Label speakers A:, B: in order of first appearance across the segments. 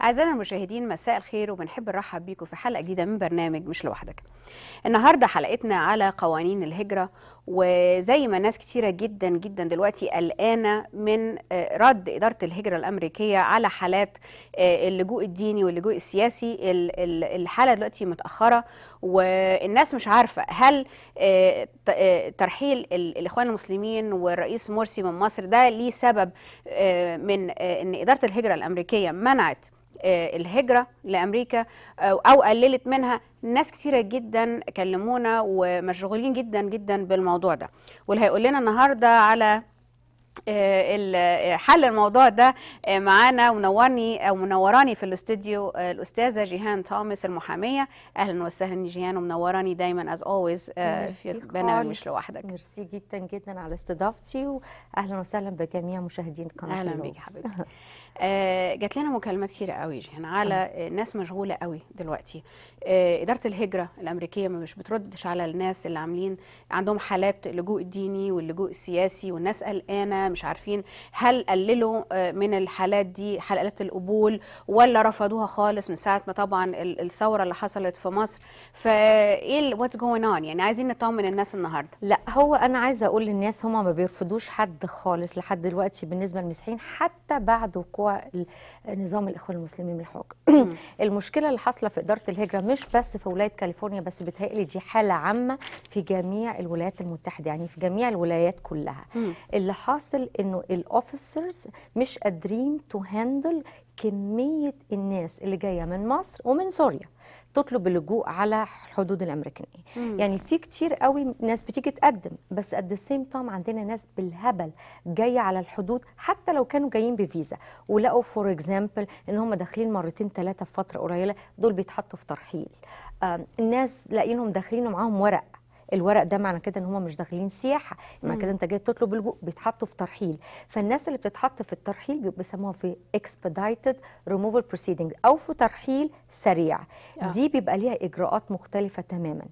A: أعزائنا المشاهدين مساء الخير وبنحب نرحب بيكم في حلقة جديدة من برنامج مش لوحدك. النهارده حلقتنا على قوانين الهجرة وزي ما ناس كتيرة جدا جدا دلوقتي قلقانة من آه، رد إدارة الهجرة الأمريكية على حالات آه، اللجوء الديني واللجوء السياسي ال- ال- الحالة دلوقتي متأخرة والناس مش عارفة هل آه، ت- آه، ترحيل ال- الإخوان المسلمين والرئيس مرسي من مصر ده ليه سبب آه، من آه، إن إدارة الهجرة الأمريكية منعت آه، الهجرة لأمريكا أو أو قللت منها ناس كتيرة جدا كلمونا ومشغولين جدا جدا بالموضوع ده واللي هيقول لنا النهاردة على آه، ال- آه، حل الموضوع ده آه، معانا منورني او منوراني في الاستوديو آه، الاستاذه جيهان توماس المحاميه اهلا وسهلا جيهان ومنوراني دايما از اولويز في
B: ميرسي
A: برنامج مش
B: خالص.
A: لوحدك
B: ميرسي جدا جدا على استضافتي واهلا وسهلا بجميع مشاهدين قناه
A: اهلا
B: اللوز.
A: بيك يا حبيبتي آه، جات لنا مكالمات كتيرة قوي جيهان على آه، ناس مشغولة قوي دلوقتي آه، إدارة الهجرة الأمريكية ما مش بتردش على الناس اللي عاملين عندهم حالات اللجوء الديني واللجوء السياسي والناس قلقانة مش عارفين هل قللوا آه، من الحالات دي حالات القبول ولا رفضوها خالص من ساعة ما طبعا ال- الثورة اللي حصلت في مصر فإيه واتس جوين اون يعني عايزين نطمن الناس النهاردة
B: لا هو انا عايزه اقول للناس هما ما بيرفضوش حد خالص لحد دلوقتي بالنسبه للمسيحيين حتى بعد وقوع ال- نظام الاخوان المسلمين من الحكم المشكله اللي حاصله في اداره الهجره مش بس في ولايه كاليفورنيا بس بتهيألي دي حاله عامه في جميع الولايات المتحده يعني في جميع الولايات كلها
A: مم.
B: اللي حاصل انه الاوفيسرز مش قادرين تو هاندل كميه الناس اللي جايه من مصر ومن سوريا تطلب اللجوء على الحدود الامريكيه
A: مم.
B: يعني في كتير قوي ناس بتيجي تقدم بس قد السيم تايم عندنا ناس بالهبل جايه على الحدود حتى لو كانوا جايين بفيزا ولقوا فور اكزامبل ان هم داخلين مرتين ثلاثه في فتره قليله دول بيتحطوا في ترحيل آم، الناس لاقيينهم داخلين ومعاهم ورق الورق ده معنى كده ان هم مش داخلين سياحه معنى كده انت جاي تطلب اللجوء بيتحطوا في ترحيل فالناس اللي بتتحط في الترحيل بيبقوا بيسموها في expedited removal proceeding او في ترحيل سريع
A: آه.
B: دي بيبقى ليها اجراءات مختلفه تماما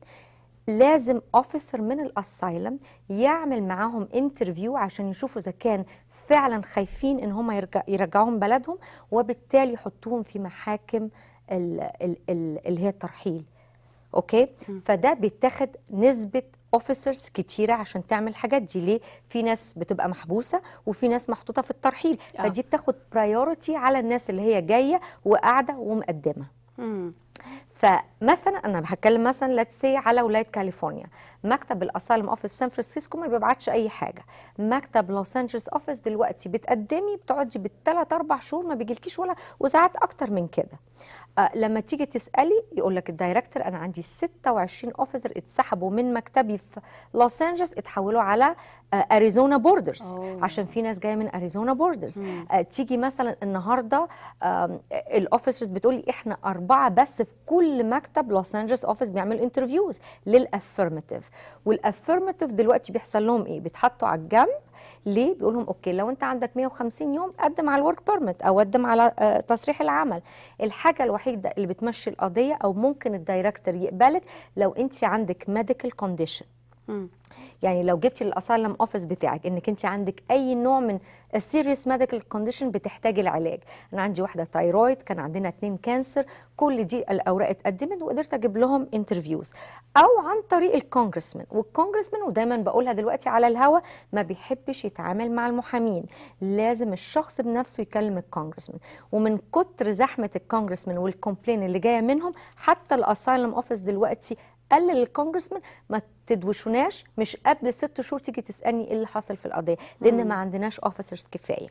B: لازم اوفيسر من الاسايلم يعمل معاهم انترفيو عشان يشوفوا اذا كان فعلا خايفين ان هم يرجع يرجعوهم بلدهم وبالتالي يحطوهم في محاكم ال- ال- ال- اللي هي الترحيل اوكي فده بيتاخد نسبه اوفيسرز كتيره عشان تعمل الحاجات دي ليه في ناس بتبقى محبوسه وفي ناس محطوطه في الترحيل
A: آه.
B: فدي بتاخد برايورتي على الناس اللي هي جايه وقاعده ومقدمه
A: مم.
B: فمثلا انا هتكلم مثلا ليتس سي على ولايه كاليفورنيا مكتب الاسايلم اوفيس سان فرانسيسكو ما بيبعتش اي حاجه مكتب لوس انجلوس اوفيس دلوقتي بتقدمي بتقعدي بالثلاث اربع شهور ما بيجيلكيش ولا وساعات اكتر من كده آه لما تيجي تسالي يقول لك الدايركتور انا عندي 26 اوفيسر اتسحبوا من مكتبي في لوس انجلوس اتحولوا على آه اريزونا بوردرز
A: أوه.
B: عشان في ناس جايه من اريزونا بوردرز
A: مم.
B: آه، تيجي مثلا النهارده الاوفيسرز بتقول لي احنا اربعه بس في كل مكتب لوس انجلوس اوفيس بيعمل انترفيوز للافيرماتيف والافيرماتيف دلوقتي بيحصل لهم ايه بيتحطوا على الجنب ليه بيقول لهم اوكي لو انت عندك 150 يوم قدم على الورك بيرميت او قدم على آه، تصريح العمل الحاجه الوحيده اللي بتمشي القضيه او ممكن الدايركتور يقبلك لو انت عندك ميديكال كونديشن
A: مم.
B: يعني لو جبتي الاسايلم اوفيس بتاعك انك انت عندك اي نوع من السيريس ميديكال كونديشن بتحتاج العلاج انا عندي واحده تايرويد كان عندنا اتنين كانسر كل دي الاوراق اتقدمت وقدرت اجيب لهم انترفيوز او عن طريق الكونجرسمان والكونجرسمان ودايما بقولها دلوقتي على الهوا ما بيحبش يتعامل مع المحامين لازم الشخص بنفسه يكلم الكونجرسمان ومن كتر زحمه الكونجرسمان والكومبلين اللي جايه منهم حتى الاسايلم اوفيس دلوقتي قال للكونجرسمان ما تدوشوناش مش قبل ست شهور تيجي تسالني ايه اللي حصل في القضيه لان ما عندناش اوفيسرز كفايه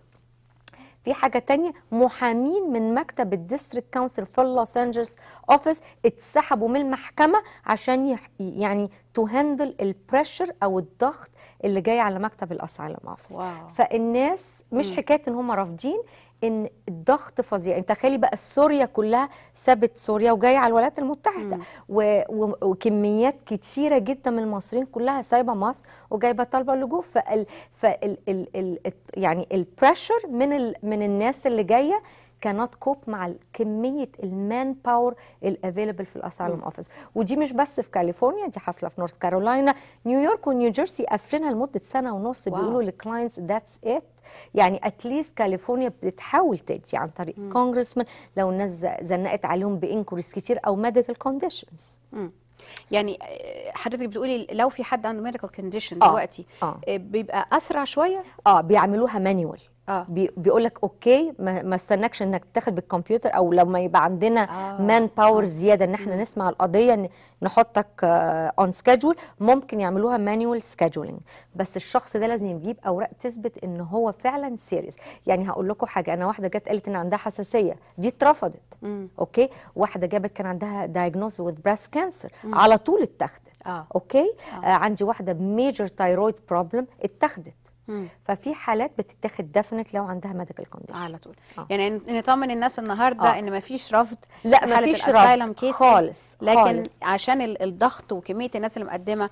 B: في حاجة تانية محامين من مكتب الديستريكت كونسل في لوس انجلوس اوفيس اتسحبوا من المحكمة عشان يح يعني تو هاندل البريشر او الضغط اللي جاي على مكتب الاسايلم اوفيس
A: واو
B: فالناس مش حكايه ان هم رافضين ان الضغط فظيع انت تخيلي بقى سوريا كلها سابت سوريا وجايه على الولايات المتحده و... و... وكميات كتيره جدا من المصريين كلها سايبه مصر وجايبه طالبه اللجوء فال... فال... ال... ال... الت- يعني البريشر من ال... من الناس اللي جايه cannot cope مع كميه المان باور الافيلبل في الاسايلم اوفيس ودي مش بس في كاليفورنيا دي حاصله في نورث كارولاينا نيويورك ونيو جيرسي قافلينها لمده سنه ونص
A: واو.
B: بيقولوا للكلاينتس ذاتس ات يعني اتليست كاليفورنيا بتحاول تدي عن طريق كونجرسمان لو الناس ز- زنقت عليهم بانكوريز كتير او ميديكال كونديشنز
A: مم. يعني آه، حضرتك بتقولي لو في حد عنده ميديكال كونديشن
B: آه،
A: دلوقتي
B: آه.
A: آه، بيبقى اسرع شويه
B: اه بيعملوها مانيوال
A: اه
B: بي بيقول لك اوكي ما, ما استناكش انك تاخد بالكمبيوتر او لما يبقى عندنا
A: آه،
B: مان باور
A: آه.
B: زياده ان احنا نسمع القضيه ن- نحطك اون سكيدجول ممكن يعملوها مانيوال سكيدجولينج بس الشخص ده لازم يجيب اوراق تثبت ان هو فعلا سيريس يعني هقول لكم حاجه انا واحده جت قالت ان عندها حساسيه دي اترفضت
A: مم.
B: اوكي واحده جابت كان عندها diagnosis with breast cancer على طول اتاخدت
A: اه
B: اوكي آه. عندي واحده ميجر تايرويد بروبلم اتاخدت
A: مم.
B: ففي حالات بتتاخد ديفنت لو عندها ميديكال كونديشن
A: على طول
B: آه.
A: يعني ن- نطمن الناس النهارده
B: آه.
A: ان مفيش رفض
B: لا
A: في حالة
B: مفيش
A: الاسايلم
B: رفض
A: كيسز
B: خالص
A: لكن
B: خالص.
A: عشان ال- الضغط وكميه الناس اللي مقدمه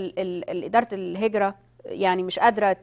A: فاداره الهجره يعني مش قادره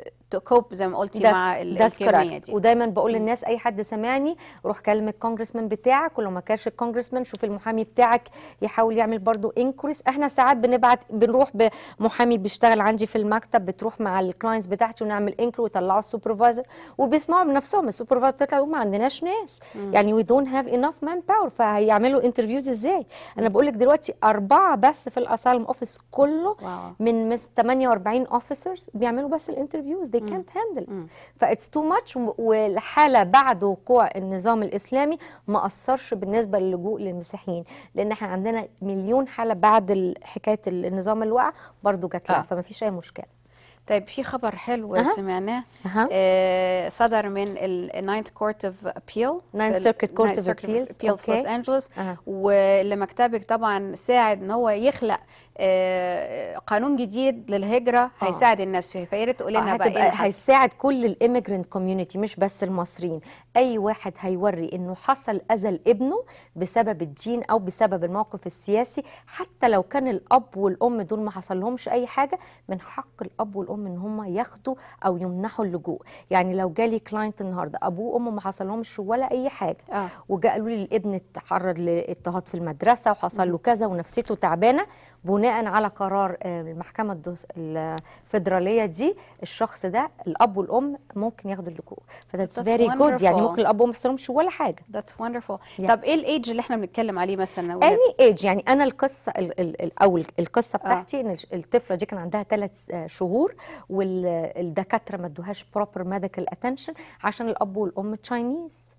A: تكوب زي ما قلتي مع ال-
B: that's
A: الكميه
B: correct.
A: دي
B: ودايما بقول للناس اي حد سامعني روح كلم الكونجرسمان بتاعك ولو ما كانش الكونجرسمان شوف المحامي بتاعك يحاول يعمل برضو انكوريس احنا ساعات بنبعت بنروح بمحامي بيشتغل عندي في المكتب بتروح مع الكلاينتس بتاعتي ونعمل انكري ويطلعوا السوبرفايزر وبيسمعوا بنفسهم السوبرفايزر بتطلع يقول ما عندناش ناس يعني وي دونت هاف انف مان باور فهيعملوا انترفيوز ازاي انا بقول لك دلوقتي اربعه بس في الاسالم اوفيس كله
A: واو
B: من مس 48 اوفيسرز بيعملوا بس الانترفيوز they can't handle
A: مم.
B: فاتس تو ماتش والحاله بعد وقوع النظام الاسلامي ما اثرش بالنسبه للجوء للمسيحيين لان احنا عندنا مليون حاله بعد ال- حكايه النظام اللي وقع برضه جات لها
A: آه.
B: فما فيش اي مشكله
A: طيب في خبر حلو
B: أها.
A: سمعناه
B: أها.
A: آه، صدر من الناينث كورت اوف ابيل
B: Ninth Circuit Court of Appeals.
A: ابيل في لوس
B: أوكي.
A: انجلوس
B: أها.
A: واللي مكتبك طبعا ساعد ان هو يخلق آه، قانون جديد للهجره هيساعد الناس فيه فيا ريت تقول لنا بقى ايه اللي
B: هتبقى
A: حصل
B: هيساعد كل الايميجرنت كوميونتي مش بس المصريين اي واحد هيوري انه حصل اذى لابنه بسبب الدين او بسبب الموقف السياسي حتى لو كان الاب والام دول ما حصل لهمش اي حاجه من حق الاب والام ان هم ياخدوا او يمنحوا اللجوء يعني لو جالي كلاينت النهارده ابوه وامه ما حصل لهمش ولا اي حاجه
A: اه
B: وجاء قالوا لي الابن اتعرض لاضطهاد في المدرسه وحصل له كذا ونفسيته تعبانه بناء على قرار آه، المحكمه الدوس- الفيدراليه دي الشخص ده الاب والام ممكن ياخدوا اللجوء فذاتس
A: That's
B: فيري جود يعني
A: wonderful.
B: ممكن الاب والام ما يحصلهمش ولا حاجه
A: ذاتس وندرفول
B: Yeah.
A: طب ايه الايدج اللي احنا بنتكلم عليه مثلا لو
B: اني ايج يعني انا القصه ال ال ال او القصه
A: آه.
B: بتاعتي ان الش- الطفله دي كان عندها ثلاث شهور والدكاتره ما ادوهاش بروبر ميديكال اتنشن عشان الاب والام تشاينيز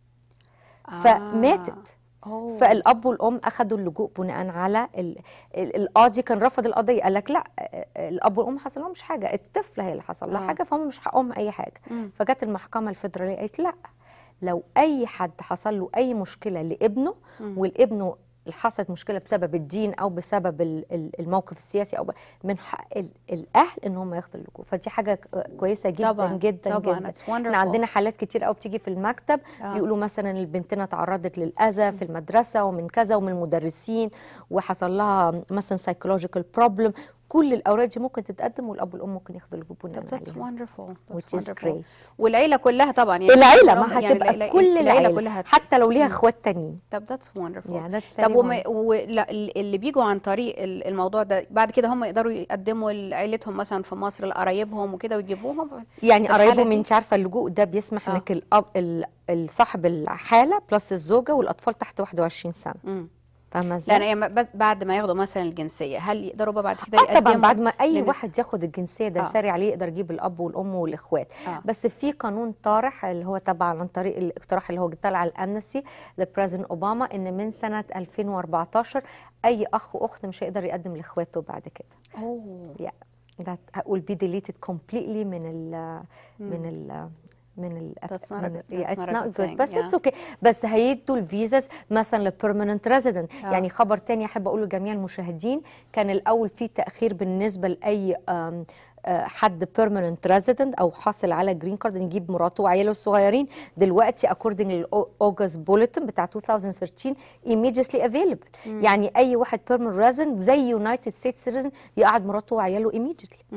B: فماتت
A: أوه.
B: فالاب والام اخذوا اللجوء بناء على ال- ال- القاضي كان رفض القضيه قال لك لا آه، آه، الاب والام ما حصل لهمش حاجه الطفله هي اللي حصل لها
A: آه.
B: حاجه فهم مش حقهم اي حاجه
A: مم.
B: فجت المحكمه الفيدراليه قالت لا لو اي حد حصل له اي مشكله لابنه
A: مم.
B: والابنه حصلت مشكله بسبب الدين او بسبب ال- ال- الموقف السياسي او ب- من حق ال- الاهل ان هم ياخدوا اللجوء فدي حاجه ك- كويسه جدا
A: طبعا
B: جدا
A: طبعا
B: جدا
A: it's
B: احنا
A: wonderful.
B: عندنا حالات كتير قوي بتيجي في المكتب
A: آه.
B: بيقولوا مثلا البنتنا تعرضت للاذى في المدرسه ومن كذا ومن المدرسين وحصل لها مثلا سايكولوجيكال بروبلم كل الاوراق دي ممكن تتقدم والاب والام ممكن ياخدوا اللجوء بناء
A: طب that's
B: عليها
A: wonderful that's
B: which is
A: wonderful.
B: great
A: والعيله كلها طبعا يعني
B: العيله
A: الأم-
B: ما
A: يعني
B: هتبقى
A: العيلة-
B: كل العيله
A: كلها
B: حتى لو ليها اخوات تانيين
A: طب that's wonderful
B: yeah that's very
A: طب وما
B: wonderful.
A: و... لا ال- اللي بيجوا عن طريق ال- الموضوع ده بعد كده هم يقدروا يقدموا لعيلتهم مثلا في مصر لقرايبهم وكده ويجيبوهم
B: يعني
A: في الحالة
B: قرايبهم
A: دي؟
B: انت عارفه اللجوء ده بيسمح
A: آه.
B: انك الاب ال- صاحب الحاله بلس الزوجه والاطفال تحت 21 سنه
A: مم.
B: فاهمه ازاي؟
A: لان يعني بس بعد ما ياخدوا مثلا الجنسيه هل يقدروا بقى بعد كده
B: اه طبعا
A: يقدموا
B: بعد ما اي
A: للناس؟
B: واحد ياخد الجنسيه ده
A: آه.
B: ساري عليه يقدر يجيب الاب والام والاخوات
A: آه.
B: بس في قانون طارح اللي هو تبع عن طريق الاقتراح اللي هو طلع على الامنستي لبريزن اوباما ان من سنه 2014 اي اخ واخت مش هيقدر يقدم لاخواته بعد كده
A: اوه
B: yeah. that will be deleted completely من ال من ال من ال
A: That's not a
B: من
A: good-
B: ال-
A: that's
B: yeah, it's
A: not a
B: not
A: good
B: good
A: thing,
B: بس
A: yeah.
B: it's okay بس هيدوا الفيزاز مثلا للبيرمننت ريزيدنت
A: آه.
B: يعني خبر تاني احب اقوله لجميع المشاهدين كان الاول في تاخير بالنسبه لاي آم، آه، حد بيرمننت ريزيدنت او حاصل على جرين كارد إن يجيب مراته وعياله الصغيرين دلوقتي اكوردنج للاوجست بوليتن بتاع 2013 immediately available يعني اي واحد بيرمننت ريزيدنت زي يونايتد ستيتس سيتيزن يقعد مراته وعياله immediately
A: مم.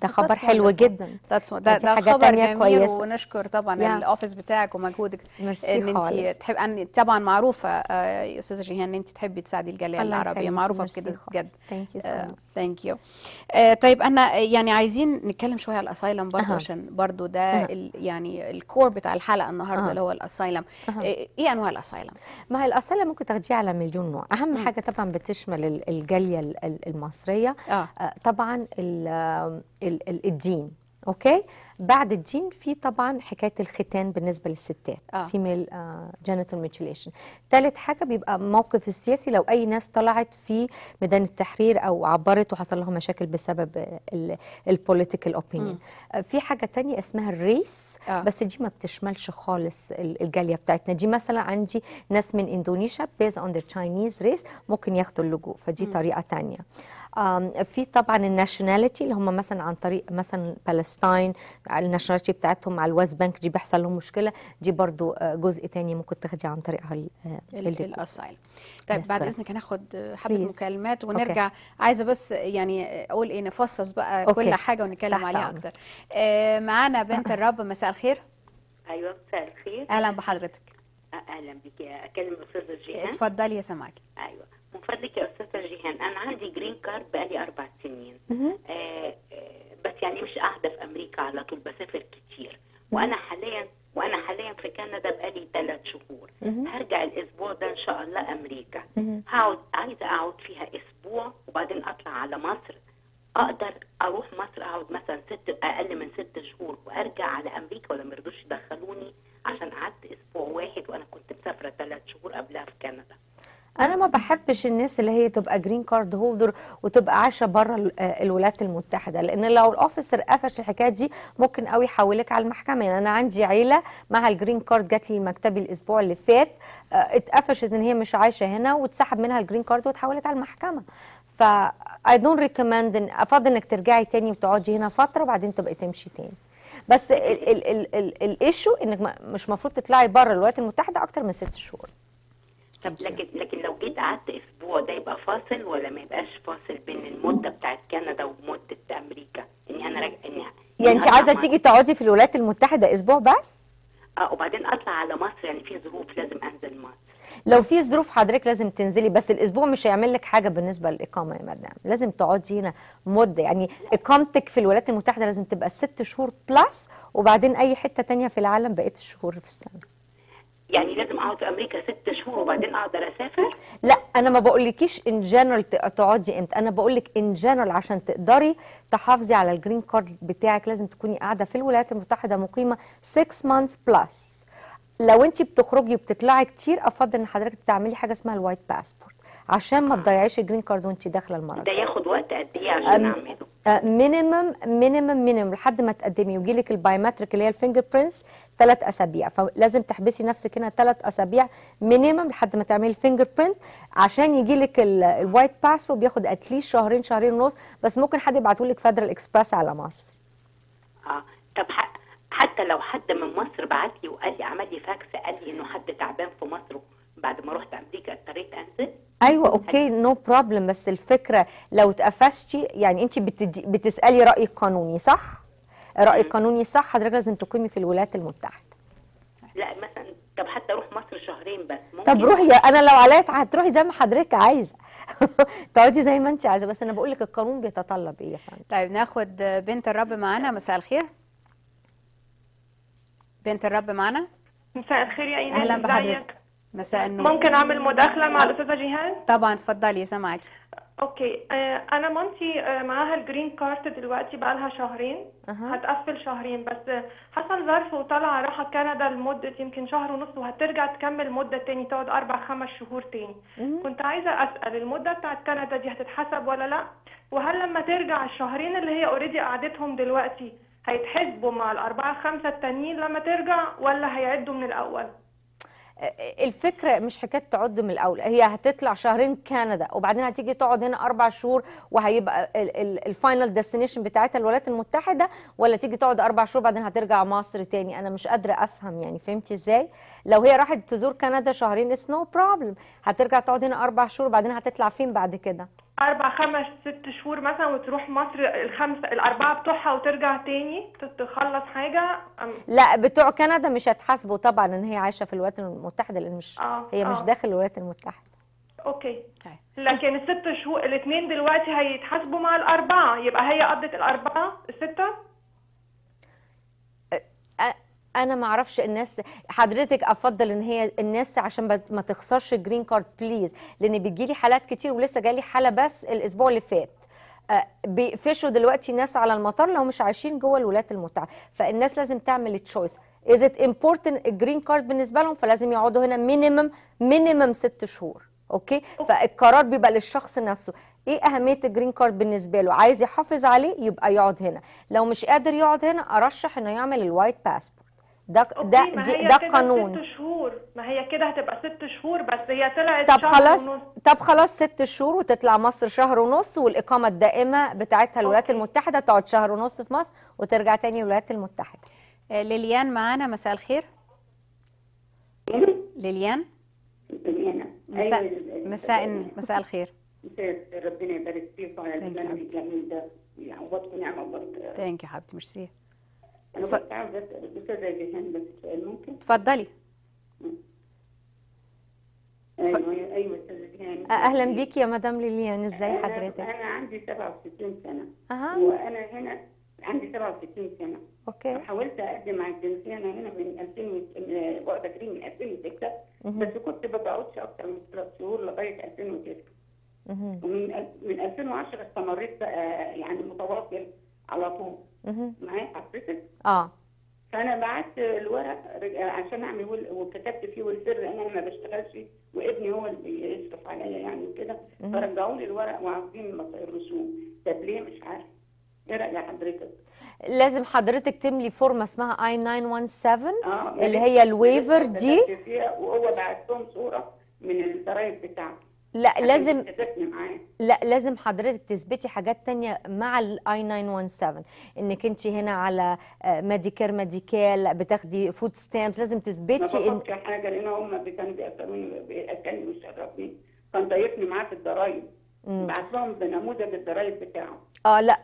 B: ده خبر
A: That's
B: حلو
A: wonderful.
B: جدا
A: That's ده,
B: دي
A: ده
B: حاجة
A: خبر
B: تانية
A: جميل
B: كويسة.
A: ونشكر طبعا
B: Yeah.
A: الاوفيس بتاعك ومجهودك
B: ميرسي
A: ان انت
B: خالص.
A: تحب ان طبعا معروفه آه، يا استاذه جيهان ان انت تحبي تساعدي الجاليه
B: الله
A: العربيه
B: يخليكي،
A: معروفه
B: ميرسي
A: بكده
B: خالص.
A: بجد
B: Thank you so much.
A: ثانك يو طيب انا يعني عايزين نتكلم شويه على الاسايلم برضه
B: أها.
A: عشان برضه ده
B: أها.
A: ال يعني الكور بتاع الحلقه النهارده
B: أها.
A: اللي هو الاسايلم
B: أها.
A: ايه انواع الاسايلم
B: ما هي الأصالة ممكن تاخديها على مليون نوع أهم حاجة طبعا بتشمل ال- الجالية ال- ال- المصرية
A: اه
B: آه، طبعا ال- آم، ال- ال- الدين اوكي بعد الدين في طبعا حكايه الختان بالنسبه للستات
A: آه.
B: فيميل جينيتال ميوتيليشن ثالث حاجه بيبقى موقف السياسي لو اي ناس طلعت في ميدان التحرير او عبرت وحصل لهم مشاكل بسبب البوليتيكال اوبينيون في حاجه تانية اسمها الريس
A: آه.
B: بس دي ما بتشملش خالص ال- الجاليه بتاعتنا دي مثلا عندي ناس من اندونيسيا بيز اون ذا تشاينيز ريس ممكن ياخدوا اللجوء فدي طريقه تانية آم، في طبعا الناشوناليتي اللي هم مثلا عن طريق مثلا فلسطين الناشوناليتي بتاعتهم مع الويست بانك دي بيحصل لهم مشكله دي برضو آه، جزء تاني ممكن تاخدي عن طريقها ال- آه، اللجوء.
A: الاسايلم طيب
B: Yes,
A: بعد
B: correct.
A: اذنك هناخد حبه
B: Please.
A: مكالمات ونرجع عايزه بس يعني اقول ايه نفصص بقى
B: أوكي.
A: كل حاجه ونتكلم
B: تحت
A: عليها
B: أمرك.
A: اكتر آه معانا بنت الرب مساء الخير
C: ايوه مساء الخير
A: اهلا بحضرتك
C: اهلا بك اكلم استاذه جيهان
A: اتفضلي يا سماكي
C: ايوه من فضلك يا استاذه جيهان انا عندي جرين كارد بقالي اربع سنين آه آه بس يعني مش قاعده في امريكا على طول بسافر كتير وانا حاليا وانا حاليا في كندا بقالي ثلاث شهور هرجع الاسبوع ده ان شاء الله امريكا هقعد عايزه اقعد فيها اسبوع وبعدين اطلع على مصر اقدر اروح مصر اقعد مثلا ست اقل من ست شهور وارجع على امريكا ولا ما يرضوش يدخلوني عشان قعدت اسبوع واحد وانا كنت مسافره ثلاث شهور قبلها في كندا
B: انا ما بحبش الناس اللي هي تبقى جرين كارد هولدر وتبقى عايشه بره الولايات المتحده لان لو الاوفيسر قفش الحكايه دي ممكن قوي يحولك على المحكمه يعني انا عندي عيله معها الجرين كارد جات لي مكتبي الاسبوع اللي فات آه، اتقفشت ان هي مش عايشه هنا واتسحب منها الجرين كارد واتحولت على المحكمه ف I don't recommend إن افضل انك ترجعي تاني وتقعدي هنا فتره وبعدين تبقي تمشي تاني بس الايشو انك ما- مش المفروض تطلعي بره الولايات المتحده اكتر من ست شهور
C: طب لكن لكن لو جيت قعدت اسبوع ده يبقى فاصل ولا ما يبقاش فاصل بين المده بتاعت كندا ومده امريكا اني انا راجع اني
B: يعني انت
C: أطلع
B: عايزه
C: مصر.
B: تيجي تقعدي في الولايات المتحده اسبوع بس
C: اه وبعدين اطلع على مصر يعني في ظروف لازم انزل مصر
B: لو في ظروف حضرتك لازم تنزلي بس الاسبوع مش هيعمل لك حاجه بالنسبه للاقامه يا مدام لازم تقعدي هنا مده يعني اقامتك في الولايات المتحده لازم تبقى ست شهور بلس وبعدين اي حته تانية في العالم بقيه الشهور في السنه
C: يعني لازم اقعد في امريكا ست شهور وبعدين اقدر اسافر
B: لا انا ما بقولكيش ان جنرال تقعدي امتى انا بقولك ان جنرال عشان تقدري تحافظي على الجرين كارد بتاعك لازم تكوني قاعده في الولايات المتحده مقيمه 6 مانثs بلس لو انت بتخرجي وبتطلعي كتير افضل ان حضرتك تعملي حاجه اسمها الوايت باسبورت عشان ما تضيعيش الجرين كارد وانت داخله المرض
C: ده ياخد وقت قد ايه عشان اعمله
B: مينيمم مينيمم مينيمم لحد ما تقدمي ويجي لك البايومتريك اللي هي الفينجر برينتس ثلاث اسابيع فلازم تحبسي نفسك هنا ثلاث اسابيع مينيمم لحد ما تعملي الفينجر برينت عشان يجي لك الوايت باسبورت بياخد اتليست شهرين شهرين ونص بس ممكن حد يبعته لك فدرال اكسبرس على مصر
C: اه طب ح- حتى لو حد من مصر بعت لي وقال لي عمل لي فاكس قال لي انه حد تعبان في مصر بعد ما رحت امريكا اضطريت انزل
B: ايوه اوكي نو بروبلم بس الفكره لو اتقفشتي يعني انت بتدي بتسالي راي قانوني صح راي قانوني صح حضرتك لازم تقيمي في الولايات المتحده
C: لا مثلا طب حتى اروح مصر شهرين بس ممكن
B: طب روحي يا انا لو عليا هتروحي زي ما حضرتك عايزه تقعدي زي ما انت عايزه بس انا بقول لك القانون بيتطلب ايه يا فندم
A: طيب ناخد بنت الرب معانا مساء الخير بنت الرب معانا
D: مساء الخير يا ايمان
A: اهلا
D: ازيك؟
A: بحضرتك مساء النور
D: ممكن اعمل مداخله مع الاستاذه جيهان
A: طبعا اتفضلي سامعاكي
D: اوكي آه، انا مامتي آه، معاها الجرين كارت دلوقتي بقالها شهرين
B: أها.
D: هتقفل شهرين بس آه، حصل ظرف وطلع راحه كندا لمده يمكن شهر ونص وهترجع تكمل مده تاني تقعد اربع خمس شهور تاني كنت عايزه اسال المده بتاعت كندا دي هتتحسب ولا لا وهل لما ترجع الشهرين اللي هي اوريدي قعدتهم دلوقتي هيتحسبوا مع الاربعه خمسه التانيين لما ترجع ولا هيعدوا من الاول
B: الفكره مش حكايه تعد من الاول هي هتطلع شهرين كندا وبعدين هتيجي تقعد هنا اربع شهور وهيبقى الفاينل ديستنيشن بتاعتها الولايات المتحده ولا تيجي تقعد اربع شهور بعدين هترجع مصر تاني انا مش قادره افهم يعني فهمتي ازاي لو هي راحت تزور كندا شهرين اتس نو بروبلم هترجع تقعد هنا اربع شهور وبعدين هتطلع فين بعد كده
D: اربع خمس ست شهور مثلا وتروح مصر الخمسه الاربعه بتوعها وترجع تاني تخلص حاجه أم-
B: لا بتوع كندا مش هتحاسبوا طبعا ان هي عايشه في الولايات المتحده لان مش
D: آه،
B: هي مش
D: آه.
B: داخل الولايات المتحده
D: اوكي
A: طيب
D: لكن الست شهور الاثنين دلوقتي هيتحاسبوا مع الاربعه يبقى هي قضت الاربعه السته
B: أ- انا ما اعرفش الناس حضرتك افضل ان هي الناس عشان بت- ما تخسرش جرين كارد بليز لان بتجي لي حالات كتير ولسه جالي حاله بس الاسبوع اللي فات آه، بيقفشوا دلوقتي ناس على المطار لو مش عايشين جوه الولايات المتحده فالناس لازم تعمل تشويس از ات امبورتنت الجرين كارد بالنسبه لهم فلازم يقعدوا هنا مينيمم مينيمم ست شهور اوكي فالقرار بيبقى للشخص نفسه ايه اهميه الجرين كارد بالنسبه له عايز يحافظ عليه يبقى يقعد هنا لو مش قادر يقعد هنا ارشح انه يعمل الوايت باسبورت ده
D: اوكي
B: ده
D: ما
B: دي
D: هي
B: ده
D: كده
B: قانون
D: ست شهور ما هي كده هتبقى ست شهور بس هي طلعت
B: طب
D: شهر
B: خلاص
D: ونص.
B: طب خلاص ست شهور وتطلع مصر شهر ونص والاقامه الدائمه بتاعتها الولايات
D: أوكي.
B: المتحده تقعد شهر ونص في مصر وترجع تاني الولايات المتحده
A: آه، ليليان معانا مساء الخير ليليان مساء مساء مساء الخير
E: ربنا يبارك فيكم على
A: Thank you,
E: البرنامج
A: حبيبتي.
E: الجميل ده يعوضكم نعمه وبركه
A: ثانك يو حبيبتي ميرسي
E: انا
A: ف-
E: كنت عاوزه اسال الاستاذه جيهان بس سؤال ممكن؟
A: اتفضلي
E: ايوه ايوه استاذه جيهان
B: اهلا بيكي يا مدام ليليان ازاي
E: أنا-
B: حضرتك
E: انا عندي 67 سنه
B: اها
E: وانا هنا عندي 67 سنه
B: اوكي
E: حاولت اقدم على الجنسيه انا هنا من 2000 من- واخده جرين من 2006
B: مهم.
E: بس كنت ما بقعدش اكتر من ثلاث شهور لغايه 2009
B: مهم.
E: ومن ال- من 2010 استمريت بقى يعني متواصل على طول
B: مهم.
E: معايا حضرتك
B: اه
E: فانا بعت الورق رج- عشان اعمل ول- وكتبت فيه والسر ان انا ما بشتغلش وابني هو اللي بيصرف عليا يعني وكده فرجعوا لي الورق وعاوزين المص- الرسوم طب ليه مش عارفه ايه راي حضرتك؟
B: لازم حضرتك تملي فورمه اسمها اي 917
E: اه
B: اللي هي الويفر دي
E: كتبت فيها وهو بعت لهم صوره من الضرايب بتاعته
B: لا لازم
E: كتبتني معاه
B: لا لازم حضرتك تثبتي حاجات تانية مع الاي 917 انك انت هنا على ميديكير ميديكال بتاخدي فود ستامبس لازم
E: ما
B: تثبتي ان
E: باخدش حاجه لان هم كانوا بيأثروني بيأكلني ويشربني كان ضايقني معاه في الضرايب بعت لهم بنموذج الضرايب بتاعه
B: اه لا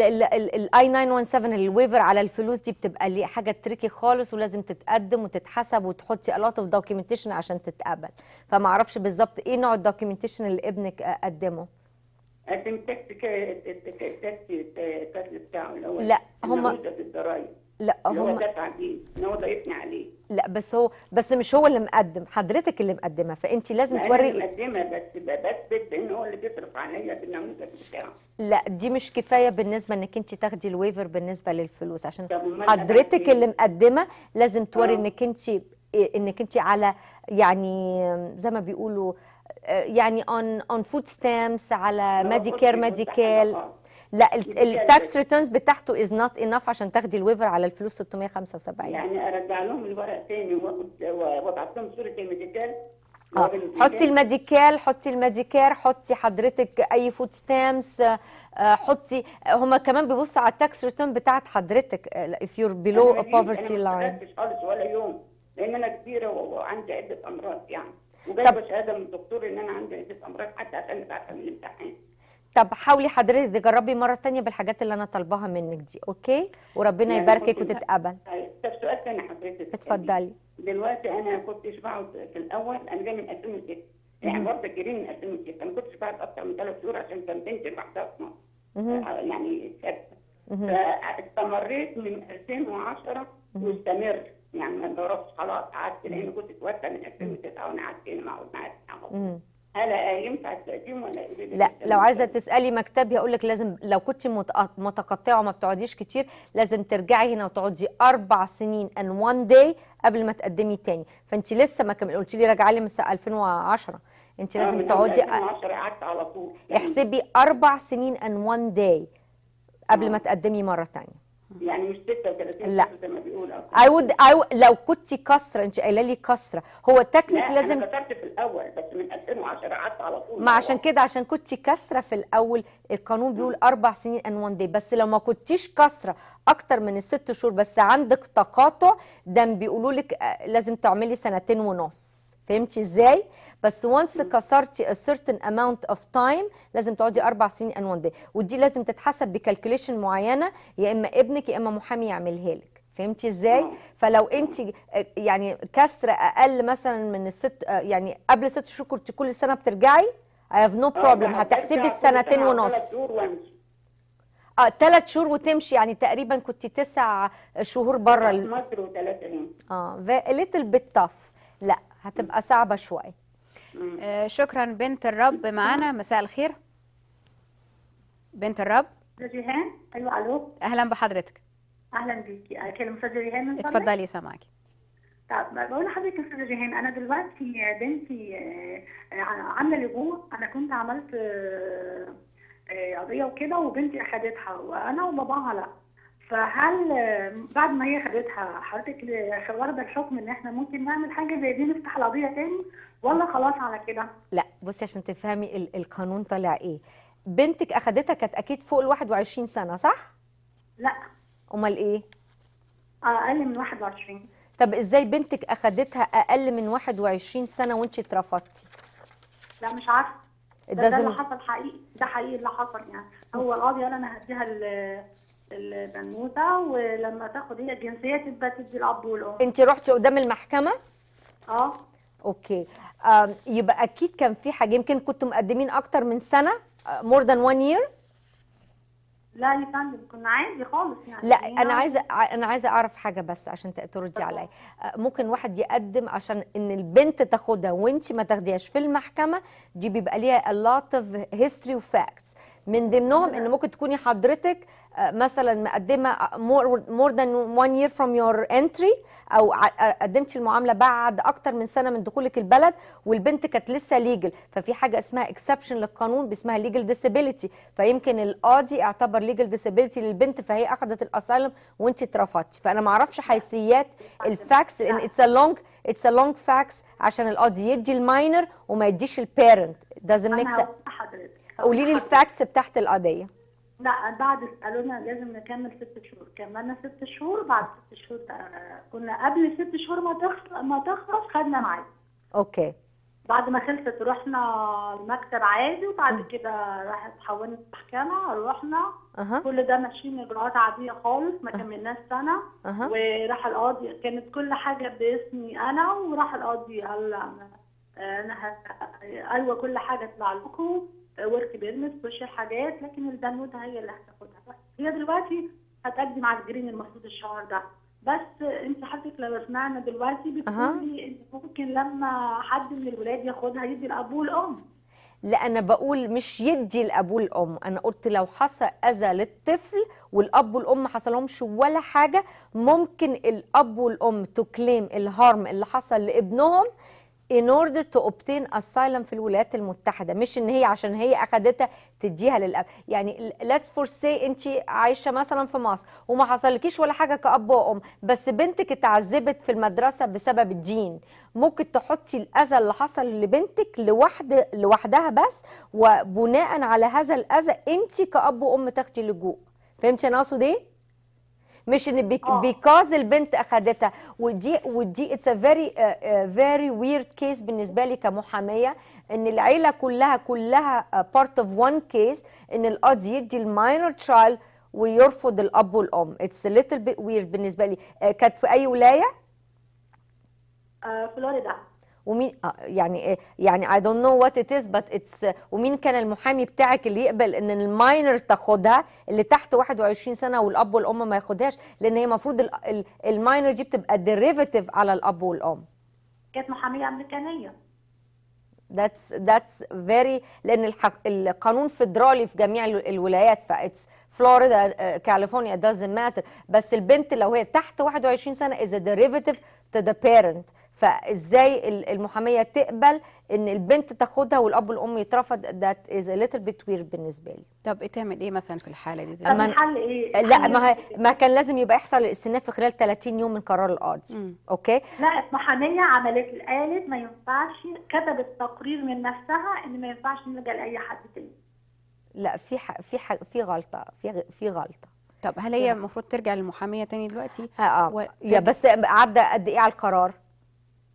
B: الاي 917 الويفر على الفلوس دي بتبقى ليه حاجه تريكي خالص ولازم تتقدم وتتحسب وتحطي a lot of documentation عشان تتقبل فما اعرفش بالظبط ايه نوع الدوكيومنتيشن اللي ابنك آه، قدمه
E: قدم تاكسي تاكسي التاكسي بتاعه اللي هو
B: لا، هما-
E: نموذج الضرايب
B: لا
E: اللي هو
B: هم
E: دفع بيه ان هو ضايقني عليه
B: لا بس هو بس مش هو اللي مقدم حضرتك اللي مقدمه فانت لازم
E: ما انا اللي
B: توري
E: مقدمه بس بثبت ان هو اللي بيصرف عليا بالنموذج بتاعه
B: لا دي مش كفايه بالنسبه انك انت تاخدي الويفر بالنسبه للفلوس عشان
E: طب أمال
B: حضرتك
E: أبعت
B: اللي
E: إيه؟
B: مقدمه لازم توري
E: آه.
B: انك انت انك انت على يعني زي ما بيقولوا آه، يعني اون اون فود ستامبس على
E: ما
B: ميديكير
E: باخدش
B: ميديكال
E: حاجة خالص.
B: لا
E: Medicare
B: التاكس
E: بس.
B: ريتيرنز بتاعته از نوت انف عشان تاخدي الويفر على الفلوس 675
E: يعني ارجع لهم الورق تاني وآخد- وابعت لهم صوره الميديكال
B: اه
E: الراجل
B: حطي
E: الميديكال.
B: الميديكال حطي الميديكير حطي حضرتك اي فود ستامبس حطي هما كمان بيبصوا على التاكس ريتيرن بتاعت حضرتك آه، if you're below
E: أنا
B: a
E: ما
B: poverty
E: جيت، انا ما
B: line
E: اشتغلتش خالص ولا يوم لان انا كبيره و- وعندي عده امراض يعني
B: طب-
E: وجايبه شهاده من الدكتور ان انا عندي عده امراض حتى عشان ابعتها من الامتحان
B: طب حاولي حضرتك تجربي مرة تانية بالحاجات اللي أنا طالباها منك دي أوكي وربنا
E: يعني
B: يباركك
E: كنت-
B: وتتقبل
E: طيب، طب سؤال تاني حضرتك
B: اتفضلي
E: دلوقتي انا كنتش بقعد في الاول انا جاي من 2006 يعني برضه جرين من 2006 ما كنتش بقعد اكتر من ثلاث شهور عشان كان بنتي لوحدها في مصر آه، يعني ثابته فاستمريت من 2010 واستمر يعني ما بروحش خلاص قعدت لان كنت اتوفى من 2009 وانا قعدت هنا مع معاك
B: مم.
E: هل ينفع التقديم ولا إيه؟
B: لا لو عايزة تسألي مكتبي هقول لك لازم لو كنت متق- متقطعة وما بتقعديش كتير لازم ترجعي هنا وتقعدي أربع سنين and one day قبل ما تقدمي تاني فأنت لسه ما كمل قلت لي راجعة لي من سنة 2010 أنت لازم تقعدي
E: 2010 قعدت على طول يعني-
B: احسبي أربع سنين and one day قبل ما تقدمي مرة تانية
E: يعني مش 36
B: لا.
E: سنة زي ما بيقولوا
B: I would, I would لو كنت كسرة انت قايله لي كسرة هو تكنيك
E: لا
B: لازم
E: انا كسرت في الاول بس من 2010 قعدت على طول
B: ما عشان كده عشان كنت كسرة في الأول القانون بيقول أربع سنين and one day بس لو ما كنتيش كسرة أكتر من الست شهور بس عندك تقاطع ده بيقولوا لك آه، لازم تعملي سنتين ونص فهمتي ازاي بس وانس كسرتي a certain amount of time لازم تقعدي اربع سنين ان وان داي ودي لازم تتحسب بكالكوليشن معينه يا اما ابنك يا اما محامي يعملها لك فهمتي ازاي
E: آه.
B: فلو انت يعني كسر اقل مثلا من الست يعني قبل ست شهور كنت كل سنه بترجعي I have no problem هتحسبي السنتين ونص اه ثلاث شهور وتمشي يعني تقريبا كنت تسع شهور بره ال...
E: مصر وثلاثة هنا
B: اه ليتل بيت تاف لا هتبقى صعبه شويه
A: آه، شكرا بنت الرب معانا مساء الخير بنت الرب
F: استاذ جيهان ايوه الو
A: اهلا بحضرتك
F: اهلا بيكي اكلم استاذ جيهان من فضلك؟
A: اتفضلي سامعاكي
F: طب بقول لحضرتك يا استاذ جيهان انا دلوقتي بنتي آه، آه، عامله لجوء انا كنت عملت آه، آه، قضيه وكده وبنتي اخدتها وانا وباباها لا فهل آه، بعد ما هي خدتها حضرتك ل- واخده الحكم ان احنا ممكن نعمل حاجه زي دي نفتح القضيه تاني ولا خلاص على كده؟
B: لا بصي عشان تفهمي ال- القانون طالع ايه بنتك اخدتها كانت اكيد فوق ال 21 سنه صح
F: لا
B: امال ايه
F: اقل من 21
B: طب ازاي بنتك اخدتها اقل من 21 سنه وانت اترفضتي
F: لا مش عارفه
B: It
F: ده, ده اللي
B: doesn't-
F: حصل حقيقي ده حقيقي اللي حصل يعني هو القاضي قال انا هديها ال- البنوته ولما تاخد هي الجنسيه تبقى تدي الاب والام
B: انت رحتي قدام المحكمه
F: اه
B: اوكي آم، يبقى اكيد كان في حاجه يمكن كنتوا مقدمين اكتر من سنه مور ذان 1 يير
F: لا يا فندم كنا عادي خالص يعني
B: لا
F: يعني
B: انا عايزه انا عايزه اعرف حاجه بس عشان ت- تردي عليا آه، ممكن واحد يقدم عشان ان البنت تاخدها وانت ما تاخديهاش في المحكمه دي بيبقى ليها a lot of history و facts من ضمنهم ان ممكن تكوني حضرتك آه، مثلا مقدمه more, more than one year from your entry او ع- آه، قدمتي المعامله بعد اكتر من سنه من دخولك البلد والبنت كانت لسه ليجل ففي حاجه اسمها اكسبشن للقانون باسمها ليجل disability فيمكن القاضي اعتبر ليجل disability للبنت فهي اخذت الاسايلم وانت اترفضتي فانا ما اعرفش حيثيات الفاكس لان اتس ا لونج اتس ا لونج فاكس عشان القاضي يدي الماينر وما يديش البيرنت doesn't
F: انا
B: make sense
F: هقول لحضرتك
B: قولي لي الفاكتس بتاعت القضيه
F: لا بعد قالوا لازم نكمل ست شهور كملنا ست شهور بعد ست شهور آه، كنا قبل ست شهور ما تخلص ما تخلص خدنا ميعاد
B: اوكي
F: بعد ما خلصت رحنا المكتب عادي وبعد كده راحت حولنا المحكمة رحنا
B: اها
F: كل ده ماشيين اجراءات عاديه خالص ما كملناش سنه
B: أها.
F: وراح القاضي كانت كل حاجه باسمي انا وراح القاضي قال انا انا ه- ايوه كل حاجه تطلع لكم ورك بيرمت كل الحاجات لكن البنوته هي اللي هتاخدها بس هي دلوقتي هتقدم على الجرين المفروض الشهر ده بس انت حضرتك لو سمعنا دلوقتي
B: أها.
F: بتقولي ان ممكن لما حد من الولاد ياخدها يدي الاب والام
B: لا انا بقول مش يدي الاب والام انا قلت لو حصل اذى للطفل والاب والام ما حصلهمش ولا حاجه ممكن الاب والام تكليم الهارم اللي حصل لابنهم in order to obtain asylum في الولايات المتحدة مش ان هي عشان هي اخدتها تديها للاب يعني let's for say انت عايشة مثلا في مصر وما حصلكيش ولا حاجة كأب وأم بس بنتك اتعذبت في المدرسة بسبب الدين ممكن تحطي الأذى اللي حصل لبنتك لوحد لوحدها بس وبناء على هذا الأذى انت كأب وأم تاخدي لجوء فهمتي انا اقصد ايه؟ مش ان بيك
F: آه.
B: بيكاز البنت اخدتها ودي ودي اتس ا فيري فيري ويرد كيس بالنسبه لي كمحاميه ان العيله كلها كلها بارت اوف وان كيس ان القاضي يدي الماينر تشايلد ويرفض الاب والام اتس ا ليتل بيت ويرد بالنسبه لي آه، كانت في اي ولايه
F: آه، فلوريدا
B: ومين آه، يعني آه، يعني I don't know what it is but it's آه، ومين كان المحامي بتاعك اللي يقبل ان الماينر تاخدها اللي تحت 21 سنه والاب والام ما ياخدهاش لان هي المفروض ال- ال- الماينر دي بتبقى ديريفيتيف على الاب والام
F: كانت محاميه امريكانيه
B: that's that's very لان الحق القانون فيدرالي في جميع ال- الولايات فاتس فلوريدا كاليفورنيا doesn't matter بس البنت لو هي تحت 21 سنه is a derivative to the parent فازاي ال- المحاميه تقبل ان البنت تاخدها والاب والام يترفض that is a little bit weird بالنسبه لي
A: طب ايه تعمل ايه مثلا في الحاله دي
F: طب
A: دلوقتي؟
B: أما-
F: الحل ايه؟
B: لا
F: الحل
B: ما هي
F: إيه؟
B: ما كان لازم يبقى يحصل الاستئناف في خلال 30 يوم من قرار القاضي
A: مم.
B: اوكي
F: لا المحامية عملت قالت ما ينفعش كتبت تقرير من نفسها ان ما ينفعش نلجأ لأي حد تاني
B: لا في ح... في ح... في غلطه في في غلطه
A: طب هل هي المفروض ترجع للمحاميه تاني دلوقتي
B: اه اه
A: و-
B: يا بس عدى قد ايه على القرار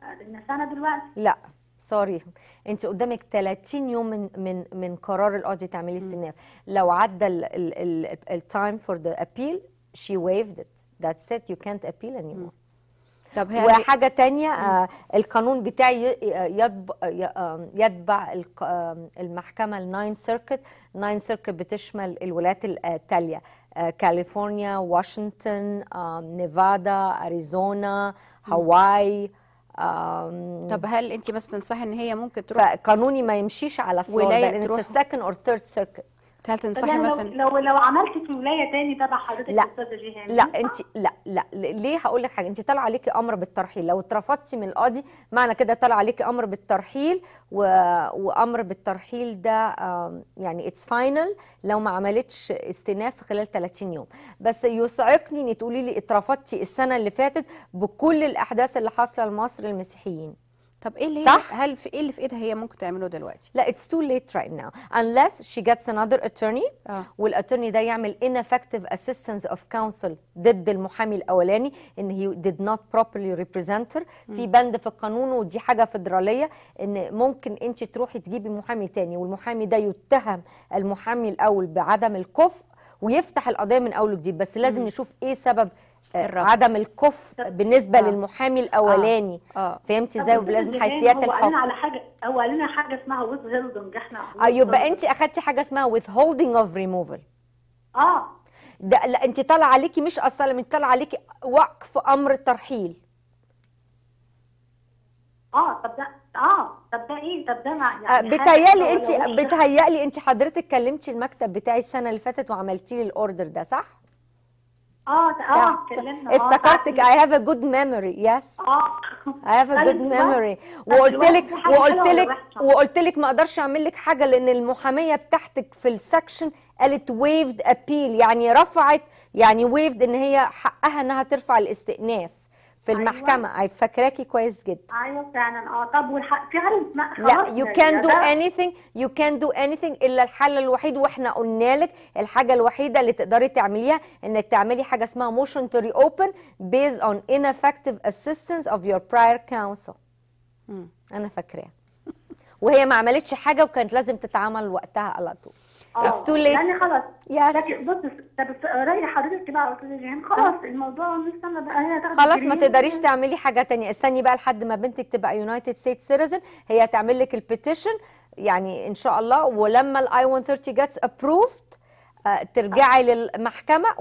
F: لان سنه دلوقتي
B: لا سوري انت قدامك 30 يوم من من من قرار القاضي تعملي استئناف لو عدى التايم فور ذا ابيل شي waived it that's it you can't appeal anymore
A: طب هي
B: وحاجة تانية آه القانون بتاعي ي- يتب- ي- آم، يتبع الق- آم، المحكمة الناين سيركت ناين سيركت بتشمل الولايات التالية آه، كاليفورنيا واشنطن آم، نيفادا أريزونا هاواي آم،
A: طب هل انت مثلا تنصحي ان هي ممكن تروح
B: فقانوني ما يمشيش على فلوريدا
A: ولاية
B: لان
A: تروح-
B: السكند اور ثيرد سيركت
A: هل
F: طب
A: تنصحي
F: يعني لو
A: مثلا
F: لو لو عملت في ولايه تاني تبع حضرتك
B: لا.
F: استاذه جيهان
B: لا
F: ينفع؟
B: انت لا لا ليه هقول لك حاجه انت طالع عليكي امر بالترحيل لو اترفضتي من القاضي معنى كده طالع عليكي امر بالترحيل و... وامر بالترحيل ده آم، يعني اتس فاينل لو ما عملتش استئناف في خلال 30 يوم بس يصعقني ان تقولي لي اترفضتي السنه اللي فاتت بكل الاحداث اللي حاصله لمصر المسيحيين
A: طب ايه اللي هي
B: صح؟
A: هل في ايه اللي في ايدها هي ممكن تعمله دلوقتي
B: لا it's too late right now unless she gets another attorney
A: اه
B: والاتورني ده يعمل ineffective assistance of counsel ضد المحامي الاولاني ان he did not properly represent her في بند في القانون ودي حاجه فدراليه ان ممكن انت تروحي تجيبي محامي تاني والمحامي ده يتهم المحامي الاول بعدم الكفء ويفتح القضيه من اول وجديد بس لازم نشوف ايه سبب آه،
A: الرفض.
B: عدم الكفء بالنسبه
A: آه.
B: للمحامي الاولاني
A: اه
B: فهمتي
F: طب
B: ازاي
F: أستاذة
B: ولازم
F: جيهان،
B: حيثيات
F: هو قال
B: الحكم
F: لنا على حاجه هو قال لنا حاجه اسمها ويز هيلدنج احنا
B: اه يبقى انت اخدتي حاجه اسمها withholding of removal
F: اه
B: ده لا انت طالع عليكي مش اصلا انت طالع عليكي وقف امر الترحيل
F: اه طب ده اه طب ده ايه طب ده مع
B: آه،
F: يعني حاجة
B: بتهيألي
F: كده
B: انت
F: ولا وحشة؟
B: بتهيألي انت حضرتك كلمتي المكتب بتاعي السنه اللي فاتت وعملتي لي الاوردر ده صح؟
F: اه ده- اه اتكلمنا آه،
B: افتكرتك
F: ساعة-
B: I have a good memory yes
F: اه
B: I have a good
F: أيوة.
B: memory
F: طب
B: وقلت
F: دلوقتي
B: لك
F: في حاجة
B: وقلت
F: حلوة ولا
B: لك
F: وحشة؟
B: وقلت لك ما اقدرش اعمل لك حاجه لان المحاميه بتاعتك في السكشن قالت waived appeal يعني رفعت يعني waived ان هي حقها انها ترفع الاستئناف في
F: أيوة.
B: المحكمه أي فاكراكي كويس جدا
F: ايوه فعلا اه طب والحق في حاجه اسمها
B: لا
F: خلاص
B: you
F: يعني
B: can do
F: ده-
B: anything you can do anything الا الحل الوحيد واحنا قلنا لك الحاجه الوحيده اللي تقدري تعمليها انك تعملي حاجه اسمها motion to reopen based on ineffective assistance of your prior counsel
A: مم.
B: انا فاكراها وهي ما عملتش حاجه وكانت لازم تتعمل وقتها على طول
F: اه
B: it's too late
F: يعني خلاص
B: yes
F: لكن بص طب راي حضرتك بقى يا استاذه جيهان خلاص الموضوع مش سنه بقى هي هتاخد
B: خلاص ما
F: جرين.
B: تقدريش تعملي حاجه تانية استني بقى لحد ما بنتك تبقى يونايتد ستيتس سيتيزن هي هتعمل لك البيتيشن يعني ان شاء الله ولما الاي 130 جاتس ابروفد ترجعي للمحكمه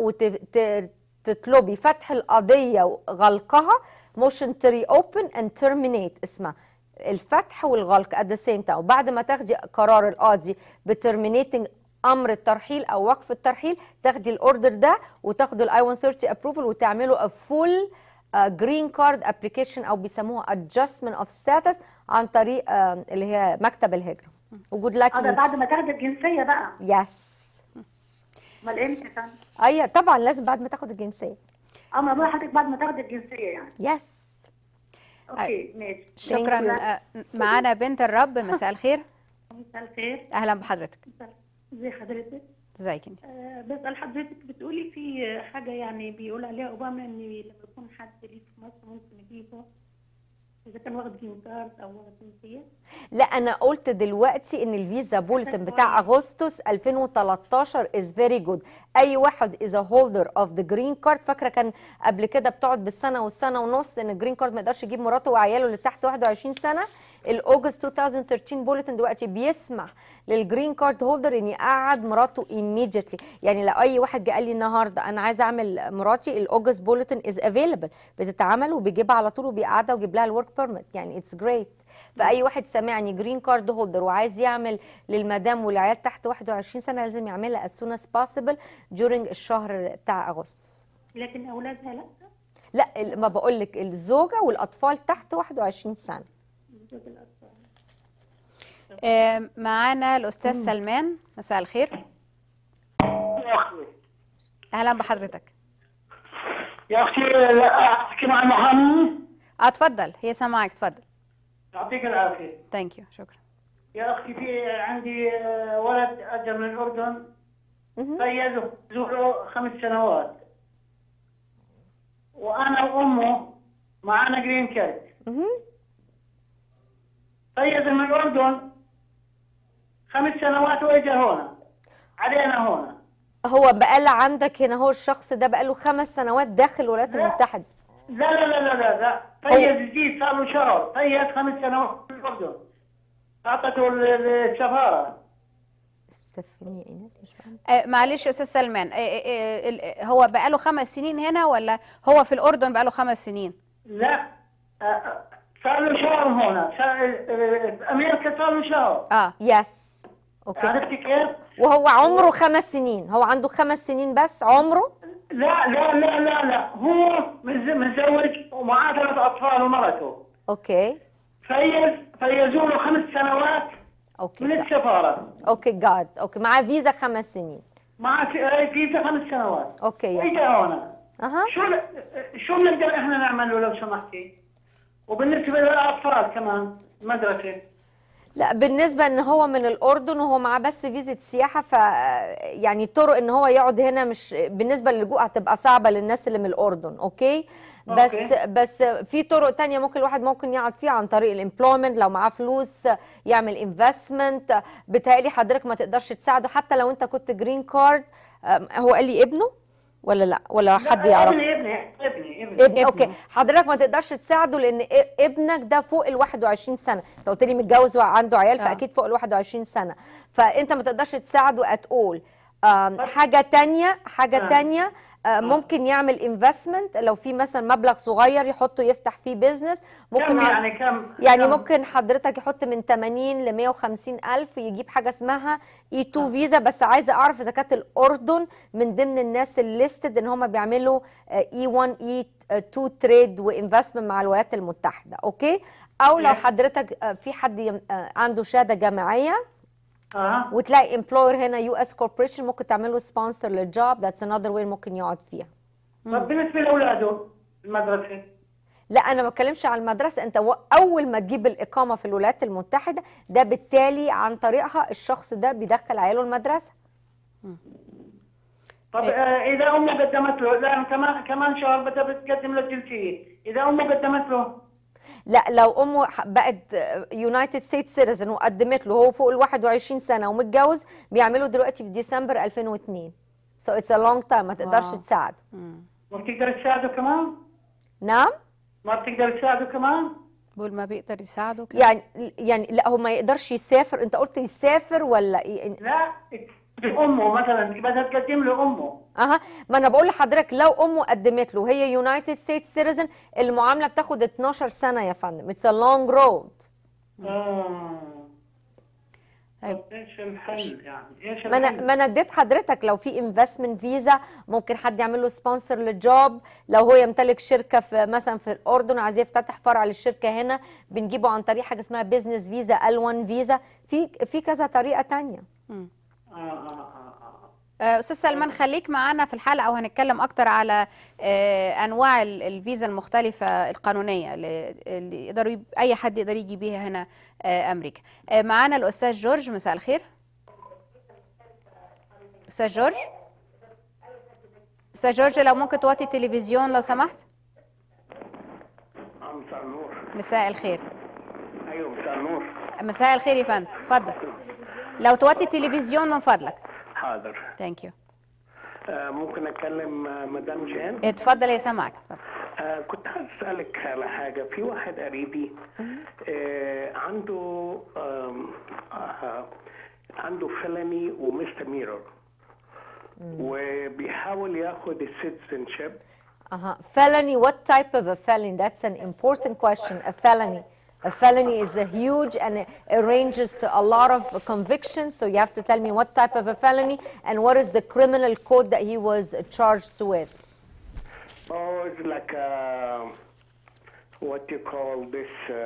B: وتطلبي فتح القضيه وغلقها موشن تو ري اوبن اند ترمينيت اسمها الفتح والغلق at the same time وبعد ما تاخدي قرار القاضي بترمينيتنج امر الترحيل او وقف الترحيل تاخدي الاوردر ده وتاخدوا الاي 130 ابروفل وتعملوا a full جرين كارد ابلكيشن او بيسموها adjustment of status عن طريق آه، اللي هي مكتب الهجره وجود لك
F: اه ده بعد ما تاخد الجنسيه بقى
B: يس
F: امال امتى يا فندم؟
B: ايوه طبعا لازم بعد ما تاخد الجنسيه
F: اه ما بقول لحضرتك بعد ما تاخد الجنسيه يعني
B: يس
F: اوكي ماشي
A: شكرا
B: you.
A: آه، معانا بنت الرب مساء الخير
F: مساء الخير
A: اهلا بحضرتك
F: ازي حضرتك
A: ازيك انت
G: آه، بسأل حضرتك بتقولي في حاجة يعني بيقول عليها أوباما إن لما يكون حد ليه في مصر ممكن يجيبه إذا كان واخد جرين كارد أو واخد جنسية
B: لا انا قلت دلوقتي ان الفيزا بولتن بتاع اغسطس 2013 از فيري جود اي واحد از هولدر اوف ذا جرين كارد فاكره كان قبل كده بتقعد بالسنه والسنه ونص ان الجرين كارد ما يقدرش يجيب مراته وعياله اللي تحت 21 سنه الاوجست 2013 بولتن دلوقتي بيسمح للجرين كارد هولدر ان يقعد مراته immediately يعني لو اي واحد جه قال لي النهارده انا عايزه اعمل مراتي الاوجست بولتن از افيلبل بتتعمل وبيجيبها على طول وبيقعدها ويجيب لها الورك بيرميت يعني اتس جريت فاي واحد سامعني جرين كارد هولدر وعايز يعمل للمدام والعيال تحت 21 سنه لازم يعملها as soon as possible during الشهر بتاع اغسطس
G: لكن أولادها لأ
B: لا ال- ما بقول لك الزوجه والاطفال تحت 21 سنه
G: زوج الأطفال
A: آه، معانا الاستاذ سلمان مساء الخير
H: يا اخي
A: اهلا بحضرتك
H: يا اختي لا احكي مع المحامي
A: اه اتفضل هي سامعك اتفضل
H: يعطيك العافيه
A: ثانك يو شكرا
H: يا اختي في عندي آه، ولد اجى من الاردن قيده له خمس سنوات وانا وامه معانا جرين كارد
B: مهم.
H: طيب من الاردن خمس سنوات واجا هنا علينا هنا
B: هو بقى عندك هنا هو الشخص ده بقى له خمس سنوات داخل الولايات
H: لا.
B: المتحده
H: لا لا لا لا لا, لا. طيب جديد صار له شهر طيب خمس سنوات في الاردن اعطته ال- ال- السفاره
B: استفني يا ايناس مش فاهمه
A: آه، معلش يا استاذ سلمان آه، آه، آه، ال- هو بقاله خمس سنين هنا ولا هو في الاردن بقاله خمس سنين
H: لا آه، آه، صار له شهر هنا صار- آه، في امريكا صار له شهر
A: اه
B: يس اوكي
H: عرفتي كيف؟
B: وهو عمره خمس سنين هو عنده خمس سنين بس عمره
H: لا لا لا لا لا هو متز- متزوج ومعاه ثلاث اطفال ومرته
B: اوكي
H: فيز فيزوا له خمس سنوات
B: اوكي
H: من
B: جا-
H: السفاره
B: اوكي جاد اوكي معاه فيزا خمس سنين
H: معاه في- فيزا خمس سنوات
B: اوكي يا
H: اجى هنا
B: اها
H: شو شو بنقدر احنا نعمل له لو سمحتي؟ وبالنسبه للاطفال كمان المدرسه
B: لا بالنسبه ان هو من الاردن وهو معاه بس فيزا سياحه ف يعني طرق ان هو يقعد هنا مش بالنسبه للجوء هتبقى صعبه للناس اللي من الاردن اوكي بس
H: أوكي.
B: بس في طرق تانية ممكن الواحد ممكن يقعد فيها عن طريق الامبلويمنت لو معاه فلوس يعمل انفستمنت بتهيألي حضرتك ما تقدرش تساعده حتى لو انت كنت جرين كارد هو قال لي ابنه ولا لا ولا حد
H: لا،
B: يعرف
H: ابني ابني ابني ابني
B: ابن اوكي حضرتك ما تقدرش تساعده لان إ- ابنك ده فوق ال 21 سنه انت قلت لي متجوز وعنده عيال
A: آه.
B: فاكيد فوق ال 21 سنه فانت ما تقدرش تساعده ات اول حاجه تانية حاجه
H: آه.
B: تانية آه، ممكن يعمل انفستمنت لو في مثلا مبلغ صغير يحطه يفتح فيه بيزنس ممكن
H: كم
B: ع-
H: يعني كم
B: يعني
H: كم؟
B: ممكن حضرتك يحط من 80 ل 150 الف يجيب حاجه اسمها اي 2 فيزا بس عايزه اعرف اذا كانت الاردن من ضمن الناس الليستد ان هم بيعملوا اي 1 اي 2 تريد وانفستمنت مع الولايات المتحده اوكي او لو
H: Yeah.
B: حضرتك آه، في حد يم- آه، عنده شهاده جامعيه
H: اها
B: وتلاقي امبلوير هنا يو اس كوربريشن ممكن تعمل له سبونسر للجوب ذاتس انذر واي ممكن يقعد فيها
H: طب بالنسبه لاولاده المدرسه
B: لا انا ما بتكلمش على المدرسه انت و- اول ما تجيب الاقامه في الولايات المتحده ده بالتالي عن طريقها الشخص ده بيدخل عياله المدرسه
H: طب آه اذا امه قدمت له لان كمان كمان شهر بدها بتقدم له الجنسيه اذا امه قدمت له
B: لا لو امه ح- بقت يونايتد ستيتس سيتيزن وقدمت له هو فوق ال 21 سنه ومتجوز بيعملوا دلوقتي في ديسمبر 2002 سو اتس ا لونج تايم ما تقدرش
A: واو.
B: تساعده
H: ما بتقدر تساعده كمان
B: نعم
H: ما بتقدر تساعده كمان
A: بقول ما بيقدر يساعده كده
B: يعني يعني لا هو ما يقدرش يسافر انت قلت يسافر ولا إيه؟
H: لا امه مثلا بدها تقدم له امه
B: اها ما انا بقول لحضرتك لو امه قدمت له هي يونايتد ستيتس سيتيزن المعامله بتاخد 12 سنه يا فندم اتس ا لونج رود
H: اه
A: طيب.
H: طب ايش الحل يعني ايش
B: ما انا
H: الحل
B: ما انا اديت حضرتك لو في انفستمنت فيزا ممكن حد يعمل له سبونسر للجوب لو هو يمتلك شركه في مثلا في الاردن وعايز يفتتح فرع للشركه هنا بنجيبه عن طريق حاجه اسمها بزنس فيزا ال1 فيزا في في كذا طريقه تانية
H: آه آه آه آه.
A: آه، استاذ سلمان خليك معانا في الحلقه وهنتكلم اكتر على آه، انواع ال- الفيزا المختلفه القانونيه اللي اللي يقدروا يب- اي حد يقدر يجي بيها هنا آه، امريكا آه، معانا الاستاذ جورج مساء الخير استاذ جورج استاذ جورج لو ممكن توطي التلفزيون لو سمحت
I: آه، مساء النور
A: مساء الخير
I: ايوه مساء النور
A: مساء الخير يا فندم اتفضل لو توطي التلفزيون من فضلك
I: حاضر
A: ثانك يو
I: آه ممكن اتكلم آه، مدام جان
A: اتفضل يا سامعك اتفضل.
I: آه كنت عايز اسالك على حاجه في واحد قريبي آه عنده آم، آه عنده فلني ومستر ميرور وبيحاول ياخد السيتيزن شيب
B: Uh-huh. Felony, what type of a felony? That's an important question. A felony. A felony is a huge and it, it ranges to a lot of convictions. So you have to tell me what type of a felony and what is the criminal code that he was charged with.
I: Oh, it's like uh, what you call this. Uh,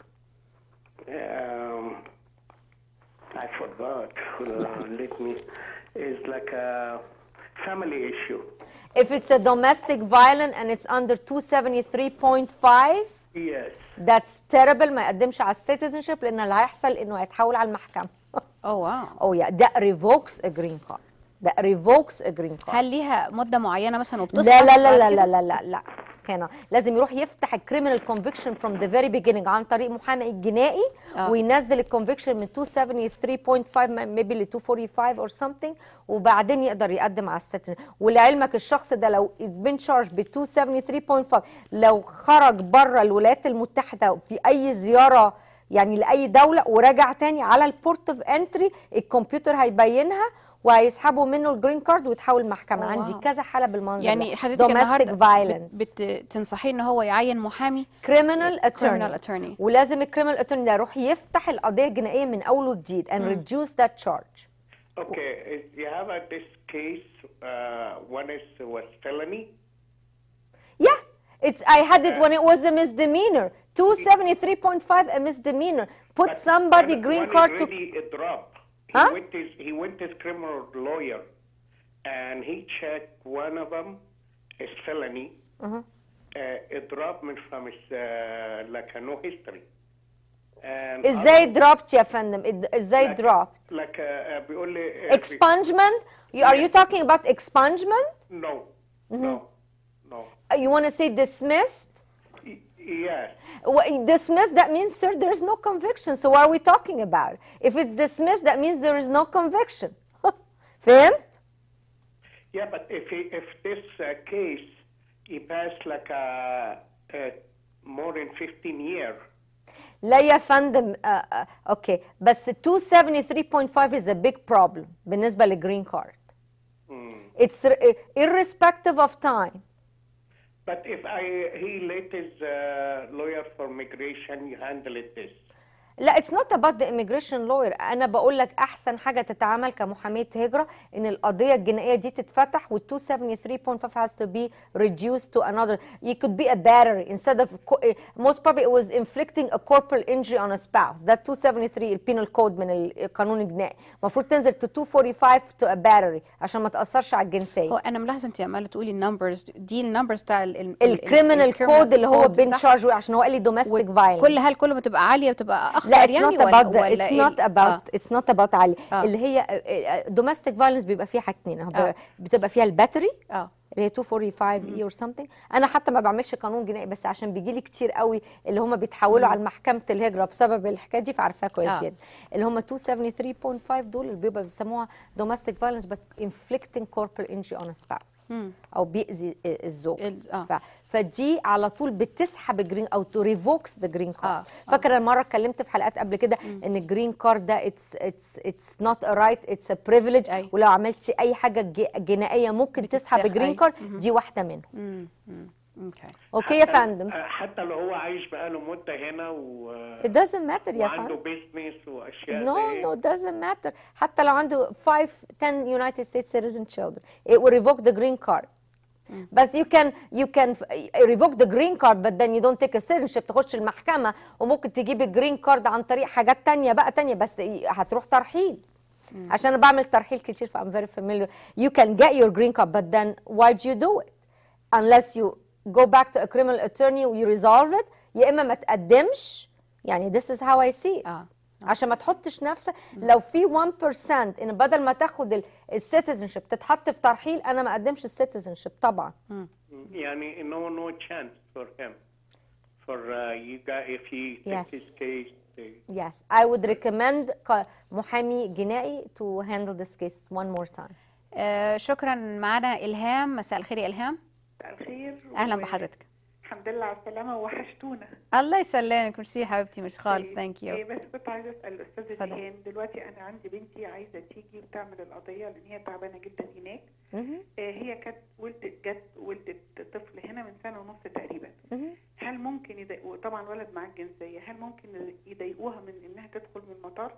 I: um, I forgot. Uh, let me. It's like a family issue.
B: If it's a domestic violence and it's under 273.5,
I: Yes.
B: that's terrible. ما يقدمش على citizenship لأن اللي هيحصل إنه هيتحول على المحكمة.
A: اوه واو
B: oh yeah, that revokes a green card. That revokes a green card.
A: هل ليها مده معينه مثلا وبتسقط
B: لا لا لا
A: بعد
B: لا
A: كده؟
B: لا لا لا لا مكانه لازم يروح يفتح الكريمنال كونفكشن فروم ذا فيري بيجيننج عن طريق محامي جنائي
A: آه.
B: وينزل الكونفكشن من 273.5 ميبي ل 245 اور something وبعدين يقدر يقدم على الستن ولعلمك الشخص ده لو بين شارج ب 273.5 لو خرج بره الولايات المتحده في اي زياره يعني لاي دوله ورجع تاني على البورت اوف انتري الكمبيوتر هيبينها وهيسحبوا منه الجرين كارد ويتحول محكمه
A: أوه،
B: عندي
A: واو.
B: كذا حاله بالمنظر
A: يعني
B: ده.
A: حضرتك
B: domestic
A: النهارده
B: violence
A: بت- بتنصحيه ان هو يعين محامي
B: criminal
A: criminal
B: attorney
A: attorney
B: ولازم الكريمنال اتورني ده يروح يفتح القضيه الجنائيه من اول وجديد and reduce that charge
I: Okay, is- you have a, this case, uh, one is was felony.
B: Yeah, it's I had it when it was a misdemeanor. 273.5 a misdemeanor. Put
I: but
B: somebody
I: one-
B: green
I: one
B: card
I: is
B: to
I: really a drop. He
B: Huh?
I: went his he went his criminal lawyer, and he checked one of them is felony.
B: Uh-huh.
I: Uh, a drop means from his uh, like a no history. And
B: ازاي
I: other-
B: dropped يا فندم إد- ازاي
I: like,
B: dropped
I: like uh, uh, بيقول لي uh,
B: expungement you, are you talking about expungement
I: No, no, no.
B: Uh, you want to say dismissed
I: Y- Yes.
B: Wh- dismissed that means sir there is no conviction so what are we talking about if it's dismissed that means there is no conviction فهمت
I: Yeah, but if he, if this uh, case he passed like a, a more than 15 years,
B: لا يا فندم آه آه اوكي بس 273.5 is a big problem بالنسبه للجرين كارد it's r- irrespective of time
I: but if I he let his uh, lawyer for migration, you handle it this.
B: لا it's not about the immigration lawyer انا بقول لك احسن حاجه تتعمل كمحاميه هجره ان القضيه الجنائيه دي تتفتح وال 273.5 has to be reduced to another it could be a battery instead of co- eh, most probably it was inflicting a corporal injury on a spouse that 273 البينال كود من القانون الجنائي المفروض تنزل to 245 to a battery عشان ما تاثرش على الجنسيه
A: هو انا ملاحظه انت عماله تقولي النمبرز دي النمبرز بتاع
B: الكريمنال كود اللي هو بين شارج عشان هو قال لي دوميستيك فايلنس
A: كل هل كل ما تبقى عاليه بتبقى اخطر
B: لا it's
A: يعني
B: not
A: ولا
B: about that
A: ولا
B: it's
A: إيه
B: not
A: ال-
B: about
A: آه.
B: it's not about علي
A: آه.
B: اللي هي domestic violence بيبقى فيها حاجتين هو
A: آه.
B: بتبقى فيها الباتري
A: اه
B: اللي هي 245 اي اور something انا حتى ما بعملش قانون جنائي بس عشان بيجي لي كتير قوي اللي هم بيتحولوا على محكمه الهجره بسبب الحكايه دي فعارفاها كويس
A: آه.
B: جدا اللي هم 273.5 دول اللي بيبقى بيسموها domestic violence but inflicting corporal injury on a spouse او بيأذي الزوج
A: ال- آه.
B: ف- فدي على طول بتسحب الجرين او تو ريفوكس ذا جرين كارد
A: آه، آه.
B: فاكره مره اتكلمت في حلقات قبل كده ان الجرين كارد ده اتس اتس اتس نوت ا رايت اتس ا بريفليج
A: أي.
B: ولو عملتي اي حاجه ج- جنائيه ممكن تسحب
A: بتستخ-
B: الجرين
A: أي.
B: كارد دي واحده منهم
A: مم. مم. اوكي
B: اوكي يا
I: حتى-
B: فندم
I: uh, حتى لو هو عايش بقاله مدة هنا و
B: it doesn't matter يا
I: وعنده
B: فندم
I: بيزنس واشياء
B: No,
I: زي
B: no, it doesn't matter. حتى لو عنده 5 10 United States citizen children, it will revoke the green card. بس you can you can revoke the green card but then you don't take a citizenship تخش المحكمة وممكن تجيب الجرين كارد عن طريق حاجات تانية بقى تانية بس هتروح ترحيل عشان انا بعمل ترحيل كتير ف I'm very familiar you can get your green card but then why do you do it unless you go back to a criminal attorney و you resolve it يا اما ما تقدمش يعني this is how I see it
A: اه
B: عشان ما تحطش نفسك لو في 1% ان بدل ما تاخد السيتيزنشيب تتحط في ترحيل انا ما اقدمش السيتيزنشيب طبعا
I: يعني no no chance for him for uh, you got if he
B: Yes.
I: takes his case they-
B: yes I would recommend ك- محامي جنائي to handle this case one more time
A: آه، شكرا معانا الهام مساء الخير يا الهام
J: الخير
A: اهلا
J: و-
A: بحضرتك
J: الحمد لله على السلامة وحشتونا
A: الله يسلمك ميرسي يا حبيبتي مش خالص
J: طيب،
A: ثانك
J: إيه
A: يو
J: بس كنت عايزة أسأل الأستاذة
A: اتفضل.
J: جيهان دلوقتي أنا عندي بنتي عايزة تيجي وتعمل القضية لأن هي تعبانة جدا هناك
B: مهم.
J: آه، هي كانت ولدت جت ولدت طفل هنا من سنة ونص تقريبا
B: مهم.
J: هل ممكن يضايقوا طبعا الولد معاه الجنسية هل ممكن يضايقوها من إنها تدخل من المطار؟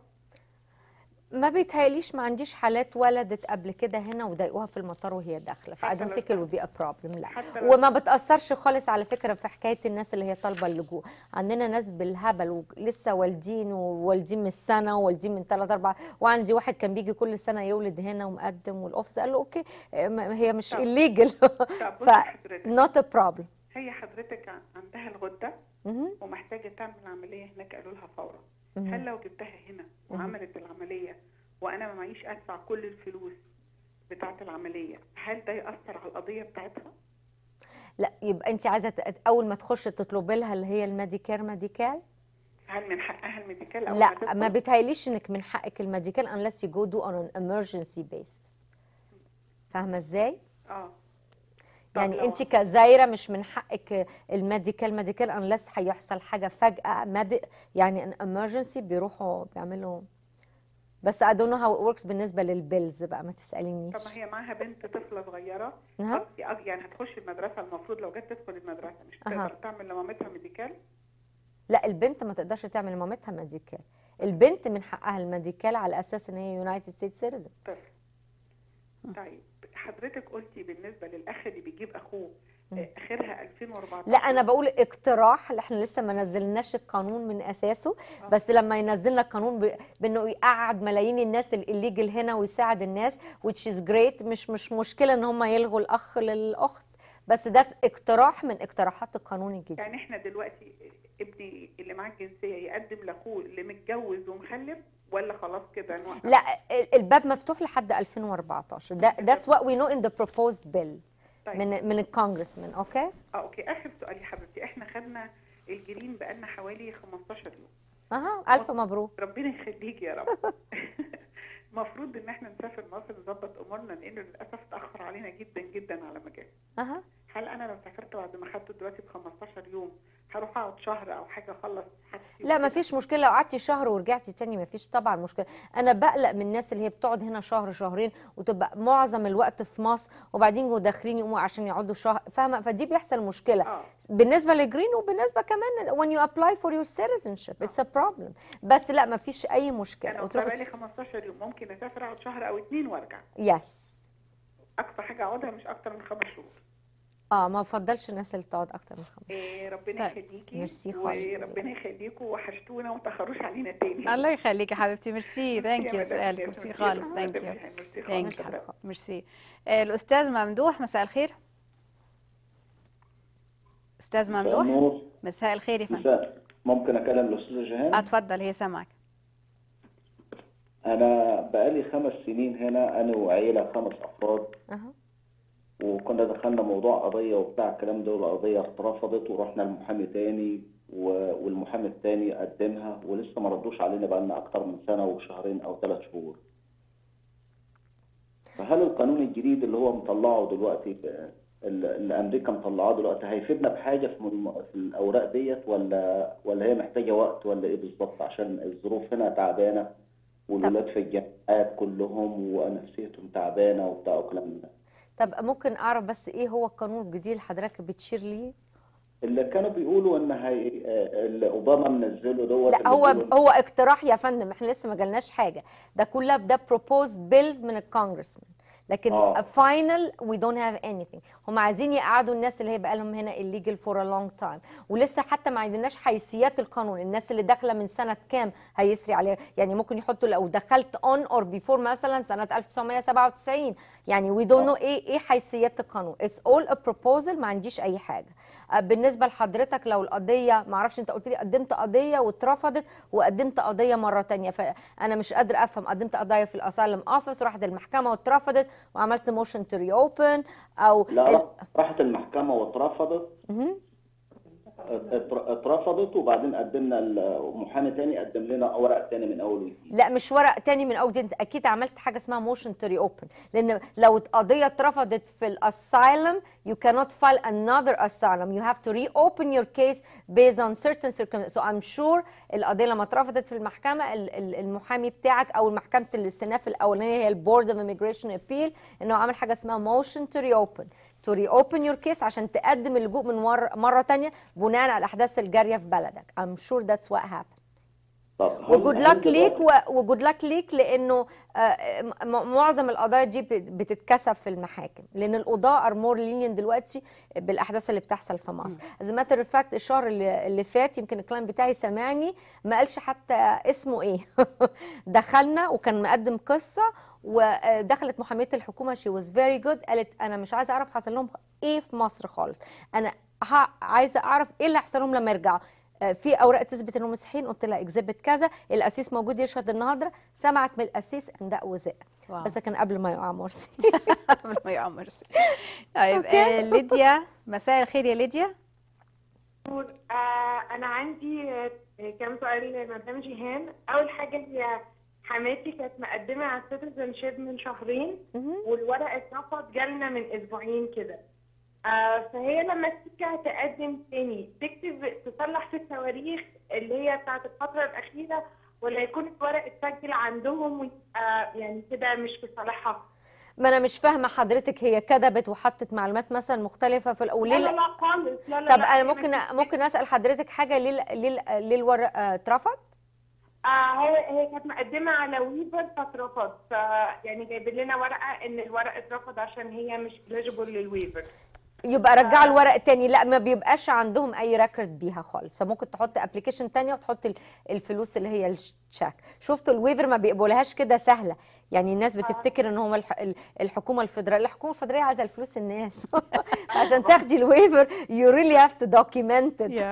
B: ما بيتهيأليش ما عنديش حالات ولدت قبل كده هنا وضايقوها في المطار وهي داخله ف I
J: حتى
B: don't
J: لو
B: think it would be a problem لا
J: حتى لو-
B: وما بتأثرش خالص على فكرة في حكاية الناس اللي هي طالبة اللجوء عندنا ناس بالهبل ولسه والدين ووالدين من السنة ووالدين من ثلاث أربع وعندي واحد كان بيجي كل سنة يولد هنا ومقدم والأوفيس قال له أوكي آه، ما- هي مش
J: طب.
B: illegal
J: طب
B: ف
J: بصي حضرتك
B: not a problem
J: هي حضرتك ع- عندها الغدة
B: مهم.
J: ومحتاجة تعمل عملية هناك قالوا لها فورا
B: مهم.
J: هل لو جبتها هنا وعملت العملية وأنا ما معيش أدفع كل الفلوس بتاعة العملية هل ده يأثر على القضية بتاعتها؟
B: لا يبقى انت عايزه ت- اول ما تخش تطلبي لها اللي هي الميديكير ميديكال
J: هل من حقها الميديكال او
B: لا ما بتهيأليش انك من حقك الميديكال unless you go do on an emergency basis فاهمه ازاي
J: اه
B: يعني
J: لو-
B: انت كزايره مش من حقك الميديكال ميديكال unless هيحصل حاجه فجاه مد... يعني ان emergency بيروحوا بيعملوا بس I don't know how it works بالنسبه للبيلز بقى ما
J: طب
B: تسالينيش
J: ما هي معاها بنت طفله صغيره
B: نعم.
J: قصدي قصدي يعني هتخش المدرسه المفروض لو جت تدخل المدرسه مش
B: أها.
J: تقدر تعمل لمامتها ميديكال
B: لا البنت ما تقدرش تعمل لمامتها ميديكال البنت من حقها الميديكال على اساس ان هي يونايتد ستيتس سيتيزن
J: طيب حضرتك قلتي بالنسبه للاخ اللي بيجيب اخوه آه، اخرها 2014
B: لا انا بقول اقتراح اللي احنا لسه ما نزلناش القانون من اساسه بس لما ينزل لك قانون ب- بانه يقعد ملايين الناس الليجل هنا ويساعد الناس which is great مش مش مشكله ان هم يلغوا الاخ للاخت بس ده اقتراح من اقتراحات القانون الجديد
J: يعني احنا دلوقتي ابني اللي معاه الجنسيه يقدم لاخوه اللي متجوز ومخلف ولا خلاص كده نوقف
B: لا ال- الباب مفتوح لحد 2014 ده that's what we know in the proposed bill
J: طيب.
B: من من الكونجرسمان اوكي
J: اه اوكي اخر سؤال يا حبيبتي احنا خدنا الجرين بقالنا حوالي 15 يوم
B: اها الف مبروك
J: ربنا يخليك يا رب المفروض ان احنا نسافر مصر نظبط امورنا لانه للاسف اتاخر علينا جدا جدا على ما جه
B: اها
J: هل انا لو سافرت بعد ما خدته دلوقتي ب 15 يوم هروح اقعد شهر او حاجه اخلص حاجتي
B: لا ما فيش مشكله لو قعدتي شهر ورجعتي تاني ما فيش طبعا مشكله انا بقلق من الناس اللي هي بتقعد هنا شهر شهرين وتبقى معظم الوقت في مصر وبعدين يجوا داخلين يقوموا عشان يقعدوا شهر فاهمه فدي بيحصل مشكله
J: آه.
B: بالنسبه للجرين وبالنسبه كمان when you apply for your citizenship it's a problem بس لا ما فيش اي مشكله
J: انا
B: وتروحي
J: بقالي 15 يوم ممكن اسافر اقعد شهر او اتنين وارجع
B: يس
J: اقصى حاجه اقعدها مش اكتر من خمس شهور
B: اه ما بفضلش الناس اللي تقعد اكتر من خمس
J: إيه ربنا
A: طيب.
J: يخليكي
B: ميرسي خالص.
J: وربنا يخليكم وحشتونا وما تاخروش علينا تاني
A: الله يخليكي يا حبيبتي ميرسي ثانك يو
J: مدام
A: سؤالك
J: خير،
A: ميرسي
J: ميرسي
A: خالص
J: يا
A: ثانك
J: مدام
A: يو
J: خير، ميرسي
A: ثانك
J: خالص.
A: يو ميرسي آه، الاستاذ ممدوح مساء الخير استاذ ممدوح
K: النور
A: مساء الخير يا فندم
K: مساء ممكن اكلم الاستاذه جيهان
A: اتفضل هي سامعك
K: انا بقالي خمس سنين هنا انا وعيله خمس افراد
B: اها
K: وكنا دخلنا موضوع قضيه وبتاع الكلام ده والقضيه اترفضت ورحنا لمحامي تاني و- والمحامي التاني قدمها ولسه ما ردوش علينا بقالنا اكتر من سنه وشهرين او ثلاث شهور فهل القانون الجديد اللي هو مطلعه دلوقتي ب- اللي اللي امريكا مطلعاه دلوقتي هيفيدنا بحاجه في الم- في الاوراق ديت ولا ولا هي محتاجه وقت ولا ايه بالظبط عشان الظروف هنا تعبانه والولاد في الجامعات كلهم ونفسيتهم تعبانه وبتاع وكلام من ده
B: طب ممكن اعرف بس ايه هو القانون الجديد اللي حضرتك بتشير ليه
K: اللي كانوا بيقولوا ان هي آه، اللي اوباما منزله دوت
B: لا
K: اللي
B: هو
K: بيقولوا-
B: هو اقتراح يا فندم احنا لسه ما جالناش حاجه ده كلها ده proposed bills من الكونجرسمان لكن
K: آه.
B: فاينل وي دونت هاف anything هم عايزين يقعدوا الناس اللي هي بقى لهم هنا illegal for a long time ولسه حتى ما عندناش حيثيات القانون الناس اللي داخله من سنه كام هيسري عليها يعني ممكن يحطوا لو دخلت on or before مثلا سنه 1997 يعني we don't know ايه ايه حيثيات القانون it's all a proposal ما عنديش اي حاجه آه، بالنسبه لحضرتك لو القضيه ما اعرفش انت قلت لي قدمت قضيه واترفضت وقدمت قضيه مره تانية فانا مش قادره افهم قدمت قضيه في الاسالم اوفيس وراحت المحكمه واترفضت وعملت موشن تو ري اوبن او
K: لا
B: ال-
K: راح- راحت المحكمه واترفضت
B: مهم.
K: اتر- اترفضت وبعدين قدمنا المحامي تاني قدم لنا ورق تاني من اول وجديد
B: لا مش ورق تاني من اول انت اكيد عملت حاجه اسمها موشن تو ري اوبن لان لو قضيه اترفضت في الاسايلم you cannot file another asylum you have to reopen your case based on certain circumstances so I'm sure القضيه لما اترفضت في المحكمه ال- ال- المحامي بتاعك او محكمه الاستئناف الاولانيه هي البورد اوف immigration appeal انه عمل حاجه اسمها موشن تو reopen to reopen your case عشان تقدم اللجوء من مره مره تانية بناء على الاحداث الجاريه في بلدك I'm sure that's what happened
K: طب هل-
B: وجود
K: هل
B: لك ليك
K: دلوقتي-
B: و- وجود لك ليك لانه آه، م- م- معظم القضايا دي بت- بتتكسب في المحاكم لان القضاء ار مور لينين دلوقتي بالاحداث اللي بتحصل في مصر از ماتر فاكت الشهر اللي, اللي فات يمكن الكلاين بتاعي سامعني ما قالش حتى اسمه ايه دخلنا وكان مقدم قصه ودخلت محاميه الحكومه شي واز فيري جود قالت انا مش عايزه اعرف حصل لهم ايه في مصر خالص انا ه- عايزه اعرف ايه اللي هيحصل لهم لما يرجعوا آه، في اوراق تثبت انهم مسيحيين قلت لها اكذبت كذا الاسيس موجود يشهد النهارده سمعت من الاسيس ان ده وزق
A: واو.
B: بس ده كان قبل ما يقع مرسي
A: قبل ما يقع مرسي طيب آه، ليديا مساء الخير يا ليديا
L: آه انا عندي آه، كام سؤال لمدام جيهان اول حاجه هي حماتي كانت مقدمه على السيتيزن شيب من شهرين والورق اترفض جالنا من اسبوعين كده آه فهي لما ترجع تقدم تاني تكتب تصلح في التواريخ اللي هي بتاعت الفتره الاخيره ولا يكون الورق اتسجل عندهم ويبقى يعني كده مش في صالحها
B: ما انا مش فاهمه حضرتك هي كذبت وحطت معلومات مثلا مختلفه في الاول
L: لا لا
B: ليه
L: لا خالص لا لا
B: طب
L: لا
B: انا
L: هي
B: ممكن
L: ما
B: ممكن اسال حضرتك حاجه ليه ليه ليه الورق آه، اترفض
L: آه هو هي كانت مقدمة على ويفر فاترفض ف يعني جايبين لنا ورقة إن الورق اترفض عشان هي مش eligible للويفر
B: يبقى رجعوا الورق تاني لا ما بيبقاش عندهم اي ريكورد بيها خالص فممكن تحط ابلكيشن تانية وتحط ال- الفلوس اللي هي التشيك شفتوا الويفر ما بيقبلوهاش كده سهله يعني الناس بتفتكر ان هم الح... ال- الحكومه الفدراليه الحكومه الفدراليه عايزه الفلوس الناس عشان تاخدي الويفر you really have to document it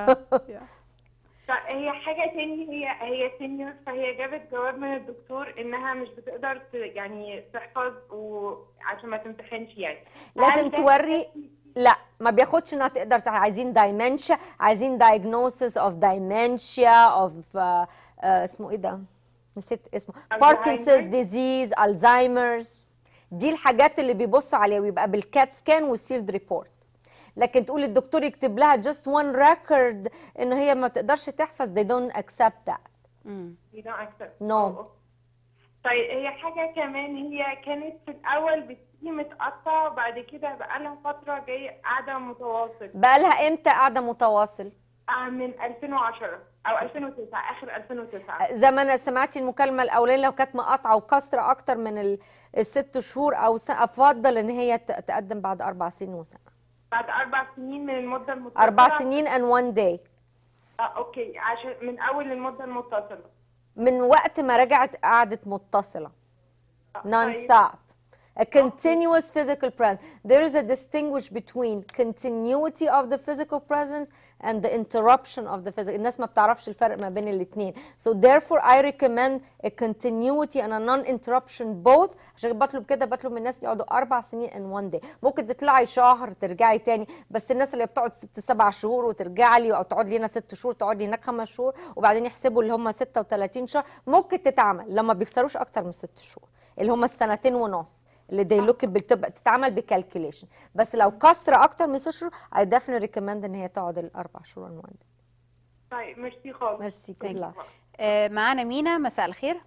L: فهي حاجة تاني هي هي سينيور فهي جابت جواب من الدكتور إنها مش بتقدر ت- يعني تحفظ وعشان ما تمتحنش يعني
B: لازم
L: هل ده-
B: توري لا ما بياخدش انها تقدر تع- عايزين دايمنشيا عايزين diagnosis of dementia of uh, uh, اسمه ايه ده نسيت اسمه باركنسونز ديزيز الزهايمرز دي الحاجات اللي بيبصوا عليها ويبقى بالكات سكان والسيلد ريبورت لكن تقول الدكتور يكتب لها just one record ان هي ما تقدرش تحفظ they don't accept that
L: You don't accept.
B: no
L: طيب هي حاجة كمان هي كانت في الأول بتيجي متقطع وبعد كده بقى لها فترة جاية قاعدة متواصل
B: بقى لها امتى قاعده متواصل
L: آه، من 2010 أو 2009 آخر 2009
B: زي ما انا سمعتي المكالمه الاولانيه لو كانت مقاطعه وكسره اكتر من ال- الست شهور او س- افضل ان هي ت- تقدم بعد اربع سنين وسنه
L: بعد أربع سنين من المدة المتصلة
B: اربع سنين and one day
L: آه أوكي عشان من أول المدة المتصلة
B: من وقت ما رجعت قعدت متصله non
L: طيب.
B: stop a continuous physical presence there is a distinguish between continuity of the physical presence and the interruption of the physical الناس ما بتعرفش الفرق ما بين الاثنين so therefore I recommend a continuity and a non-interruption both عشان بطلب كده بطلب من الناس يقعدوا اربع سنين in one day ممكن تطلعي شهر ترجعي تاني بس الناس اللي بتقعد ست سبع شهور وترجع لي او تقعد لي هنا ست شهور تقعد لي هناك خمس شهور وبعدين يحسبوا اللي هم 36 شهر ممكن تتعمل لما بيكسروش اكتر من ست شهور اللي هم السنتين ونص اللي دي لوك بتبقى تتعمل بكالكوليشن بس لو كسر اكتر من ست شهور I definitely recommend ان هي تقعد الاربع شهور in one day
L: طيب ميرسي خالص
B: ميرسي
A: Thank you.
B: كلها
A: آه، معانا مينا مساء الخير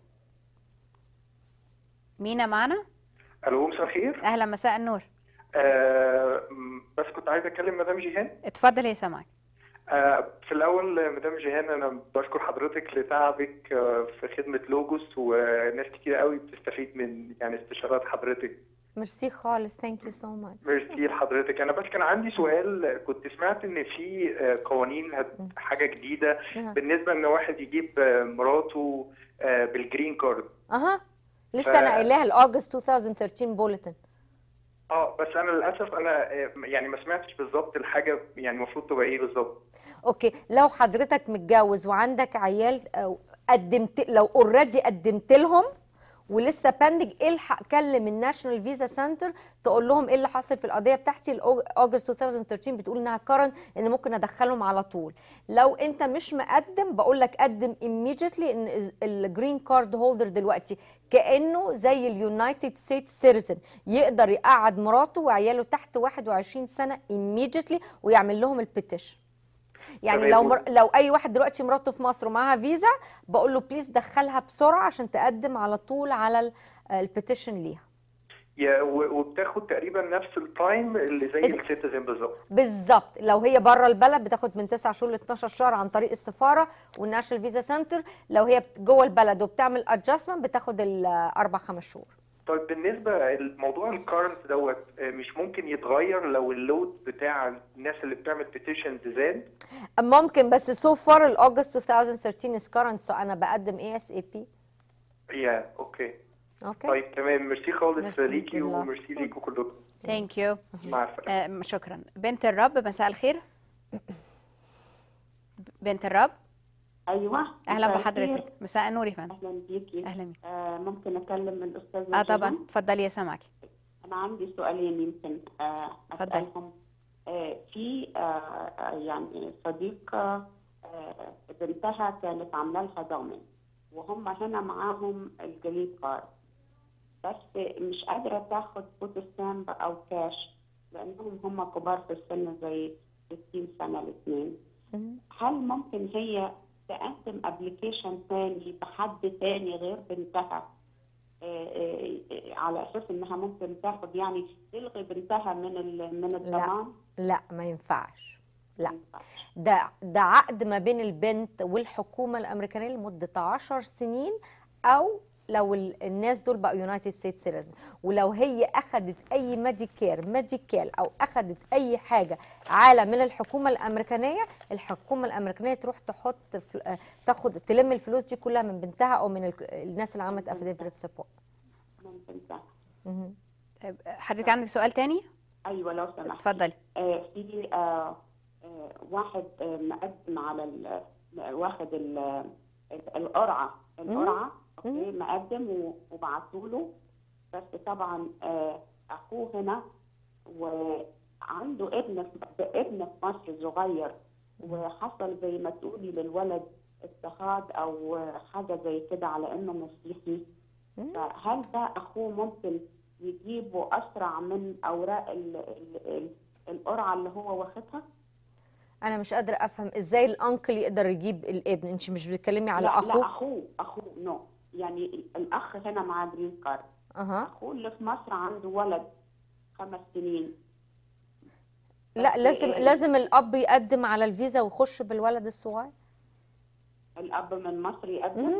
A: مينا معانا
M: الو مساء الخير
A: اهلا مساء النور
M: آه م- بس كنت عايز اتكلم مدام جيهان
A: اتفضل هي سامعك
M: آه في الاول مدام جيهان انا بشكر حضرتك لتعبك آه في خدمه لوجوس وناس كتير قوي بتستفيد من يعني استشارات حضرتك
B: ميرسي خالص ثانك يو سو ماتش
M: ميرسي لحضرتك انا بس كان عندي سؤال كنت سمعت ان في آه، قوانين هت- حاجه جديده
B: نعم.
M: بالنسبه ان واحد يجيب آه، مراته آه، بالجرين كارد
B: اها لسه
M: ف-
B: انا قايلاها الاوجست 2013 بوليتن
M: اه بس انا للاسف انا آه، يعني ما سمعتش بالظبط الحاجه يعني المفروض تبقى ايه بالظبط
B: اوكي لو حضرتك متجوز وعندك عيال أو قدمت لو اوريدي قدمت لهم ولسه بندج الحق كلم الناشونال فيزا سنتر تقول لهم ايه اللي حصل في القضيه بتاعتي الاوجست 2013 بتقول انها كارن ان ممكن ادخلهم على طول لو انت مش مقدم بقول لك قدم immediately ان الجرين كارد هولدر دلوقتي كانه زي اليونايتد ستيتس سيتيزن يقدر يقعد مراته وعياله تحت 21 سنه immediately ويعمل لهم البيتيشن يعني
M: تمام.
B: لو مر... لو اي واحد دلوقتي مراته في مصر ومعاها فيزا بقول له بليز دخلها بسرعه عشان تقدم على طول على البيتيشن ليها
M: يا و- وبتاخد تقريبا نفس التايم اللي زي
B: إذا-
M: السيتيزن بالظبط
B: بالظبط لو هي بره البلد بتاخد من 9 شهور ل 12 شهر عن طريق السفاره والناشونال فيزا سنتر لو هي بت- جوه البلد وبتعمل ادجستمنت بتاخد الاربع خمس شهور
M: طيب بالنسبه لموضوع الكارنت دوت آه، مش ممكن يتغير لو اللود بتاع الناس اللي بتعمل بيتيشنز زاد
B: ممكن بس سو فار الاوجست 2013 از كارنت سو انا بقدم اي اس اي بي
M: يا اوكي
B: اوكي
M: طيب تمام ميرسي خالص
A: ميرسي
M: ليكي
A: بالله.
M: وميرسي ليكوا كلكم
A: ثانك يو
M: مع السلامه
A: شكرا بنت الرب مساء الخير بنت الرب
E: ايوه
A: اهلا
E: مساء
A: بحضرتك
E: الخير.
A: مساء النور يا فندم
E: اهلا بيكي
A: اهلا بيك
E: آه ممكن اكلم الاستاذه
A: اه طبعا
E: جيهان؟
A: اتفضلي يا سامعكي
E: انا عندي سؤالين يمكن آه
A: اتفضلي.
E: اسالهم آه في آه آه، يعني صديقه آه بنتها كانت عامله لها ضامن وهم هنا معاهم الجليد كارد بس مش قادره تاخد فوتو ستامب او كاش لانهم هم كبار في السن زي 60 سنه الاثنين هل ممكن هي تقدم ابلكيشن تاني بحد تاني غير بنتها آه، آه، آه، على اساس انها ممكن تاخد يعني تلغي بنتها من ال- من الضمان
B: لا ما ينفعش لا ده ده عقد ما بين البنت والحكومه الامريكانيه لمده 10 سنين او لو ال- الناس دول بقوا يونايتد ستيتس سيتيزن ولو هي اخذت اي ميديكير ميديكال او اخذت اي حاجه عالة من الحكومه الامريكانيه الحكومه الامريكانيه تروح تحط فل- آه، تاخد تلم الفلوس دي كلها من بنتها او من ال- الناس اللي عملت افيديفيت سبورت
E: ممكن تاخد
A: طيب حضرتك عندك سؤال تاني
E: ايوه لو سمحت
A: اتفضلي
E: آه في آه آه واحد آه مقدم على ال- واخد ال- ال- القرعه القرعه اوكي مقدم و- وبعتوا له بس طبعا آه اخوه هنا وعنده ابن في ابن في مصر صغير وحصل زي ما تقولي للولد اضطهاد او حاجه زي كده على انه مسيحي فهل ده اخوه ممكن يجيبه اسرع من اوراق ال- ال- ال- القرعه اللي هو واخدها؟
B: انا مش قادره افهم ازاي الانكل يقدر يجيب الابن انت مش بتتكلمي على
E: لا
B: اخوه
E: لا اخوه اخوه نو يعني ال- الاخ هنا معاه جرين كارد
B: اها
E: اخوه اللي في مصر عنده ولد خمس سنين
B: لا
E: بس
B: لازم
E: إيه-
B: لازم الاب يقدم على الفيزا ويخش بالولد الصغير
E: الاب من مصر يقدم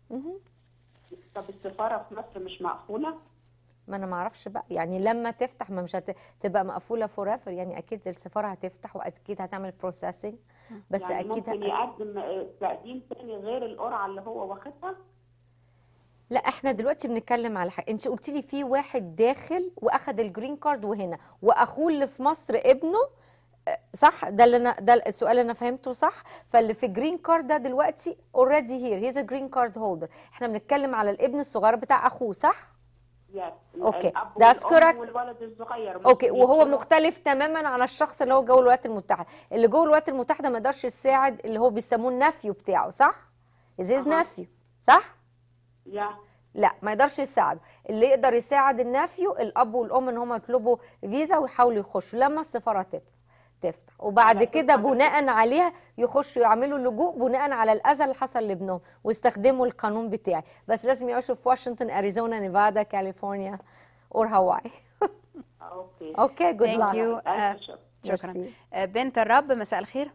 E: طب السفاره في مصر مش مقفوله؟
B: ما انا ما اعرفش بقى يعني لما تفتح ما مش هتبقى مقفوله فور ايفر يعني اكيد السفاره هتفتح واكيد هتعمل بروسيسنج بس
E: يعني
B: اكيد
E: ممكن
B: ه...
E: يقدم آه، تقديم تاني غير القرعه اللي هو واخدها؟
B: لا احنا دلوقتي بنتكلم على حاجه انت قلت لي في واحد داخل واخد الجرين كارد وهنا واخوه اللي في مصر ابنه آه، صح ده اللي انا ده السؤال اللي انا فهمته صح فاللي في جرين كارد ده دلوقتي اوريدي هير هيز ا جرين كارد هولدر احنا بنتكلم على الابن الصغير بتاع اخوه صح
E: يس
B: أوكي.
E: الاب
B: That's
E: والأم
B: correct.
E: والولد الصغير
B: اوكي
E: ممكن
B: وهو
E: يدخلوا-
B: مختلف تماما عن الشخص اللي هو جوه الولايات المتحده اللي جوه الولايات المتحده ما يقدرش يساعد اللي هو بيسموه النفيو بتاعه صح ازاز
E: أها.
B: نفيو صح
E: يا
B: لا ما يقدرش يساعده اللي يقدر يساعد النفيو الاب والام ان هم يطلبوا فيزا ويحاولوا يخشوا لما السفاره تفتح تفتح وبعد
E: على
B: كده
E: فكرة
B: بناء عليها يخشوا يعملوا لجوء بناء على الاذى اللي حصل لابنهم ويستخدموا القانون بتاعي بس لازم يعيشوا في واشنطن اريزونا نيفادا كاليفورنيا اور هاواي
E: اوكي
B: اوكي جود
A: ثانك يو شكرا
B: ميرسي.
A: آه، بنت الرب مساء الخير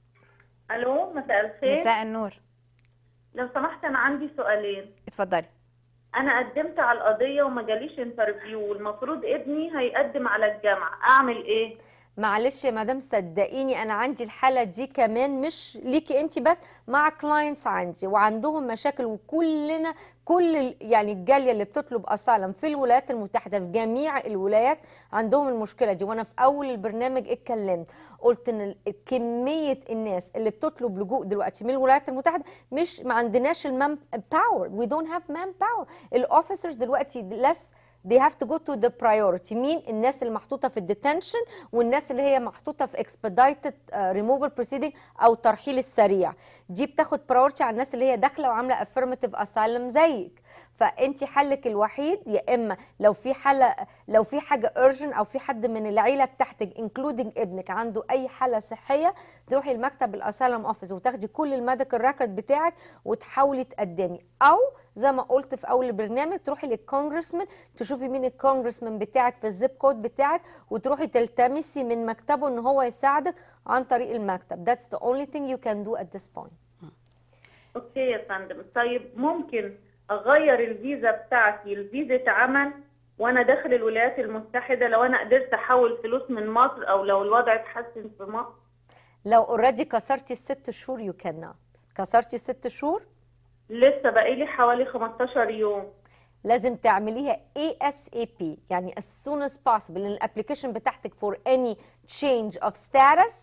N: الو مساء الخير
A: مساء النور
N: لو سمحت انا عندي سؤالين
A: اتفضلي
N: انا قدمت على القضيه وما جاليش انترفيو والمفروض ابني هيقدم على الجامعه اعمل ايه
B: معلش يا مدام صدقيني انا عندي الحاله دي كمان مش ليكي انت بس مع كلاينتس عندي وعندهم مشاكل وكلنا كل ال- يعني الجاليه اللي بتطلب اسالم في الولايات المتحده في جميع الولايات عندهم المشكله دي وانا في اول البرنامج اتكلمت قلت ان ال- كميه الناس اللي بتطلب لجوء دلوقتي من الولايات المتحده مش ما عندناش المان باور وي دونت هاف مان باور الاوفيسرز دلوقتي less they have to go to the priority مين الناس اللي محطوطه في الديتنشن والناس اللي هي محطوطه في expedited uh, removal proceeding او ترحيل السريع دي بتاخد priority على الناس اللي هي داخله وعامله affirmative asylum زيك فانت حلك الوحيد يا اما لو في حاله لو في حاجه urgent او في حد من العيله بتاعتك including ابنك عنده اي حاله صحيه تروحي المكتب الاسالم اوفيس وتاخدي كل الميديكال ريكورد بتاعك وتحاولي تقدمي او زي ما قلت في اول البرنامج تروحي للكونجرسمان تشوفي مين الكونجرسمان بتاعك في الزيب كود بتاعك وتروحي تلتمسي من مكتبه ان هو يساعدك عن طريق المكتب that's the only thing you can do at this point
N: اوكي يا فندم طيب ممكن اغير الفيزا بتاعتي لفيزا عمل وانا داخل الولايات المتحده لو انا قدرت احول فلوس من مصر او لو الوضع اتحسن في مصر
B: لو اوريدي كسرتي الست شهور you cannot كسرتي الست شهور
N: لسه بقالي حوالي 15 يوم
B: لازم تعمليها ASAP يعني as soon as possible لان الابلكيشن بتاعتك for any change of status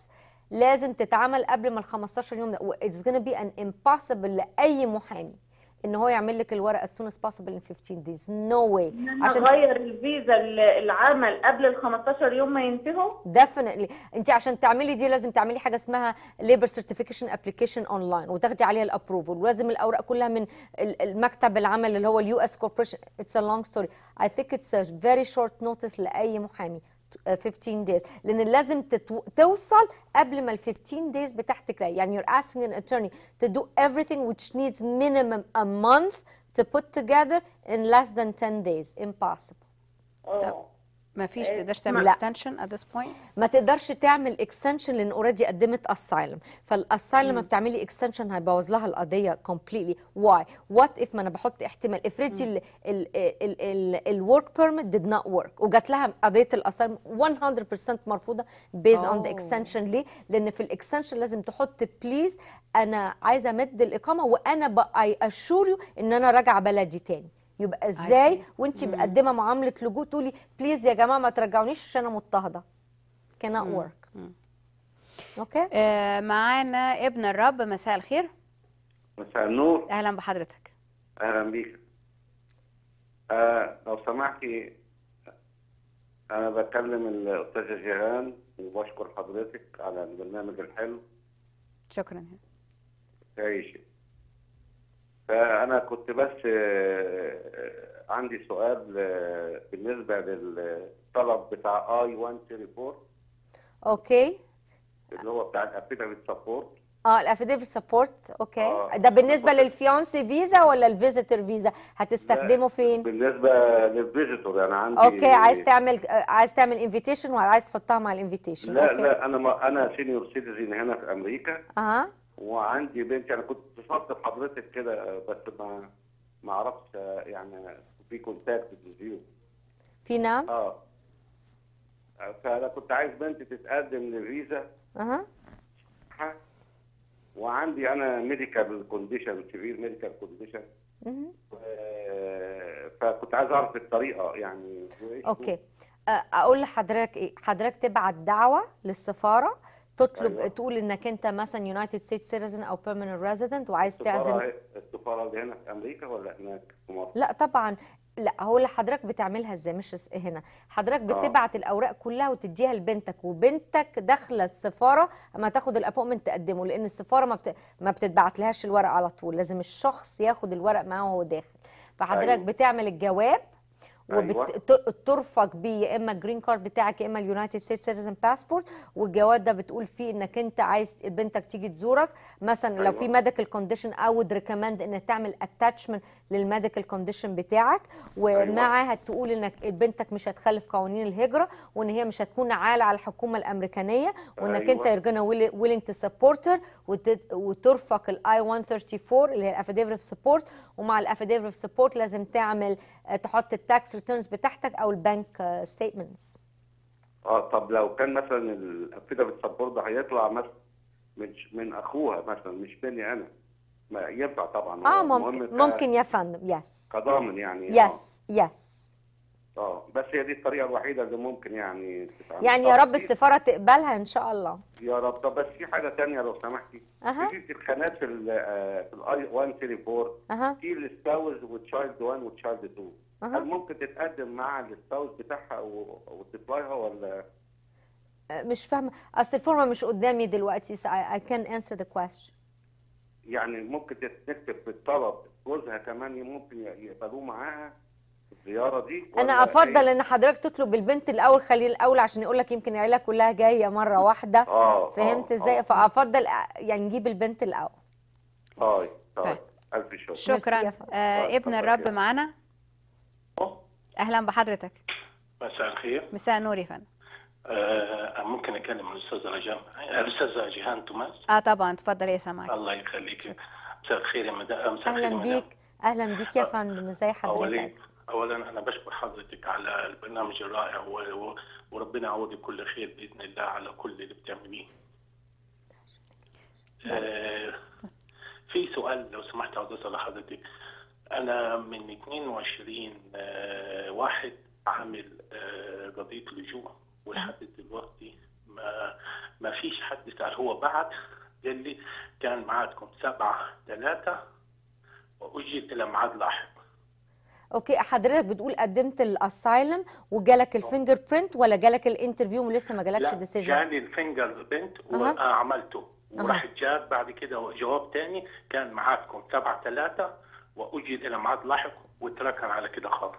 B: لازم تتعمل قبل ما ال 15 يوم ده اتس gonna be an impossible لاي محامي ان هو يعمل لك الورقه as soon as possible in 15 days no way
N: ان انا اغير الفيزا ال- العمل قبل ال 15 يوم ما ينتهوا
B: definitely انت عشان تعملي دي لازم تعملي حاجه اسمها labor certification application online وتاخدي عليها الابروفل ولازم الاوراق كلها من ال- المكتب العمل اللي هو اليو اس كوربريشن اتس a long story I think it's a very short notice لاي محامي uh, 15 days لان لازم تتو... توصل قبل ما ال 15 days بتاعتك يعني you're asking an attorney to do everything which needs minimum a month to put together in less than 10 days impossible
A: ما فيش
B: إيه،
A: تقدرش تعمل
B: لا.
A: extension at this point
B: ما تقدرش تعمل اكستنشن لان اوريدي قدمت اسايلم فالاسايلم لما
A: مم.
B: بتعملي اكستنشن هيبوظ لها القضيه كومبليتلي واي وات اف ما انا بحط احتمال افرضي الورك بيرميت ديد نوت ورك وجات لها قضيه الاسايلم 100% مرفوضه بيز اون ذا
A: Oh.
B: اكستنشن ليه؟ لان في الاكستنشن لازم تحط بليز انا عايزه امد الاقامه وانا اي اشور يو ان انا راجعه بلدي تاني يبقى ازاي
A: see.
B: وانت
A: مم.
B: مقدمه معامله لجوء تقولي بليز يا جماعه ما ترجعونيش عشان انا مضطهده cannot
A: مم.
B: work اوكي
A: آه معانا ابن الرب مساء الخير
O: مساء النور
A: اهلا بحضرتك
O: اهلا بيك آه لو سمحتي انا بكلم الاستاذه جيهان وبشكر حضرتك على البرنامج الحلو
A: شكرا
O: تعيشي فانا كنت بس آه، آه، عندي سؤال آه، بالنسبه للطلب بتاع اي 134
B: اوكي
O: اللي هو بتاع الافيدافيت سبورت
B: اه الافيديفيت سبورت اوكي
O: آه.
B: ده بالنسبه للفيونسي فيزا ولا الفيزيتور فيزا هتستخدمه فين
O: بالنسبه للفيزيتور انا عندي
B: اوكي عايز تعمل آه، عايز تعمل انفيتيشن ولا عايز تحطها مع الانفيتيشن
O: لا
B: اوكي
O: لا انا ما انا سينيور سيتيزن هنا في امريكا
B: اها
O: وعندي بنتي انا كنت اتصلت بحضرتك كده بس ما ما اعرفش يعني في كونتاكت بالفيو
B: في نعم
O: اه فانا كنت عايز بنتي تتقدم لفيزا
B: اها
O: وعندي انا ميديكال كونديشن سيفير ميديكال كونديشن
B: مهم.
O: فكنت عايز اعرف الطريقه يعني وإيش
B: اوكي آه، اقول لحضرتك ايه حضرتك تبعت دعوه للسفاره تطلب
O: أيوة.
B: تقول انك انت مثلا يونايتد ستيتس سيتيزن او بيرمننت ريزيدنت وعايز تعزم
O: السفاره السفاره اللي هنا في امريكا ولا هناك في مصر؟
B: لا طبعا لا هو اللي حضرتك بتعملها ازاي مش اس- هنا حضرتك
O: آه.
B: بتبعت الاوراق كلها وتديها لبنتك وبنتك داخله السفاره اما تاخد الابوينتمنت تقدمه لان السفاره ما بت... ما بتتبعت لهاش الورق على طول لازم الشخص ياخد الورق معاه وهو داخل فحضرتك
O: أيوة.
B: بتعمل الجواب
O: أيوة.
B: وترفق بيه يا اما الجرين كارد بتاعك يا اما اليونايتد ستيتس سيتيزن باسبورت والجواب ده بتقول فيه انك انت عايز بنتك تيجي تزورك مثلا لو
O: أيوة.
B: في ميديكال كونديشن I would recommend ان تعمل اتاتشمنت للميديكال كونديشن بتاعك ومعاها تقول انك بنتك مش هتخالف قوانين الهجره وان هي مش هتكون عالة على الحكومه الامريكانيه وانك
O: أيوة.
B: انت you're gonna willing to support her وت- وترفق الاي 134 اللي هي الافيديفيت سبورت ومع الافيديفيت سبورت لازم تعمل آه، تحط التاكس ريتيرنز بتاعتك او البنك ستيتمنتس
O: اه طب لو كان مثلا الافيدافيت سبورت ده هيطلع مثلا من من اخوها مثلا مش مني انا ما ينفع طبعا
B: اه
O: هو
B: ممكن
O: ك-
B: ممكن يا فندم يس
O: كضامن يعني
B: يس يس
O: اه اه بس هي دي الطريقه الوحيده اللي ممكن يعني تتعمل
B: يعني يا
O: طب
B: رب
O: في-
B: السفاره تقبلها ان شاء الله
O: يا رب طب بس في حاجه تانية لو سمحتي
B: أها.
O: في الخانات في ال آه، في الاي 134
B: اها
O: في السباوز وتشايلد 1 وتشايلد 2
B: أها.
O: هل ممكن تتقدم مع السباوز بتاعها و- وتطلعها ولا
B: آه، مش فاهمه اصل الفورمه مش قدامي دلوقتي so I, I can answer the question
O: يعني ممكن تكتب في الطلب جوزها كمان ممكن يقبلوه معاها في الزياره دي
B: انا
O: ولا
B: افضل
O: هي-
B: ان حضرتك تطلب البنت الاول خليه الاول عشان يقول لك يمكن العيله كلها جايه مره واحده
O: اه
B: فهمت
O: آه،
B: ازاي
O: آه.
B: فافضل أ- يعني نجيب البنت الاول
O: طيب طيب الف شكر
A: شكرا آه ابن الرب معانا اهلا بحضرتك
P: مساء الخير
A: مساء النور يا فندم
P: آه ممكن اكلم الاستاذ رجاء الاستاذ جيهان توماس
A: اه طبعا اتفضل يا سامعك
P: الله يخليك مساء الخير يا مدام مساء الخير
B: اهلا
P: يا مدام.
B: بيك اهلا بيك يا فندم ازاي
P: اولا
B: حضرتك
P: اولا انا بشكر حضرتك على البرنامج الرائع و... و... وربنا يعوضك كل خير باذن الله على كل اللي بتعمليه. آه في سؤال لو سمحت عاوز اسال حضرتك انا من 22 آه واحد عامل آه قضيه لجوء ولحد دلوقتي ما ما فيش حد سال هو بعد قال لي كان معادكم سبعة ثلاثة واجل الى ميعاد لاحق
B: اوكي حضرتك بتقول قدمت الاسايلم وجالك الفينجر برينت ولا جالك الانترفيو ولسه ما جالكش
P: لا
B: ديسيجن
P: جاني الفينجر بنت
B: أها.
P: وعملته
B: أها.
P: وراح جاب بعد كده جواب تاني كان معادكم سبعة ثلاثة واجل الى ميعاد لاحق واتركن على كده خالص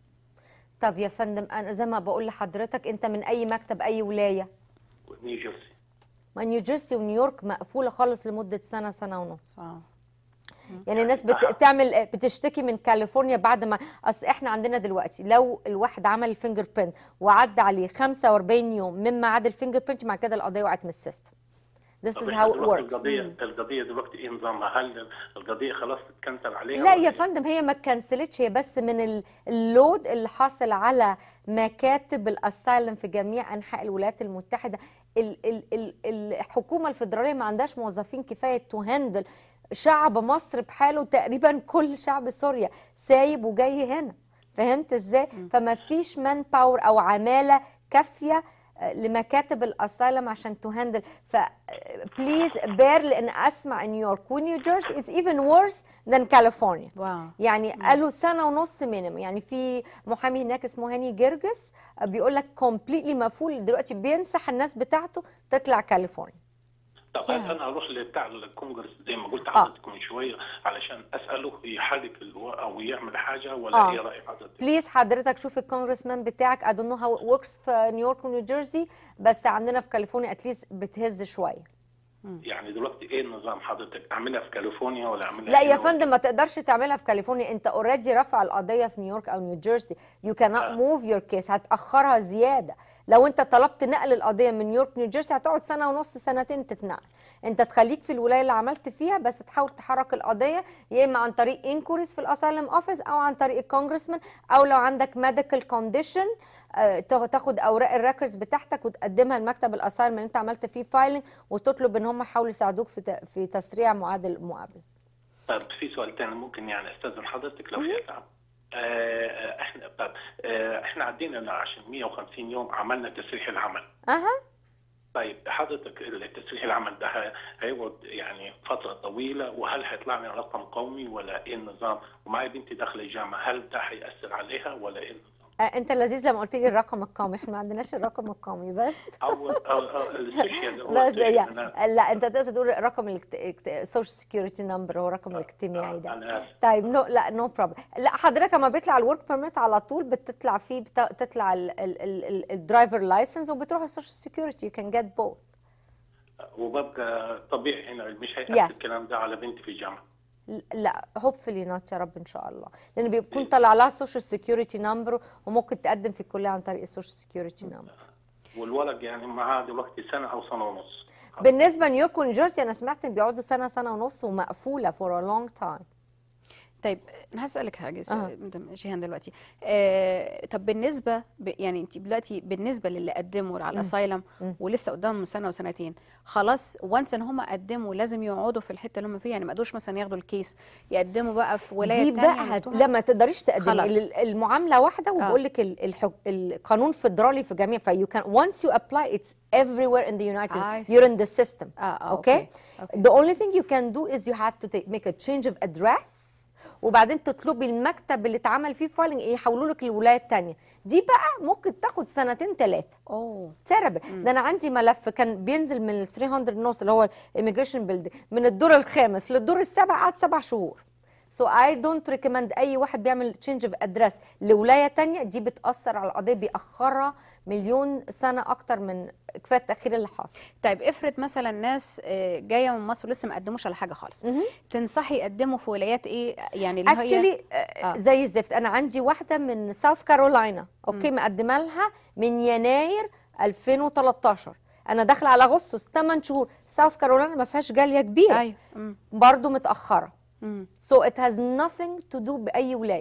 B: طب يا فندم انا زي ما بقول لحضرتك انت من اي مكتب اي ولايه
P: نيوجيرسي
B: ما نيوجيرسي ونيويورك مقفوله خالص لمده سنه سنه ونص
A: اه
B: يعني الناس بتعمل بتشتكي من كاليفورنيا بعد ما اصل احنا عندنا دلوقتي لو الواحد عمل الفينجر برينت وعدى عليه 45 يوم من ميعاد الفينجر برينت مع كده القضيه وقعت من السيستم This
P: طب
B: is
P: إحنا
B: how it
P: دلوقتي
B: works.
P: القضية القضية دلوقتي ايه نظامها؟ هل القضية خلاص تتكنسل عليها؟
B: لا
P: ولا
B: يا فندم هي ما كنسلتش هي بس من ال- اللود اللي حاصل على مكاتب الاسايلم في جميع انحاء الولايات المتحده ال ال ال الحكومه الفدراليه ما عندهاش موظفين كفايه تو هاندل شعب مصر بحاله تقريبا كل شعب سوريا سايب وجاي هنا فهمت ازاي فما فيش مان باور او عماله كافيه آه، لمكاتب الاسايلم عشان تهندل ف بليز بير لان اسمع نيويورك ونيو جيرسي اتس ايفن ورس ذان كاليفورنيا
A: واو
B: يعني قالوا سنه ونص مينيمم يعني في محامي هناك اسمه هاني جرجس آه، بيقول لك كومبليتلي مقفول دلوقتي بينصح الناس بتاعته تطلع كاليفورنيا
P: طب هل انا اروح لبتاع الكونجرس زي ما قلت
B: آه.
P: حضرتك من شويه علشان اساله يحرك الو... او يعمل حاجه ولا
B: آه.
P: ايه راي حضرتك؟
B: بليز حضرتك شوف الكونجرس بتاعك I don't know how it works في نيويورك ونيو جيرسي بس عندنا في كاليفورنيا اتليست بتهز شويه
P: يعني دلوقتي ايه النظام حضرتك؟ اعملها في كاليفورنيا ولا اعملها
B: لا
P: هنا
B: يا فندم ما تقدرش تعملها في كاليفورنيا انت اوريدي رافع القضيه في نيويورك او نيو جيرسي يو cannot موف يور كيس هتاخرها زياده لو انت طلبت نقل القضيه من نيويورك نيو جيرسي هتقعد سنه ونص سنتين تتنقل انت تخليك في الولايه اللي عملت فيها بس تحاول تحرك القضيه يا اما عن طريق انكوريز في الاسايلم اوفيس او عن طريق الكونجرسمان او لو عندك ميديكال كونديشن تاخد اوراق الريكوردز بتاعتك وتقدمها لمكتب الاسايلم اللي انت عملت فيه فايلنج وتطلب ان هم يحاولوا يساعدوك في ت- في تسريع معادل المقابله
P: طب في سؤال تاني ممكن يعني استاذن حضرتك لو في تعب آه احنا طب آه احنا عدينا عشان 150 يوم عملنا تسريح العمل
B: اها
P: طيب حضرتك التسريح العمل ده ه- هيقعد يعني فتره طويله وهل هيطلع لنا رقم قومي ولا ايه النظام؟ ومعايا بنتي داخله الجامعه هل ده هياثر عليها ولا ايه النظام؟
B: آه، انت لذيذ لما قلت لي الرقم القومي احنا ما عندناش الرقم القومي بس
P: او او, أو السوشيال هو
B: بس
P: اللي
B: يعني
P: أنا-
B: لا انت تقصد تقول رقم السوشيال سكيورتي نمبر هو الرقم الاجتماعي ده
P: انا اسف
B: طيب نو لا نو بروبلم لا حضرتك لما بيطلع الورك بيرميت على طول بتطلع فيه بت- تطلع الدرايفر لايسنس وبتروح السوشيال سكيورتي يو كان جيت بوث
P: وببقى طبيعي هنا مش
B: Yes.
P: هيأثر الكلام ده على بنتي في الجامعه
B: لا هوبفلي نوت يا رب ان شاء الله لان بيكون طلع لها سوشيال سكيورتي نمبر وممكن تقدم في الكليه عن طريق السوشيال سكيورتي نمبر
P: والولد يعني معاه دلوقتي سنه او سنه ونص
B: بالنسبه لنيويورك ونيوجيرسي انا سمعت ان بيقعدوا سنه سنه ونص ومقفوله فور ا لونج تايم
A: طيب انا هسالك حاجه
B: آه.
A: مدام جيهان دلوقتي آه طب بالنسبه ب... يعني انت دلوقتي بالنسبه للي قدموا على الاسايلم ولسه قدامهم سنه وسنتين خلاص وانس ان هم قدموا لازم يقعدوا في الحته اللي هم فيها يعني ما قدروش مثلا ياخدوا الكيس يقدموا بقى في ولايه
B: دي
A: تانية
B: بقى هت...
A: ياخدوها؟
B: لا ما تقدريش تقدمي
A: خلاص.
B: ال- المعامله واحده وبقول لك ال- الحك... القانون فدرالي في جميع ف you can once you apply it's everywhere in the United
A: I
B: States
A: see.
B: you're in the system
A: اه اه
B: okay
A: اوكي
B: the only thing you can do is you have to take, make a change of address وبعدين تطلبي المكتب اللي اتعمل فيه فايلنج يحولوا لك الولايه الثانيه دي بقى ممكن تاخد سنتين ثلاثه
A: اوه
B: تيربل ده انا عندي ملف كان بينزل من ال 300 نوس اللي هو الاميجريشن بيلدينج من الدور الخامس للدور السابع قعد سبع شهور سو اي دونت ريكومند اي واحد بيعمل تشينج اوف ادريس لولايه تانية دي بتاثر على القضيه بيأخرها مليون سنه اكتر من كفايه التاخير اللي حاصل
A: طيب افرض مثلا ناس آه، جايه من مصر لسه ما قدموش على حاجه خالص تنصحي يقدموا في ولايات ايه يعني اللي هي
B: اكشلي زي الزفت انا عندي واحده من ساوث كارولاينا اوكي مقدمه لها من يناير 2013 انا داخله على اغسطس 8 شهور ساوث كارولاينا ما فيهاش جاليه كبيره
A: ايوه مم.
B: برضه متاخره
A: مم.
B: so it has nothing to do باي ولايه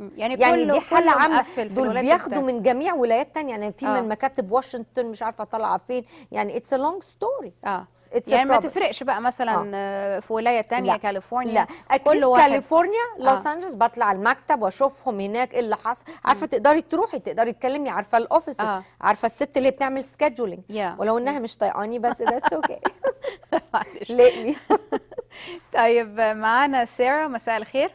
A: يعني
B: يعني
A: كله-
B: دي حاله
A: كله
B: عامه
A: مقفل في
B: دول
A: الولايات
B: بياخدوا
A: المتحدة.
B: من جميع ولايات تانية يعني في
A: آه.
B: من مكاتب واشنطن مش عارفه طالعه فين يعني اتس ا لونج ستوري
A: اه
B: It's a
A: يعني ما
B: problem.
A: تفرقش بقى مثلا آه. في ولايه تانية
B: لا.
A: كاليفورنيا
B: لا
A: كل
B: اتليست
A: واحد
B: كاليفورنيا لوس
A: آه.
B: انجلوس بطلع المكتب واشوفهم هناك ايه اللي حصل عارفه تقدري تروحي تقدري تكلمي عارفه الاوفيس
A: آه.
B: عارفه الست اللي بتعمل سكادجولينج
A: Yeah.
B: ولو انها مش طايقاني بس ذاتس اوكي ليه
A: طيب معانا ساره مساء الخير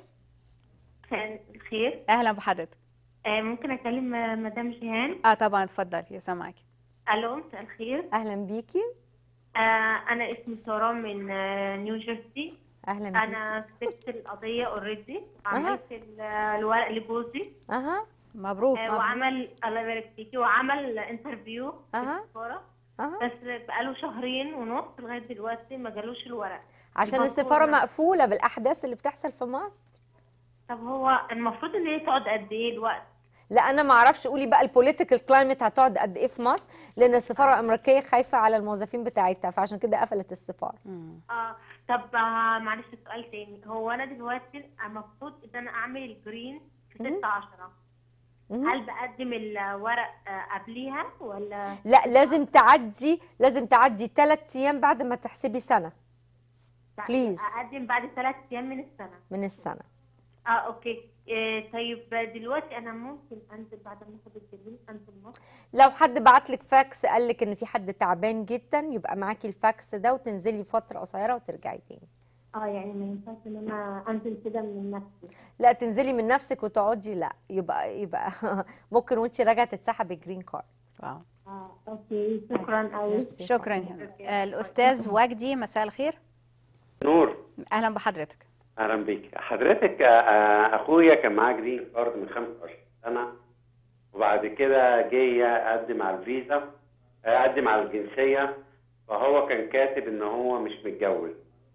Q: الخير
A: اهلا بحضرتك
Q: آه، ممكن اكلم آه، مدام جيهان
A: اه طبعا اتفضل يا سامعك
Q: الو مساء الخير
B: اهلا بيكي
Q: آه، انا اسمي ساره من آه، نيو جيرسي
B: اهلا بيكي
Q: انا كتبت القضيه اوريدي عملت ال- الورق لجوزي
B: اها
A: مبروك
Q: آه، وعمل الله يبارك فيكي وعمل انترفيو في
B: أها.
Q: السفاره
B: أها.
Q: بس بقاله شهرين ونص لغايه دلوقتي ما جالوش الورق
B: عشان
Q: الباسبور-
B: السفاره مقفوله بالاحداث اللي بتحصل في مصر
Q: طب هو المفروض ان هي تقعد قد ايه الوقت
B: لا انا ما اعرفش قولي بقى البوليتيكال كلايمت هتقعد قد ايه في مصر لان السفاره الامريكيه خايفه على الموظفين بتاعتها فعشان كده قفلت السفاره
Q: اه طب آه، معلش سؤال تاني هو انا دلوقتي المفروض ان انا اعمل الجرين في 6 10 هل بقدم الورق آه، قبليها ولا
B: لا لازم تعدي لازم تعدي ثلاث ايام بعد ما تحسبي سنه بليز
Q: اقدم بعد ثلاث ايام من السنه
B: من السنه
Q: اه اوكي إيه طيب دلوقتي انا ممكن انزل بعد ما اخد الجرين انزل مصر
B: لو حد بعت لك فاكس قال لك ان في حد تعبان جدا يبقى معاكي الفاكس ده وتنزلي فتره قصيره وترجعي تاني
Q: اه يعني ما ينفعش ان انا انزل كده من نفسي
B: لا تنزلي من نفسك وتقعدي لا يبقى يبقى ممكن وانت راجعه تتسحبي جرين كارد
A: واو
Q: اه اوكي شكرا قوي
A: شكرا يا الاستاذ وجدي مساء الخير
R: نور
A: اهلا بحضرتك
R: اهلا بيك حضرتك آه، آه، اخويا كان معاه جرين كارد من 25 سنه وبعد كده جه يقدم على الفيزا آه، يقدم على الجنسيه فهو كان كاتب ان هو مش متجوز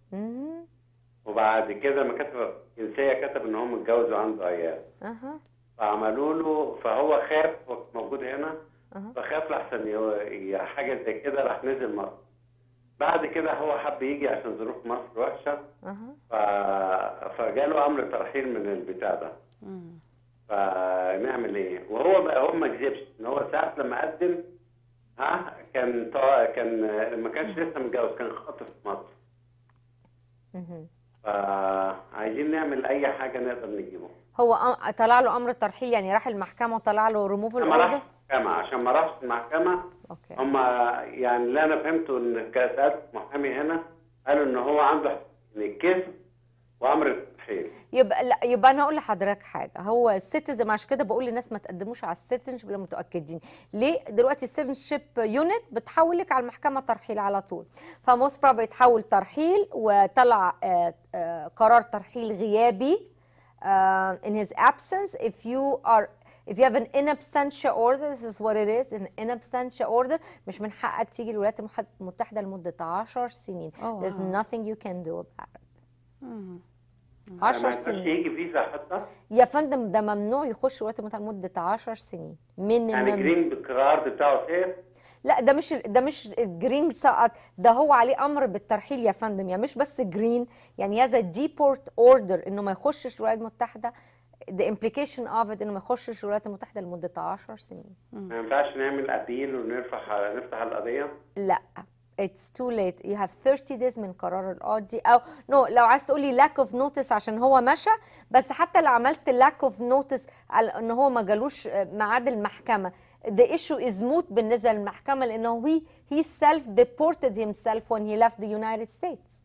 R: وبعد كده لما كتب الجنسيه كتب ان هو متجوز وعنده عيال
B: اها
R: فعملوا له فهو خاف هو كان موجود هنا فخاف لحسن ي- ي- حاجه زي كده راح نزل مصر بعد كده هو حب يجي عشان ظروف مصر وحشه
B: اها
R: ف... فجاله امر ترحيل من البتاع ده فنعمل ايه وهو بقى هو ما كذبش ان هو ساعه لما قدم ها كان طا... كان ما كانش لسه متجوز كان خاطب في مصر
B: مهم.
R: فعايزين نعمل اي حاجه نقدر نجيبه
B: هو أم- طلع له امر ترحيل يعني راح المحكمه وطلع له ريموفال
R: ما راحش
B: اوردر
R: المحكمه عشان ما راحش المحكمه
B: اوكي
R: هم يعني اللي انا فهمته ان كسالت محامي هنا قالوا ان هو عنده كذب وامر الترحيل
B: يبقى لا يبقى انا اقول لحضرتك حاجه هو السيتيزن عشان كده بقول للناس ما تقدموش على السيتيزنشيب لما متاكدين ليه دلوقتي السيتيزنشيب يونت بتحولك على المحكمه ترحيل على طول فموست بروبلي يتحول ترحيل وطلع آه، آه، قرار ترحيل غيابي آه، in his absence if you are if you have an in absentia order this is what it is an in absentia order مش من حقك تيجي الولايات المح- المتحده لمده 10 سنين
A: Oh,
B: there's
A: wow.
B: nothing you can do about it
A: مم.
B: 10
R: ما ينفعش
B: سنين
R: يجي فيزا حتى
B: يا فندم ده ممنوع يخش الولايات المتحده لمده 10 سنين مينيمم
R: يعني جرين بالقرار بتاعه سير
B: لا ده مش ده مش الجرين سقط ده هو عليه امر بالترحيل يا فندم يعني مش بس جرين يعني هذا ديبورت اوردر انه ما يخشش الولايات المتحده the implication of it انه ما يخشش الولايات المتحده لمده 10 سنين
R: ما ينفعش نعمل ابيل ونرفع نفتح القضيه
B: لا it's too late you have 30 days من قرار القاضي او نو no, لو عايز تقولي lack of notice عشان هو مشى بس حتى لو عملت lack of notice على ان هو ما جالوش ميعاد المحكمه the issue is moot بالنسبه للمحكمه لانه he he self deported himself when he left the United States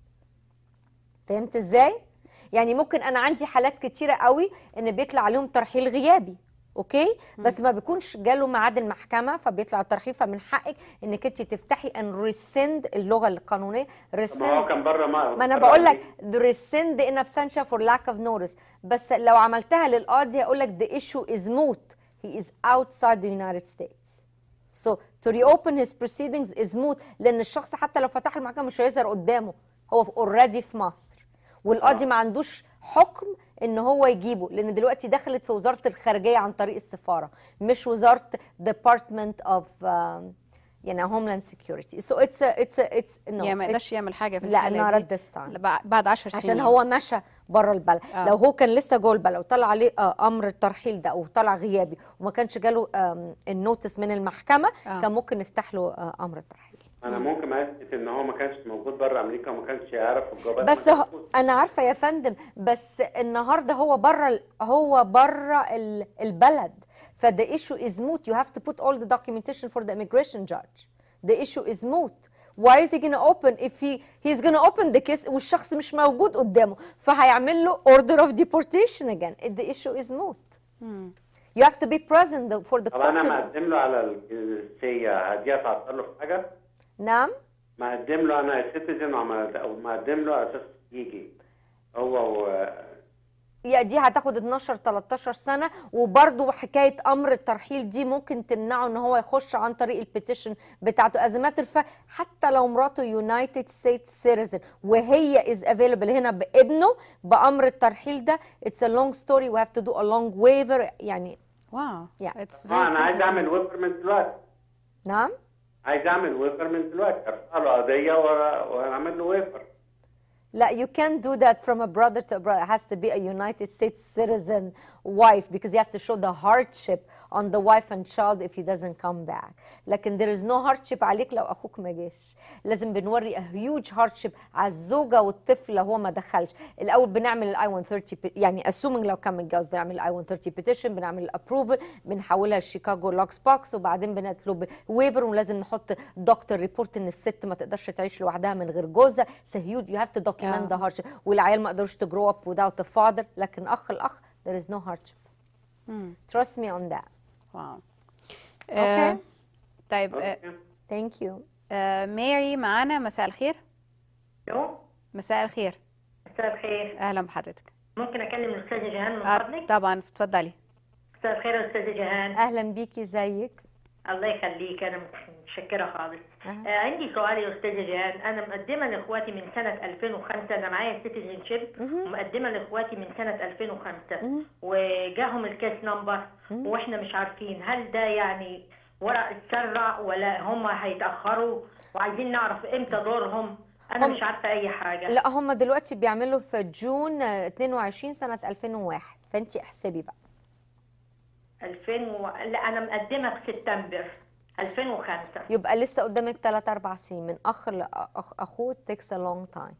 B: فهمت ازاي يعني ممكن انا عندي حالات كتيره قوي ان بيطلع عليهم ترحيل غيابي اوكي بس ما بيكونش جاله ميعاد المحكمه فبيطلع الترحيل فمن حقك انك انت تفتحي ان ريسند اللغه القانونيه
R: ما هو
B: ريسند
R: كان بره ما
B: ما انا بقول لك the rescind in absentia for lack of notice بس لو عملتها للقاضي هيقول لك the issue is moot he is outside the United States so to reopen his proceedings is moot لان الشخص حتى لو فتح المحكمه مش هيظهر قدامه هو already في مصر والقاضي ما عندوش حكم ان هو يجيبه لان دلوقتي دخلت في وزاره الخارجيه عن طريق السفاره مش وزاره department of um, يعني هوملاند سكيورتي سو اتس اتس اتس
A: يعني ما يقدرش يعمل حاجه في
B: لا
A: الحاله
B: not
A: دي
B: at this time.
A: لبع- بعد 10 سنين
B: عشان هو مشى بره البلد
A: آه.
B: لو هو كان لسه جوه البلد وطلع عليه آه، امر الترحيل ده او طلع غيابي وما كانش جاله آم، النوتس من المحكمه
R: آه.
B: كان ممكن نفتح له آه، امر الترحيل
R: انا ممكن اثبت ان هو ما كانش موجود بره امريكا وما كانش يعرف الجوابات
B: بس
R: ما
B: هو انا عارفه يا فندم بس النهارده هو بره ال- هو بره ال- البلد فده issue is moot you have to put all the documentation for the immigration judge the issue is moot why is he gonna open if he he's gonna open the case والشخص مش موجود قدامه فهيعمل له order of deportation again the issue is moot you have to be present for the
R: طب
B: court
R: انا
B: to-
R: مقدم له على الجنسيه دي هتعطل له في حاجه؟
B: نعم
R: مقدم له انا سيتيزن او مقدم له اساس يجي هو و...
B: يا دي هتاخد 12 13 سنه وبرده حكايه امر الترحيل دي ممكن تمنعه ان هو يخش عن طريق البيتيشن بتاعته ازمات الف حتى لو مراته يونايتد ستيتس سيتيزن وهي از افيلبل هنا بابنه بامر الترحيل ده اتس ا لونج ستوري وي هاف تو دو ا لونج ويفر يعني
A: واو
B: اتس
R: اه انا عايز اعمل ويفر من دلوقتي
B: نعم
R: عايز اعمل ويفر من دلوقتي ارفع له قضيه وأ- واعمل له ويفر
B: لا you can't do that from a brother to a brother. It has to be a United States citizen wife because you have to show the hardship on the wife and child if he doesn't come back. لكن there is no hardship عليك لو أخوك ما جاش. لازم بنوري a huge hardship على الزوجة والطفل لو هو ما دخلش. الأول بنعمل ال I-130 ب- يعني assuming لو كان متجوز بنعمل ال I-130 petition بنعمل الابروفل بنحولها لشيكاغو لوكس بوكس وبعدين بنطلب ويفر ولازم نحط دكتور ريبورت ان الست ما تقدرش تعيش لوحدها من غير جوزها so huge you have to document
A: Yeah.
B: the hardship والعيال ما قدروش to grow up without a father لكن اخ الاخ there is no hardship trust me on that
A: واو
B: Okay.
A: آه، طيب آه،
B: thank you
A: آه، ماري معانا مساء الخير
S: الو
A: مساء الخير
S: مساء الخير
A: اهلا بحضرتك
S: ممكن اكلم الاستاذه جيهان من
A: آه،
S: فضلك
A: طبعا اتفضلي
S: مساء الخير يا استاذه جيهان
B: اهلا بيكي زيك
S: الله يخليك انا متشكره خالص آه عندي سؤال يا استاذه جيهان انا مقدمه لاخواتي من سنه 2005 انا معايا سيتيزن شيب ومقدمه لاخواتي من سنه 2005 وجاهم الكيس نمبر واحنا مش عارفين هل ده يعني ورق اتسرع ولا هم هيتاخروا وعايزين نعرف امتى دورهم انا
B: هم-
S: مش عارفه اي حاجه
B: لا هم دلوقتي بيعملوا في جون آه، 22 سنه 2001 فانت احسبي بقى
S: 2000 و... لا انا مقدمه في سبتمبر 2005
B: يبقى لسه قدامك 3 4 سنين من اخ لاخ اخوه takes a long time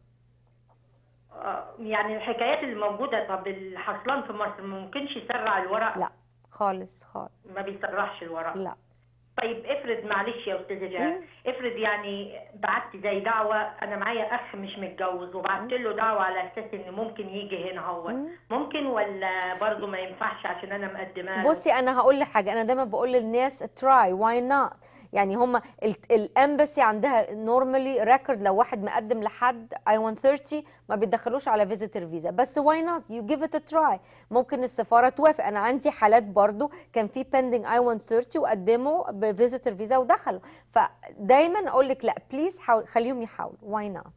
S: آه، يعني الحكايات اللي موجوده طب الحصلان في مصر ما ممكنش يسرع الورق
B: لا خالص خالص
S: ما بيسرعش الورق
B: لا
S: طيب افرض معلش يا استاذه جهاد افرض يعني بعت زي دعوه انا معايا اخ مش متجوز وبعت له دعوه على اساس ان ممكن يجي هنا هو ممكن ولا برضه ما ينفعش عشان انا مقدمه له؟
B: بصي انا هقول لك حاجه انا دايما بقول للناس تراي واي نوت يعني هم الامباسي عندها نورمالي ريكورد لو واحد مقدم لحد اي 130 ما بيدخلوش على فيزيتور فيزا بس واي نوت يو جيف ات تراي ممكن السفاره توافق انا عندي حالات برضو كان في بيندنج اي 130 وقدموا بفيزيتور فيزا ودخلوا فدايما اقول لك لا بليز حاول خليهم يحاولوا واي نوت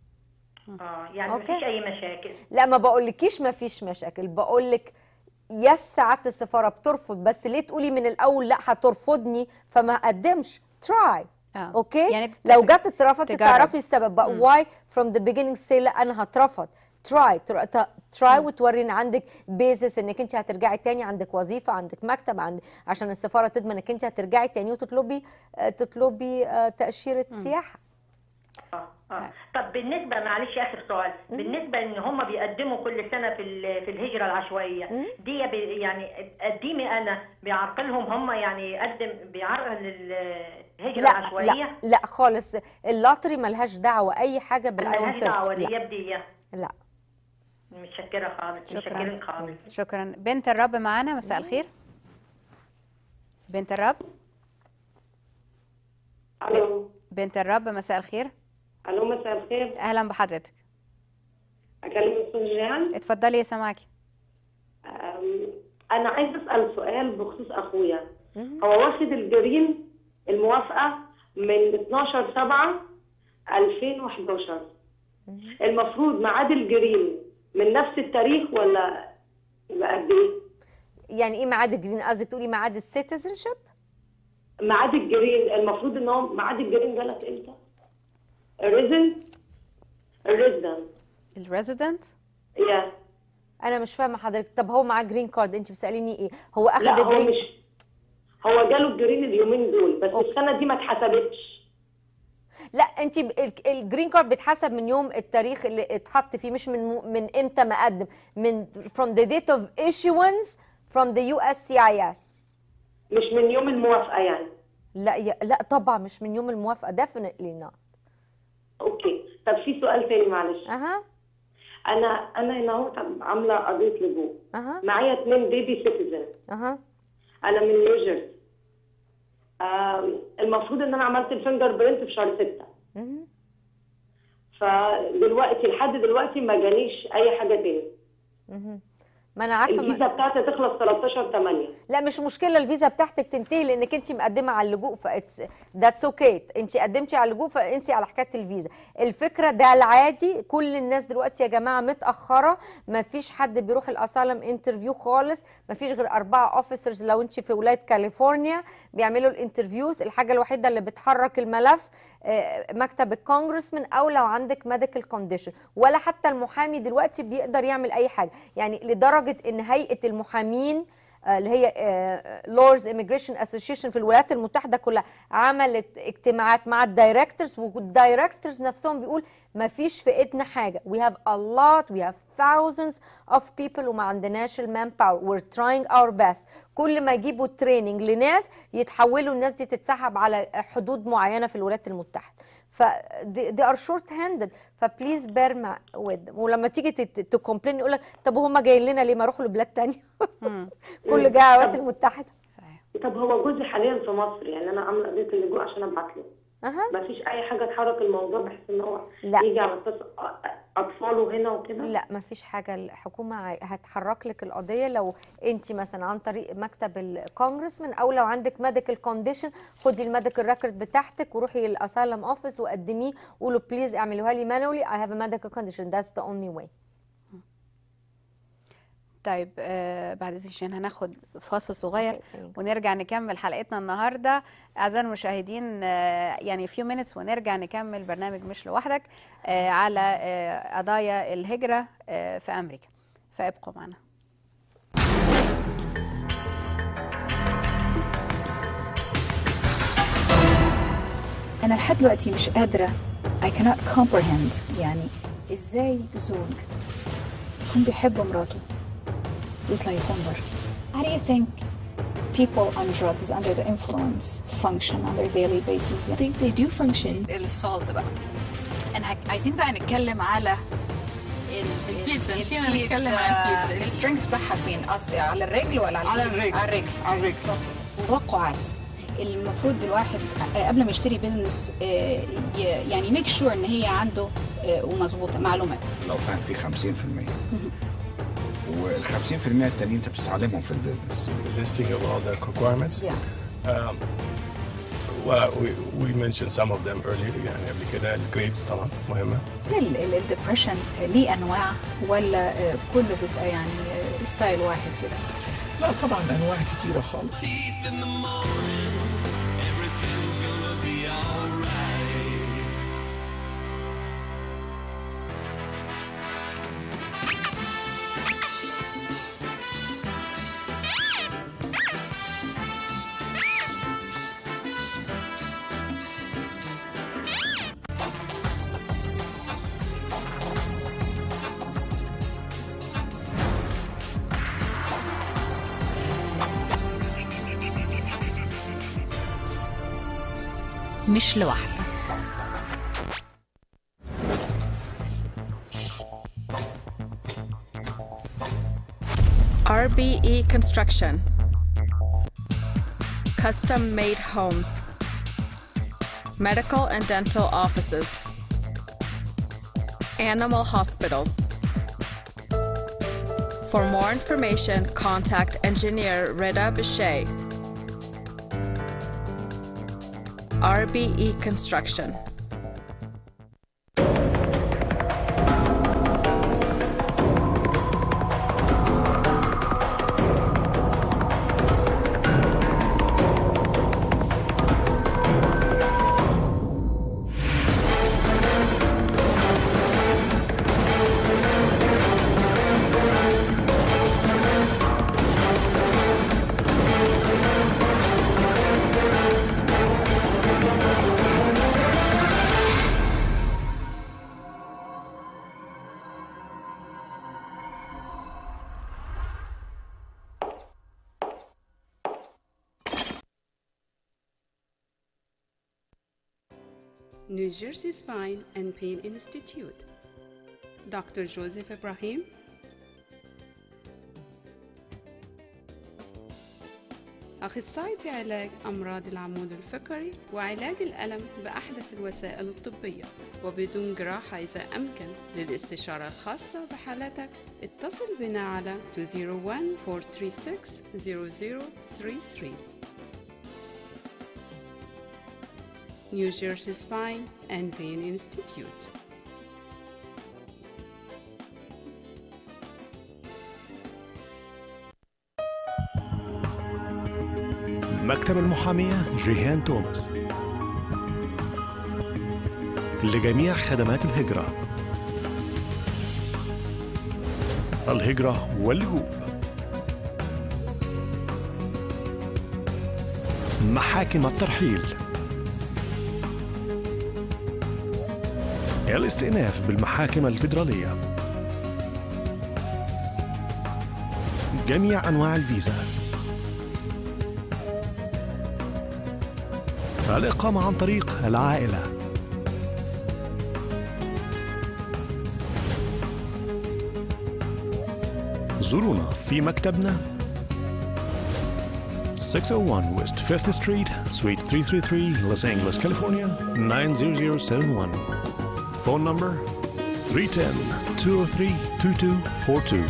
S: اه يعني
B: أوكي.
S: مفيش اي مشاكل
B: لا ما بقولكيش ما فيش مشاكل بقولك يس ساعات السفاره بترفض بس ليه تقولي من الاول لا هترفضني فما اقدمش تراي
A: آه.
B: اوكي
A: يعني
B: لو جت اترفضت
A: تجرب.
B: تعرفي السبب بقى
A: مم.
B: واي فروم ذا بيجينينج سي لا انا هترفض تراي تراي وتوري ان عندك بيزس انك انت هترجعي تاني عندك وظيفه عندك مكتب عندك عشان السفاره تضمن انك انت هترجعي تاني وتطلبي آه، تطلبي آه، تاشيره سياحه
S: اه اه طب بالنسبه معلش اخر سؤال بالنسبه ان هم بيقدموا كل سنه في ال- في الهجره العشوائيه دي بي يعني قديمي انا بيعرقلهم هم يعني يقدم بيعرقل الهجره
B: لا
S: العشوائيه
B: لا لا خالص اللاتري ملهاش دعوه اي حاجه بالاي
S: ملهاش دعوه
B: 130
S: دي
B: لا
S: يبدي
B: لا
S: متشكره خالص
A: شكرا
S: متشكرين خالص
A: شكرا بنت الرب معانا مساء الخير بنت الرب
T: الو
A: بنت الرب مساء الخير
T: الو مساء الخير
A: اهلا بحضرتك
T: اكلم الاستاذ جيهان
A: اتفضلي يا سماكي
T: أم، انا عايز اسال سؤال بخصوص اخويا هو واخد الجرين الموافقه من 12 7 2011 المفروض ميعاد الجرين من نفس التاريخ ولا يبقى قد ايه؟
B: يعني ايه ميعاد الجرين قصدك تقولي ميعاد السيتيزن شيب
T: ميعاد الجرين المفروض ان هو ميعاد الجرين جالك امتى؟ الريزن الريزن
A: الريزيدنت
T: يا
B: انا مش فاهمه حضرتك طب هو معاه جرين كارد انت بتساليني ايه هو اخذ
T: لا هو
B: الجرين
T: مش هو جاله الجرين اليومين دول بس السنه دي ما اتحسبتش
B: لا انت ب- ال- الجرين كارد بيتحسب من يوم التاريخ اللي اتحط فيه مش من من امتى ما قدم من from the date of issuance from the USCIS
T: مش من يوم الموافقه يعني
B: لا يا لا طبعا مش من يوم الموافقه definitely not
T: اوكي طب في سؤال تاني معلش
B: اها
T: انا انا هنا اهو طب عامله قضيه لجوء
B: اها
T: معايا اتنين بيبي سيتيزن
B: اها
T: انا من نيوجيرسي آم، المفروض ان انا عملت الفينجر برينت في شهر ستة
B: مهم.
T: فدلوقتي لحد دلوقتي ما جانيش اي حاجه تاني
B: مهم. ما انا عارفه ما...
T: الفيزا بتاعتي هتخلص 13 8
B: لا مش مشكله الفيزا بتاعتك تنتهي لانك انت مقدمه على اللجوء فاتس ذاتس اوكي انت قدمتي على اللجوء فانسي على حكايه الفيزا الفكره ده العادي كل الناس دلوقتي يا جماعه متاخره ما فيش حد بيروح الاسالم انترفيو خالص ما فيش غير اربعه اوفيسرز لو انت في ولايه كاليفورنيا بيعملوا الانترفيوز الحاجه الوحيده اللي بتحرك الملف آه، مكتب الكونجرسمان او لو عندك ميديكال كونديشن ولا حتى المحامي دلوقتي بيقدر يعمل اي حاجه يعني لدرجه ان هيئه المحامين آه، اللي هي لورز ايميجريشن اسوشيشن في الولايات المتحده كلها عملت اجتماعات مع الدايركتورز والدايركتورز نفسهم بيقول ما فيش في ايدنا حاجه we have a lot we have thousands of people وما عندناش المان باور we're trying our best كل ما يجيبوا تريننج لناس يتحولوا الناس دي تتسحب على حدود معينه في الولايات المتحده ف they they are short handed فبليز bear مع with them ولما تيجي تكومبلين يقول لك طب وهم جايين لنا ليه ما يروحوا لبلاد تانية كله جاي على الولايات المتحده
T: طب هو جوزي حاليا في مصر يعني انا عامله قضيه اللجوء عشان ابعت له
B: اها
T: ما فيش اي حاجه تحرك الموضوع بحيث ان هو
B: لا.
T: يجي على اساس أ- اطفاله هنا وكده
B: لا ما فيش حاجه الحكومه ع- هتحرك لك القضيه لو انت مثلا عن طريق مكتب الكونجرسمان او لو عندك ميديكال كونديشن خدي الميديكال ريكورد بتاعتك وروحي الاسالم اوفيس وقدميه قولوا بليز اعملوها لي مانولي اي هاف ا ميديكال كونديشن ذاتس ذا اونلي واي
A: طيب آه بعد اذن الشين هناخد فاصل صغير ونرجع نكمل حلقتنا النهارده اعزائي المشاهدين آه يعني few minutes ونرجع نكمل برنامج مش لوحدك آه على آه قضايا الهجره آه في امريكا فابقوا معنا
U: أنا لحد دلوقتي مش قادرة I cannot comprehend يعني إزاي زوج يكون بيحب مراته ويطلع يخون بره How do you think people on drugs under the influence function on their daily basis? I think they do function السالت بقى أنا هك- عايزين بقى نتكلم على ال-
V: البيتزا،
U: ال-
V: نسينا
U: البيتزا.
V: نتكلم عن البيتزا.
U: السترينث بتاعها فين قصدي على الرجل ولا على
V: على
U: الإيد؟
V: الرجل.
U: على الرجل
V: على الرجل
U: توقعات المفروض الواحد آه، قبل ما يشتري بزنس آه، ي- يعني ميك شور ان هي عنده آه، ومظبوطه معلومات
W: لو فاهم فيه 50% وال 50% التانيين انت بتتعلمهم في البيزنس
X: listing of all the requirements.
U: Yeah.
X: Um, well, we, we mentioned some of them earlier يعني قبل كده الجريدز طبعا مهمة.
U: الدبريشن ليه انواع ولا آه، كله بيبقى يعني آه، ستايل واحد كده
W: لا طبعا انواع كتيره خالص
U: مش لوحدك
Y: RBE Construction. Custom made homes. Medical and dental offices. Animal hospitals. For more information, contact engineer Reda Bichet. RBE Construction.
C: New Jersey Spine and Pain Institute. Dr. Joseph Ibrahim, أخصائي في علاج أمراض العمود الفقري وعلاج الألم بأحدث الوسائل الطبية وبدون جراحة إذا أمكن للاستشارة الخاصة بحالتك اتصل بنا على 201-436-0033 New Jersey Spine and Pain Institute
D: مكتب المحامية جيهان توماس لجميع خدمات الهجرة الهجرة واللجوء محاكم الترحيل الاستئناف بالمحاكم الفيدرالية جميع أنواع الفيزا الإقامة عن طريق العائلة زورونا في مكتبنا 601 West 5th Street, Suite 333, Los Angeles, California 90071. Phone number 310-203-2242.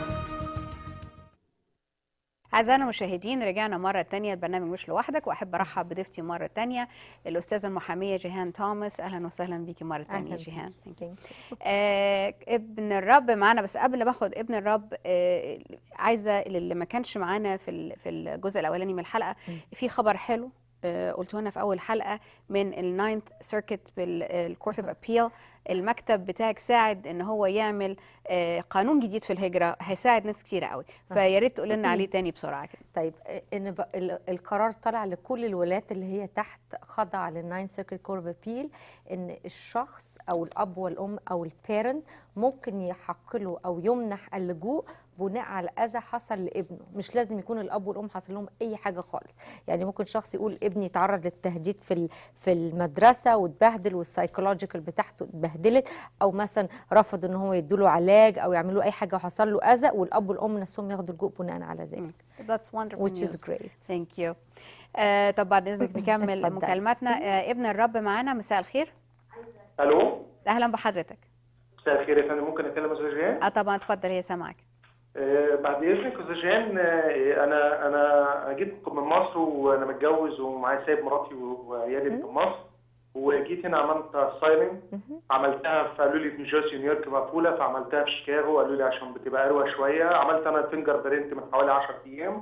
A: أعزائنا المشاهدين رجعنا مرة تانية البرنامج مش لوحدك وأحب أرحب بضيفتي مرة تانية الأستاذة المحامية جيهان توماس أهلا وسهلا بيكي مرة تانية
B: أهلاً
A: جيهان
B: بيكي.
A: آه ابن الرب معانا بس قبل ما اخد ابن الرب آه عايزة اللي ما كانش معانا في ال- في الجزء الأولاني من الحلقة في خبر حلو آه قلته لنا في أول حلقة من الناينث سيركت بالكورت اوف ابيل المكتب بتاعك ساعد ان هو يعمل آه قانون جديد في الهجرة هيساعد ناس كتيرة قوي فيا ريت تقول لنا عليه تاني بسرعة كده
B: طيب ان ب- ال- القرار طلع لكل الولايات اللي هي تحت خضع للناين سيركل كور اوف ابيل ان الشخص او الاب والام او البيرنت ممكن يحق له او يمنح اللجوء بناء على اذى حصل لابنه مش لازم يكون الاب والام حصل لهم اي حاجه خالص يعني ممكن شخص يقول ابني تعرض للتهديد في ال- في المدرسه واتبهدل والسايكولوجيكال بتاعته اتبهدلت او مثلا رفض ان هو يدوا عليج او يعملوا له اي حاجه وحصل له اذى والاب والام نفسهم ياخدوا اللجوء بناء على ذلك
A: That's wonderful
B: Which is
A: news.
B: great.
A: Thank you. آه طب بعد اذنك نكمل
B: اتفضلي.
A: مكالماتنا آه ابن الرب معانا مساء الخير
M: الو
A: اهلا بحضرتك
M: مساء الخير يا فندم ممكن اتكلم استاذ جيهان؟
A: اه طبعا اتفضل هي سامعك
M: آه، بعد اذنك استاذ جيهان آه، انا انا جيت من مصر وانا متجوز ومعايا سايب مراتي وعيالي في مصر وجيت هنا عملت سايننج عملتها فقالوا لي في نيوجيرسي ونيويورك مقفوله فعملتها في شيكاغو قالوا لي عشان بتبقى اروى شويه عملت انا فينجر برينت من حوالي 10 ايام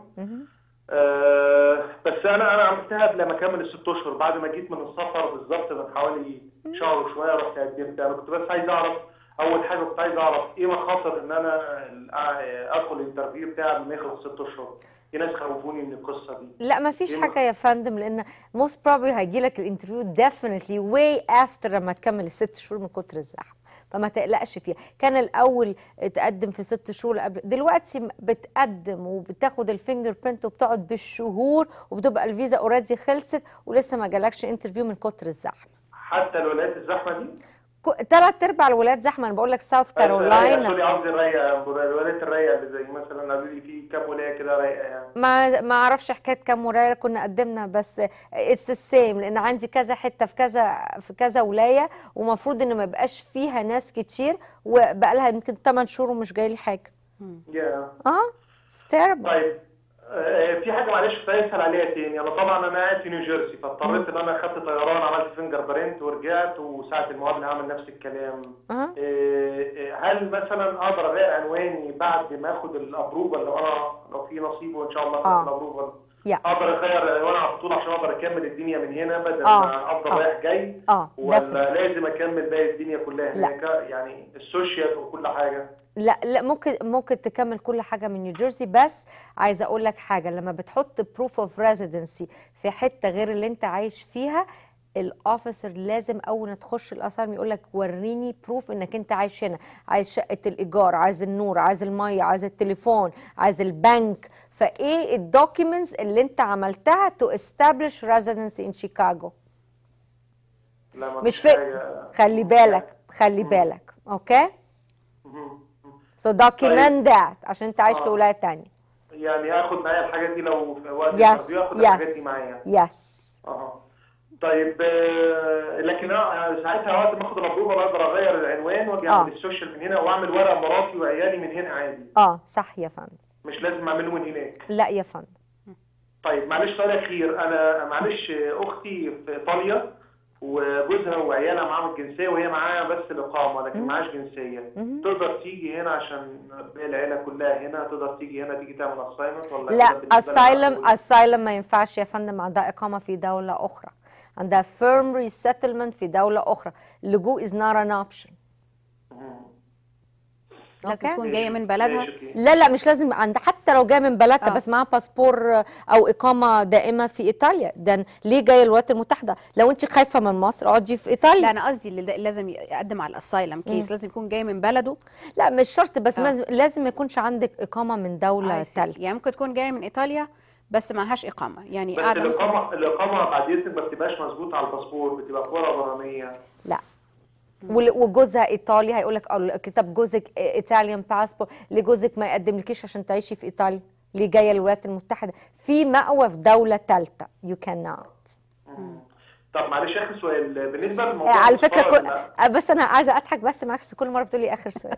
M: آه، بس انا انا عملتها قبل ما اكمل الست اشهر بعد ما جيت من السفر بالظبط من حوالي شهر وشويه رحت قدمت انا كنت بس عايز اعرف اول حاجه كنت عايز اعرف ايه مخاطر ان انا آه، ادخل الانترفيو بتاعي قبل ما يخلص ست اشهر في ناس خوفوني من القصه دي
B: لا ما فيش
M: إيه
B: حاجه يا فندم لان موست بروبلي هيجي لك الانترفيو ديفينتلي واي افتر لما تكمل الست شهور من كتر الزحمه فما تقلقش فيها كان الاول تقدم في ست شهور قبل دلوقتي م- بتقدم وبتاخد الفينجر برنت وبتقعد بالشهور وبتبقى الفيزا اوريدي خلصت ولسه ما جالكش انترفيو من كتر الزحمه
M: حتى الولايات الزحمه دي
B: ثلاث ارباع الولايات زحمه انا بقول لك ساوث
M: سوري
B: كارولاينا
M: قصدي الرايقه الولايات الرايقه اللي زي مثلا قالوا لي في كام ولايه كده رايقه يعني
B: ما ما اعرفش حكايه كام ولايه كنا قدمنا بس اتس السيم لان عندي كذا حته في كذا في كذا ولايه ومفروض ان ما يبقاش فيها ناس كتير وبقى لها يمكن 8 شهور ومش جاي لي حاجه
M: يا
B: اه ستيربل
M: طيب آه، في حاجه معلش كنت عايز اسال عليها تاني انا طبعا انا قاعد في نيوجيرسي فاضطريت ان انا خدت طيران عملت فينجر برينت ورجعت وساعه المقابله هعمل نفس الكلام
B: أه.
M: آه، آه، هل مثلا اقدر اغير عنواني بعد ما اخد الابروفال لو انا لو في نصيب وان شاء الله
B: آه.
M: اخد الابروفال
B: يا
M: اقدر اغير عنواني على طول عشان اقدر اكمل الدنيا من هنا بدل
B: آه.
M: ما افضل
B: آه.
M: رايح جاي
B: اه
M: ولا
B: definitely.
M: لازم اكمل باقي الدنيا كلها
B: لا.
M: هناك يعني السوشيال وكل حاجه
B: لا لا ممكن ممكن تكمل كل حاجه من نيوجيرسي بس عايزه اقول لك حاجه لما بتحط بروف اوف ريزيدنسي في حته غير اللي انت عايش فيها الاوفيسر لازم اول ما تخش الاسام يقول لك وريني بروف انك انت عايش هنا عايز شقه الايجار عايز النور عايز الميه عايز التليفون عايز البنك فايه الدوكيومنتس اللي انت عملتها تو استابليش ريزيدنسي ان شيكاغو
M: لا ما
B: مش
M: فيش
B: في
M: حاجة.
B: خلي بالك خلي بالك اوكي سو دوكيمنت ذات عشان انت عايش في
M: آه.
B: ولايه تانية
M: يعني اخد معايا الحاجات دي لو في وقت
B: Yes,
M: الانترفيو اخد
B: yes.
M: الحاجات دي معايا
B: يس
M: اه طيب آه، لكن انا ساعتها وقت ما اخد الابروفه بقدر اغير العنوان واجي
B: آه.
M: اعمل السوشيال من هنا واعمل ورقه مراتي وعيالي من هنا عادي
B: اه صح يا فندم
M: مش لازم اعمله من هناك
B: لا يا فندم
M: طيب معلش سؤال اخير انا معلش اختي في ايطاليا وجوزها وعيالها معاهم الجنسيه وهي معاها بس الاقامه لكن
B: مم.
M: معاش جنسيه
B: مم.
M: تقدر تيجي هنا عشان باقي العيله كلها هنا تقدر تيجي هنا تيجي تعمل اساينمنت ولا كده
B: لا
M: بالنسبة لها
B: اسايلم
M: معقول؟
B: اسايلم ما ينفعش يا فندم عندها اقامه في دوله اخرى عندها firm resettlement في دوله اخرى اللجوء is not an option
A: لازم
B: أوكي؟
A: تكون جايه من بلدها
B: لا لا مش لازم عند حتى لو جايه من بلدها
A: آه.
B: بس معاها باسبور او اقامه دائمه في ايطاليا ده ليه جايه الولايات المتحده لو انت خايفه من مصر اقعدي في ايطاليا
A: لا انا قصدي اللي ده- لازم يقدم على الاسايلم كيس
B: مم.
A: لازم يكون جاي من بلده
B: لا مش شرط بس
A: آه.
B: لازم لازم ما يكونش عندك اقامه من دوله
A: I see.
B: ثالثه
A: يعني ممكن تكون جايه من ايطاليا بس معهاش اقامه يعني
M: بس
A: قاعده مثلا
M: الاقامه الاقامه بعد اذنك ما بتبقاش مظبوطه على الباسبور بتبقى في ورقه برانيه
B: لا ول- وجوزها ايطالي هيقول لك كتاب جوزك ايطاليان باسبور ليه جوزك ما يقدملكيش عشان تعيشي في ايطاليا ليه جايه الولايات المتحده في مأوى في دوله ثالثه يو كان نوت
M: طب معلش اخر سؤال بالنسبه للموضوع
B: على فكره
M: السفارة
B: كل...
M: لا،
B: آه، بس انا عايزه اضحك بس معاك بس كل مره بتقولي اخر سؤال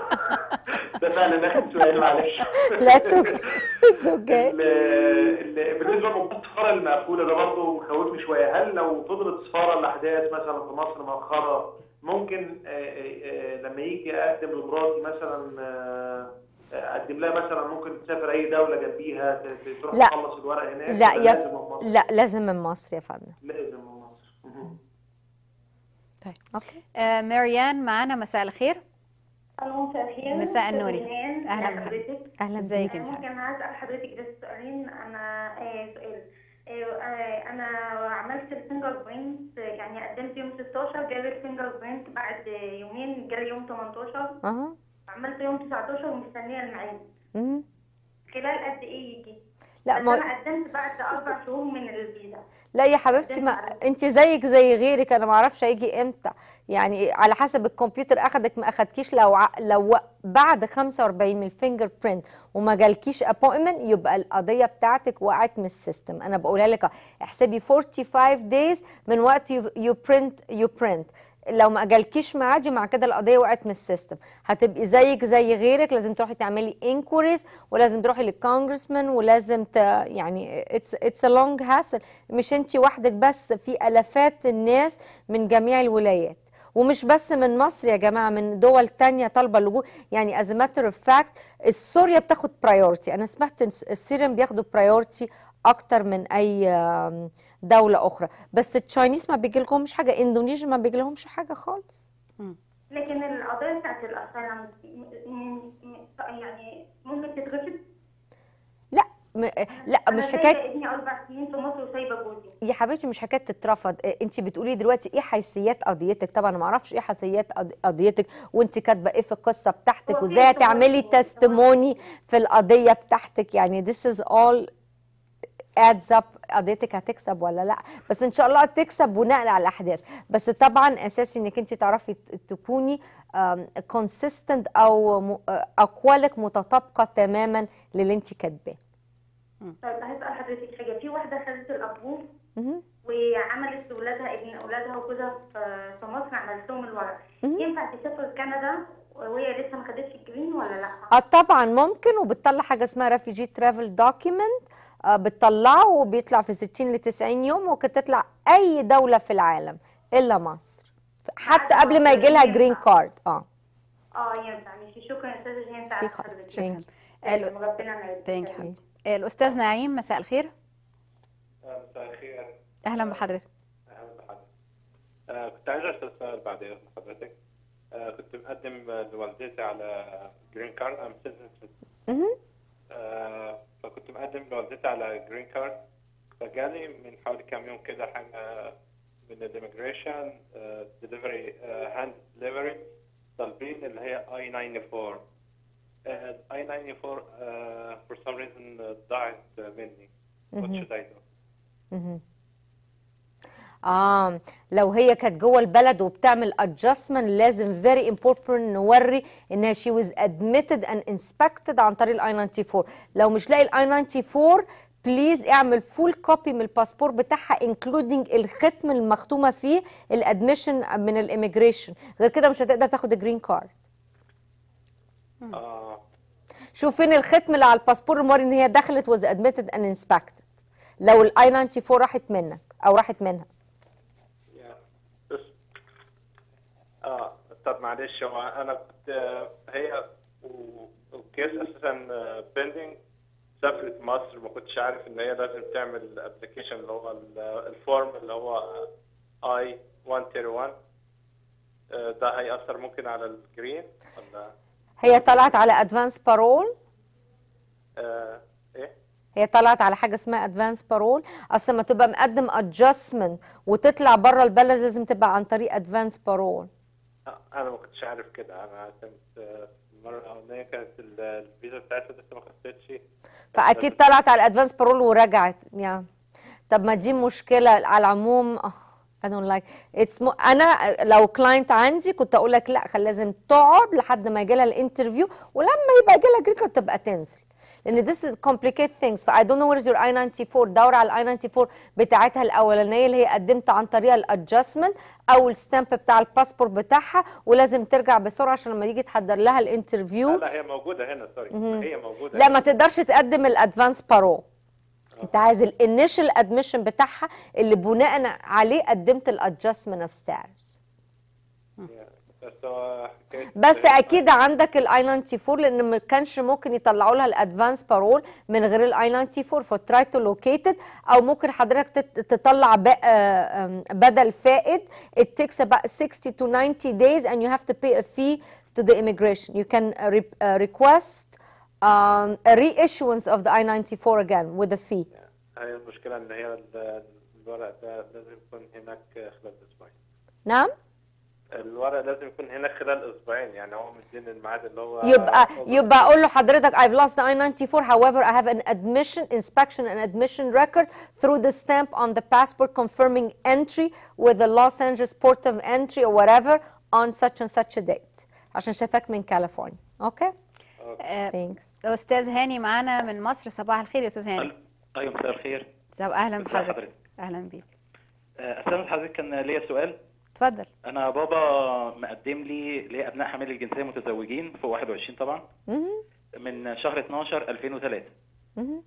M: ده فعلا اخر سؤال معلش
B: لا اتس اوكي اتس اوكي
M: ال- ال- بالنسبه لموضوع السفاره المقفوله ده برضه مخوفني شويه هل لو فضلت السفاره الاحداث مثلا في مصر مؤخره ممكن آه، آه، آه، لما يجي اقدم لمراتي مثلا آه، آه، اقدم لها مثلا ممكن تسافر اي دوله جنبيها ت- ت- تروح
B: لا.
M: تخلص الورق هناك
B: لا
M: ولا
B: يا
M: لازم
B: ف...
M: من مصر؟
B: لا لازم من مصر يا فندم
M: لازم من مصر مهم.
A: طيب
B: اوكي
A: آه ماريان معانا مساء الخير
F: الو مساء الخير
A: مساء النور يا
F: جنان.
A: أهلا
F: أهلا
A: بحضرتك.
F: بحضرتك
B: اهلا
A: ازيك
B: بيك
A: انت
F: ممكن عايز اسال حضرتك بس سؤالين انا آه سؤال آه آه انا عملت الفينجر برينت يعني قدمت يوم 16 جالي الفينجر برينت بعد يومين جالي يوم 18
B: اها
F: عملت يوم 19 ومستنيه الميعاد
B: مهم.
F: خلال قد ايه يجي
B: لا
F: بس
B: ما
F: انا قدمت بعد اربع شهور من الفيزا
B: لا يا حبيبتي ما انت زيك زي غيرك انا ما اعرفش هيجي امتى يعني على حسب الكمبيوتر اخدك ما اخدكيش لو ع... لو بعد 45 من الفينجر برينت وما جالكيش ابوينتمنت يبقى القضيه بتاعتك وقعت من السيستم انا بقولها لك أهو، احسبي 45 دايز من وقت يو برنت يو برنت لو ما جالكيش ميعاد مع كده القضيه وقعت من السيستم هتبقي زيك زي غيرك لازم تروحي تعملي انكوريز ولازم تروحي للكونجرسمان ولازم ت... يعني اتس اتس ا لونج هاسل مش انت وحدك بس في الافات الناس من جميع الولايات ومش بس من مصر يا جماعه من دول تانية طالبه اللجوء يعني از ماتر اوف فاكت السوريا بتاخد برايورتي انا سمعت ان السيريان بياخدوا برايورتي اكتر من اي آم، دوله اخرى بس التشاينيز ما بيجي لهمش حاجه اندونيسيا ما بيجي لهمش حاجه خالص
F: لكن القضيه بتاعت الاسايلم يعني ممكن تترفض
B: لا م... لا
F: انا
B: مش
F: سايبه
B: حكايه
F: ابني اربع سنين في مصر وسايبه جوزي
B: يا حبيبتي مش حكايه تترفض انت بتقولي دلوقتي ايه حيثيات قضيتك طبعا انا ما اعرفش ايه حيثيات قض- قضيتك وانت كاتبه ايه في القصه بتاعتك
F: هو في
B: وازاي هتعملي
F: testimony.
B: تستموني في القضيه بتاعتك يعني this is all adds up قضيتك هتكسب ولا لا بس ان شاء الله تكسب بناء على الاحداث بس طبعا اساسي انك انت تعرفي ت- تكوني كونسيستنت او م- آه، اقوالك متطابقه تماما للي انت كاتباه
F: طيب هسأل حضرتك حاجة في واحدة خدت الأبروف
B: مهم.
F: وعملت لأولادها ابن أولادها وجوزها في في مصر عملت لهم الورق ينفع تسافر كندا وهي لسه ما خدتش الجرين ولا لا؟
B: اه طبعا ممكن وبتطلع حاجه اسمها ريفيجي ترافل دوكيمنت بتطلعه وبيطلع في 60 ل 90 يوم وممكن تطلع اي دوله في العالم الا مصر حتى قبل ما يجي لها جرين كارد اه
F: اه ينفع ماشي شكرا يا استاذة جيهان تعرف حضرتك
A: شكرا
F: ربنا معاك
A: ثانك يو الاستاذ نعيم مساء الخير
P: مساء الخير
A: اهلا بحضرتك
P: اهلا بحضرتك آه، كنت عايز اسال سؤال بعد اذن حضرتك آه، كنت مقدم لوالدتي على جرين كارد ام سيتيزن فكنت مقدم لوالدتي على جرين كارد فجالي من حوالي كام يوم كده حاجه من الاميجريشن ديليفري هاند ديليفري طالبين اللي هي اي 94 اي 94 آه، for some reason ضاعت مني what
B: مهم.
P: should I do
B: مهم. اه لو هي كانت جوه البلد وبتعمل adjustment لازم very important نوري انها she was admitted and inspected عن طريق الاي 94 لو مش لاقي الاي 94 بليز اعمل فول كوبي من الباسبور بتاعها انكلودنج الختم المختومه فيه الادميشن من الاميجريشن غير كده مش هتقدر تاخد الجرين كارد
P: اه
B: شوف فين الختم اللي على الباسبور الموري ان هي دخلت was admitted and inspected لو الاي 94 راحت منك او راحت منها
P: بس اه طب معلش هو انا كنت آه، هي و- والكيس اساسا بيندنج سافرت مصر ما كنتش عارف ان هي لازم تعمل الابلكيشن اللي هو ال- الفورم اللي هو اي 131 آه، ده هيأثر ممكن على الجرين ولا
B: هي طلعت على ادفانس بارول
P: آه ايه
B: هي طلعت على حاجه اسمها ادفانس بارول اصل لما تبقى مقدم ادجستمنت وتطلع بره البلد لازم تبقى عن طريق ادفانس بارول
P: آه، انا ما كنتش عارف كده انا كنت آه، المره الاولانيه كانت ال- الفيزا بتاعتها لسه ما خلصتش
B: فاكيد طلعت على الادفانس بارول ورجعت يعني طب ما دي مشكله على العموم آه، I don't like it's mo... انا لو كلاينت عندي كنت اقول لك لا خل لازم تقعد لحد ما يجي لها الانترفيو ولما يبقى يجي لها جرين كارد تبقى تنزل لان this is complicate things ف I don't know where is your I-94 دور على ال I-94 بتاعتها الاولانيه اللي هي قدمت عن طريق الادجستمنت او الستامب بتاع الباسبور بتاعها ولازم ترجع بسرعه عشان لما يجي تحضر لها الانترفيو
P: لا هي موجوده هنا سوري
B: مهم.
P: هي موجوده
B: لا ما تقدرش تقدم الادفانس بارو انت عايز الانيشال ادميشن بتاعها اللي بناء عليه قدمت الادجستمنت اوف ستاتس
P: بس هو حكايه
B: بس اكيد عندك الاي 94 لان ما كانش ممكن يطلعوا لها الادفانس بارول من غير الاي 94 فتراي تو لوكيتد او ممكن حضرتك تت- تطلع ب- آه، آم، بدل فائد it takes about 60 to 90 days and you have to pay a fee to the immigration you can uh, re- uh, request um, a reissuance of the I-94 again with a fee
P: هي المشكله ان هي ال- الورق ده لازم يكون هناك خلال اسبوعين
B: نعم
P: الورق لازم يكون هناك خلال اسبوعين يعني هو مدين الميعاد اللي هو
B: يبقى يبقى اقول له حضرتك I've lost the I-94 however I have an admission inspection and admission record through the stamp on the passport confirming entry with the Los Angeles port of entry or whatever on such and such a date عشان شافك من كاليفورنيا اوكي
A: آه، استاذ هاني معانا من مصر صباح الخير يا استاذ هاني
G: ايوه مساء الخير
A: طب اهلا
G: ازي
A: بحضرتك
G: حضرتك؟
A: اهلا بيك
G: آه، استاذ حضرتك كان ليا سؤال
A: اتفضل
G: انا بابا مقدم لي ليه ابناء حامل الجنسيه متزوجين فوق 21 طبعا
B: مهم.
G: من شهر 12 2003
B: مهم.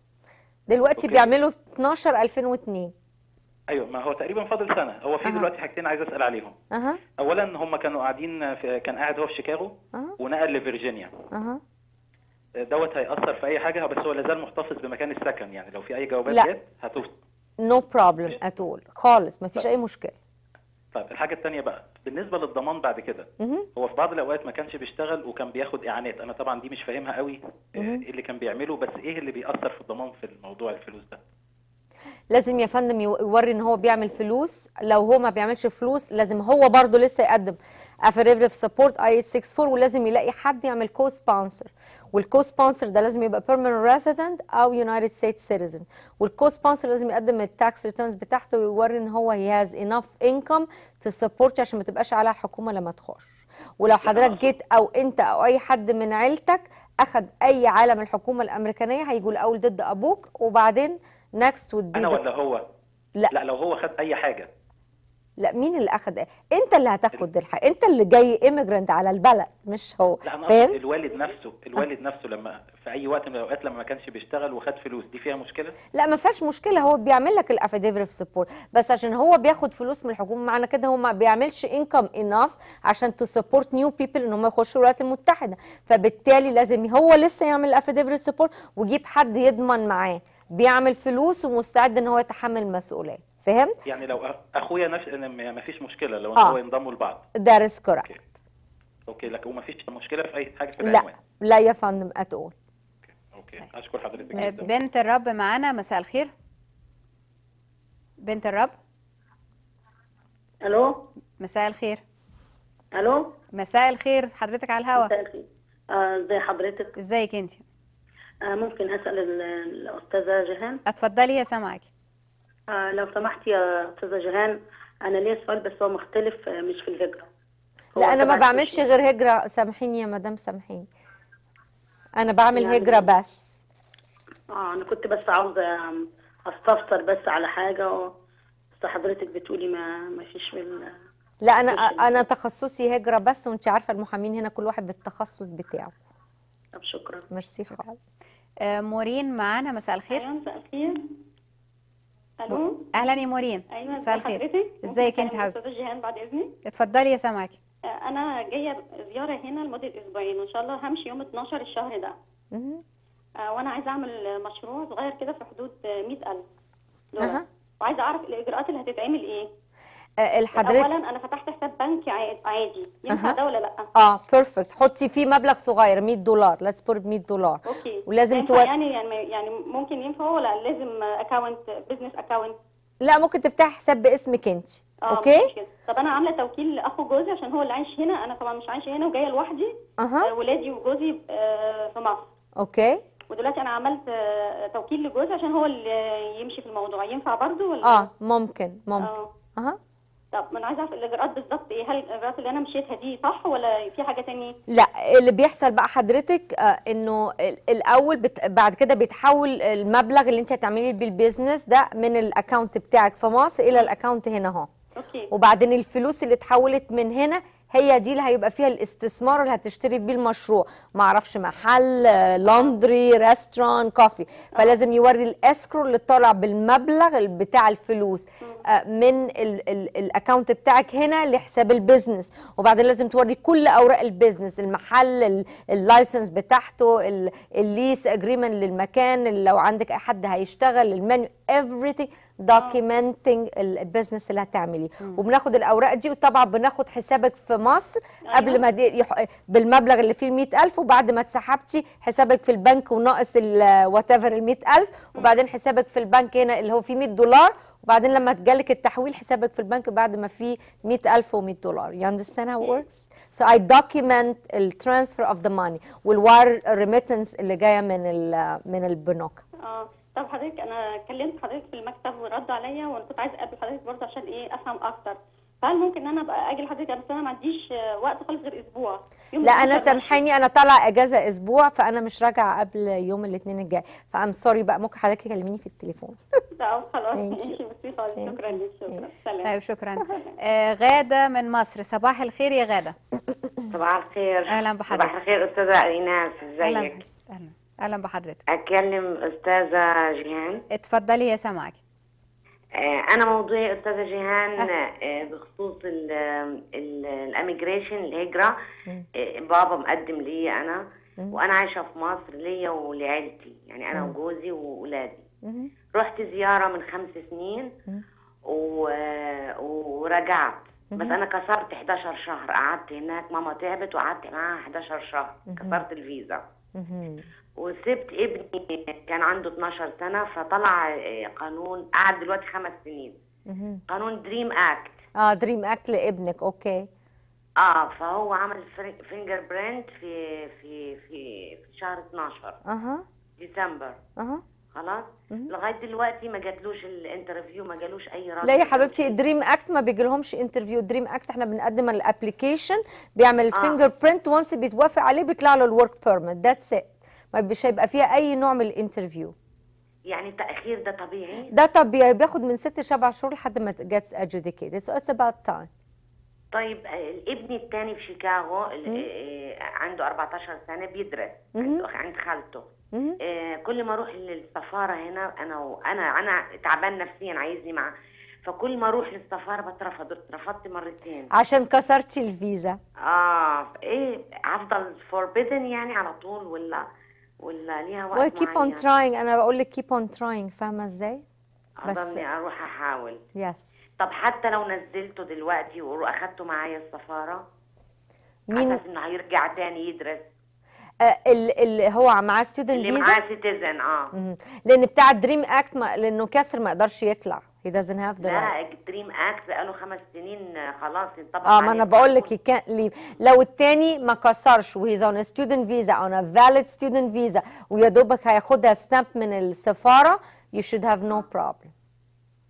B: دلوقتي
G: أوكي.
B: بيعملوا في 12 2002
G: ايوه ما هو تقريبا فاضل سنه هو في
B: أها.
G: دلوقتي حاجتين عايز اسال عليهم
B: اها
G: اولا هم كانوا قاعدين في كان قاعد هو في شيكاغو
B: اها
G: ونقل لفيرجينيا
B: اها
G: دوت هيأثر في اي حاجه بس هو لازال محتفظ بمكان السكن يعني لو في اي جوابات
B: لا.
G: جت هتوصل
B: no problem at all خالص مفيش اي مشكله
G: طيب الحاجه الثانيه بقى بالنسبه للضمان بعد كده
B: مهم.
G: هو في بعض الاوقات ما كانش بيشتغل وكان بياخد اعانات انا طبعا دي مش فاهمها قوي آه،
B: مهم.
G: ايه اللي كان بيعمله بس ايه اللي بيأثر في الضمان في الموضوع الفلوس ده
B: لازم يا فندم يو- يوري ان هو بيعمل فلوس لو هو ما بيعملش فلوس لازم هو برضه لسه يقدم affidavit of support اي 64 ولازم يلاقي حد يعمل كو سبونسر والكو سبونسر ده لازم يبقى permanent resident او United States citizen والكو سبونسر لازم يقدم التاكس ريتيرنز بتاعته ويوري ان هو he has enough income to support عشان ما تبقاش على الحكومه لما تخش ولو حضرتك جيت او انت او اي حد من عيلتك اخد اي عالم الحكومه الامريكانيه هيجوا الاول ضد ابوك وبعدين next would be
G: انا
B: the
G: ولا هو
B: لا.
G: لا لو هو خد اي حاجه
B: لا مين اللي اخد ايه انت اللي هتاخد الحق انت اللي جاي ايميجرانت على البلد مش هو
G: لا انا قصدي
B: فاهم
G: الوالد نفسه الوالد نفسه لما في اي وقت من الاوقات لما ما كانش بيشتغل وخد فلوس دي فيها مشكله
B: لا ما فيهاش مشكله هو بيعمل لك الافيديفيت اوف سبورت بس عشان هو بياخد فلوس من الحكومه معنى كده هو ما بيعملش انكم انف عشان تو سبورت نيو بيبل ان هم يخشوا الولايات المتحده فبالتالي لازم هو لسه يعمل الافيديفيت اوف سبورت ويجيب حد يضمن معاه بيعمل فلوس ومستعد ان هو يتحمل مسؤوليه فهمت
G: يعني لو أخ- اخويا نفس ما فيش مشكله لو ان
B: آه.
G: هو ينضموا لبعض
B: ده از كوركت
G: اوكي لكن وما فيش مشكله في اي حاجه في
B: لا
G: العنوان
B: لا يا فندم اتقول
G: اوكي اشكر حضرتك
A: آه،
G: جدا
A: بنت الرب معانا مساء الخير بنت الرب
H: الو
A: مساء الخير
H: الو
A: مساء الخير حضرتك على الهوا
H: مساء الخير آه، ازي حضرتك
A: ازيك انت
H: آه، ممكن اسال ال- الاستاذه جيهان
A: اتفضلي يا سامعك
H: آه لو سمحت يا استاذه جيهان انا ليا سؤال بس هو مختلف آه، مش في الهجره هو
B: لا انا ما
H: تبع
B: بعملش
H: السوشيال.
B: غير هجره سامحيني يا مدام سامحيني انا بعمل
H: يعني-
B: هجره بس
H: اه انا كنت بس عاوزه آم، استفسر بس على حاجه و... بس حضرتك بتقولي ما ما فيش في ال...
B: لا انا
H: السوشيال.
B: انا تخصصي هجره بس وانت عارفه المحامين هنا كل واحد بالتخصص بتاعه
H: طب شكرا
B: ميرسي خالص
A: آه، مورين معانا مساء الخير
I: ايوه مساء الخير الو
A: اهلا يا مورين
I: ايوه
A: مساء
I: ازي
A: الخير
I: حضرتك
A: ازيك
I: ممكن
A: انت
I: أكلم
A: حبيبتي
I: استاذه جيهان بعد اذنك
A: اتفضلي يا سامعك
I: آه، انا جايه زياره هنا لمده اسبوعين وان شاء الله همشي يوم 12 الشهر ده آه، وانا عايزه اعمل مشروع صغير كده في حدود آه، 100000 دولار
B: أها.
I: وعايزه اعرف الاجراءات اللي هتتعمل ايه
B: آه، الحضرتك
I: اولا انا فتحت حساب بنكي عادي عادي ينفع
B: أها.
I: ده ولا لا
B: اه بيرفكت حطي فيه مبلغ صغير 100 دولار ليتس بوت 100 دولار
I: اوكي
B: ولازم
I: ينفع
B: تور...
I: يعني يعني يعني ممكن ينفع ولا لازم اكونت بزنس اكونت
B: لا ممكن تفتحي حساب باسمك انت
I: اه
B: اوكي
I: مفيش كده. طب انا عامله توكيل لاخو جوزي عشان هو اللي عايش هنا انا طبعا مش عايشه هنا وجايه لوحدي
B: اها
I: آه، ولادي وجوزي آه، في مصر
B: اوكي
I: ودلوقتي انا عملت آه، توكيل لجوزي عشان هو اللي يمشي في الموضوع ينفع برضو ولا
B: اه ممكن ممكن
I: اه
B: اها
I: طب ما انا عايزه اعرف الاجراءات بالظبط ايه هل الاجراءات اللي انا مشيتها دي صح ولا في حاجه تانية
B: لا اللي بيحصل بقى حضرتك آه انه ال- الاول بت... بعد كده بيتحول المبلغ اللي انت هتعمليه بالبيزنس ده من الاكونت بتاعك في مصر الى الاكونت هنا اهو
I: اوكي
B: وبعدين الفلوس اللي اتحولت من هنا هي دي اللي هيبقى فيها الاستثمار اللي هتشتري بيه المشروع ما اعرفش محل لاندري ريستوران كوفي فلازم يوري الاسكرو اللي طالع بالمبلغ ال- بتاع الفلوس آه، من ال- ال- الاكونت بتاعك هنا لحساب البيزنس وبعدين لازم توري كل اوراق البيزنس المحل ال- اللايسنس بتاعته ال- الليس اجريمنت للمكان لو عندك اي حد هيشتغل المنيو everything documenting البيزنس اللي هتعملي وبناخد الاوراق دي وطبعا بناخد حسابك في مصر قبل ما دي يح... بالمبلغ اللي فيه ال 100000 وبعد ما اتسحبتي حسابك في البنك وناقص وات ايفر ال 100000 وبعدين حسابك في البنك هنا اللي هو فيه 100 دولار وبعدين لما تجالك التحويل حسابك في البنك بعد ما فيه 100000 و100 دولار you understand how it works so I document ال transfer of the money والwire remittance اللي جايه من ال من البنوك
I: اه طب حضرتك انا كلمت حضرتك في المكتب ورد عليا وانا كنت عايزه اقابل حضرتك برضه عشان ايه افهم اكتر فهل ممكن ان انا ابقى اجي لحضرتك بس انا ما عنديش آه، وقت خالص غير اسبوع يوم
B: لا انا
I: 12
B: سامحاني انا طالعه اجازه اسبوع فانا مش راجعه قبل يوم الاثنين الجاي فام سوري بقى ممكن حضرتك تكلميني في التليفون
I: طب خلاص
B: Thank you.
I: ماشي ميرسي خالص شكرا لك شكرا سلام
A: طيب شكرا آه، غادة من مصر صباح الخير يا غادة
J: صباح الخير
A: اهلا بحضرتك
J: صباح الخير استاذه ايناس
A: اهلا
J: ازيك
A: اهلا اهلا بحضرتك
J: اكلم استاذه جيهان
A: اتفضلي يا سامعك
J: آه، انا موضوعي استاذه جيهان آه، بخصوص الاميجريشن الهجره آه، بابا مقدم لي انا وانا عايشه في مصر ليا ولعيلتي يعني انا
B: مم.
J: وجوزي واولادي رحت زياره من خمس سنين و... ورجعت بس انا كسرت 11 شهر قعدت هناك ماما تعبت وقعدت معاها 11 شهر كسرت الفيزا وسبت ابني كان عنده 12 سنه فطلع آه، قانون قعد دلوقتي خمس سنين قانون دريم اكت
B: اه دريم اكت لابنك اوكي
J: اه فهو عمل فينجر برينت في في في في شهر 12
B: اها
J: ديسمبر
B: اها
J: خلاص لغايه دلوقتي ما جاتلوش الانترفيو ما جالوش اي رد
B: لا يا حبيبتي دريم اكت ما بيجيلهمش انترفيو دريم اكت احنا بنقدم الابلكيشن بيعمل الفينجر برينت وانس بيتوافق عليه بيطلع له الورك بيرميت ذاتس ات ما مش هيبقى فيها اي نوع من الانترفيو
J: يعني التاخير ده طبيعي
B: ده طبيعي بياخد من ست سبع شهور لحد ما gets adjudicated so it's about time
J: طيب آه، ابني الثاني في شيكاغو ال- آه، عنده 14 سنه بيدرس عند عند خالته آه، كل ما اروح للسفاره هنا انا وانا انا تعبان نفسيا عايزني معاه فكل ما اروح للسفاره بترفض اترفضت مرتين
B: عشان كسرتي الفيزا
J: اه ايه افضل فوربيدن يعني على طول ولا ولا ليها
B: well
J: وقت
B: keep on
J: معين
B: trying انا بقول لك keep on trying فاهمه ازاي بس
J: اضلني اروح احاول
B: يس
J: طب حتى لو نزلته دلوقتي واخدته معايا السفاره
B: مين
J: اساس انه هيرجع تاني يدرس
B: آه اللي هو معاه student
J: اللي
B: visa
J: معاه سيتيزن اه
B: مهم. لان بتاع دريم اكت ما لانه كسر ما يقدرش يطلع he doesn't have the right
J: لا دريم اكت بقاله خمس سنين آه، خلاص انطبق
B: اه ما
J: عليه
B: انا بقول لك you can't leave لو التاني ما كسرش وهيز on a student visa on a valid student visa ويا دوبك هياخدها ستامب من السفاره you should have no problem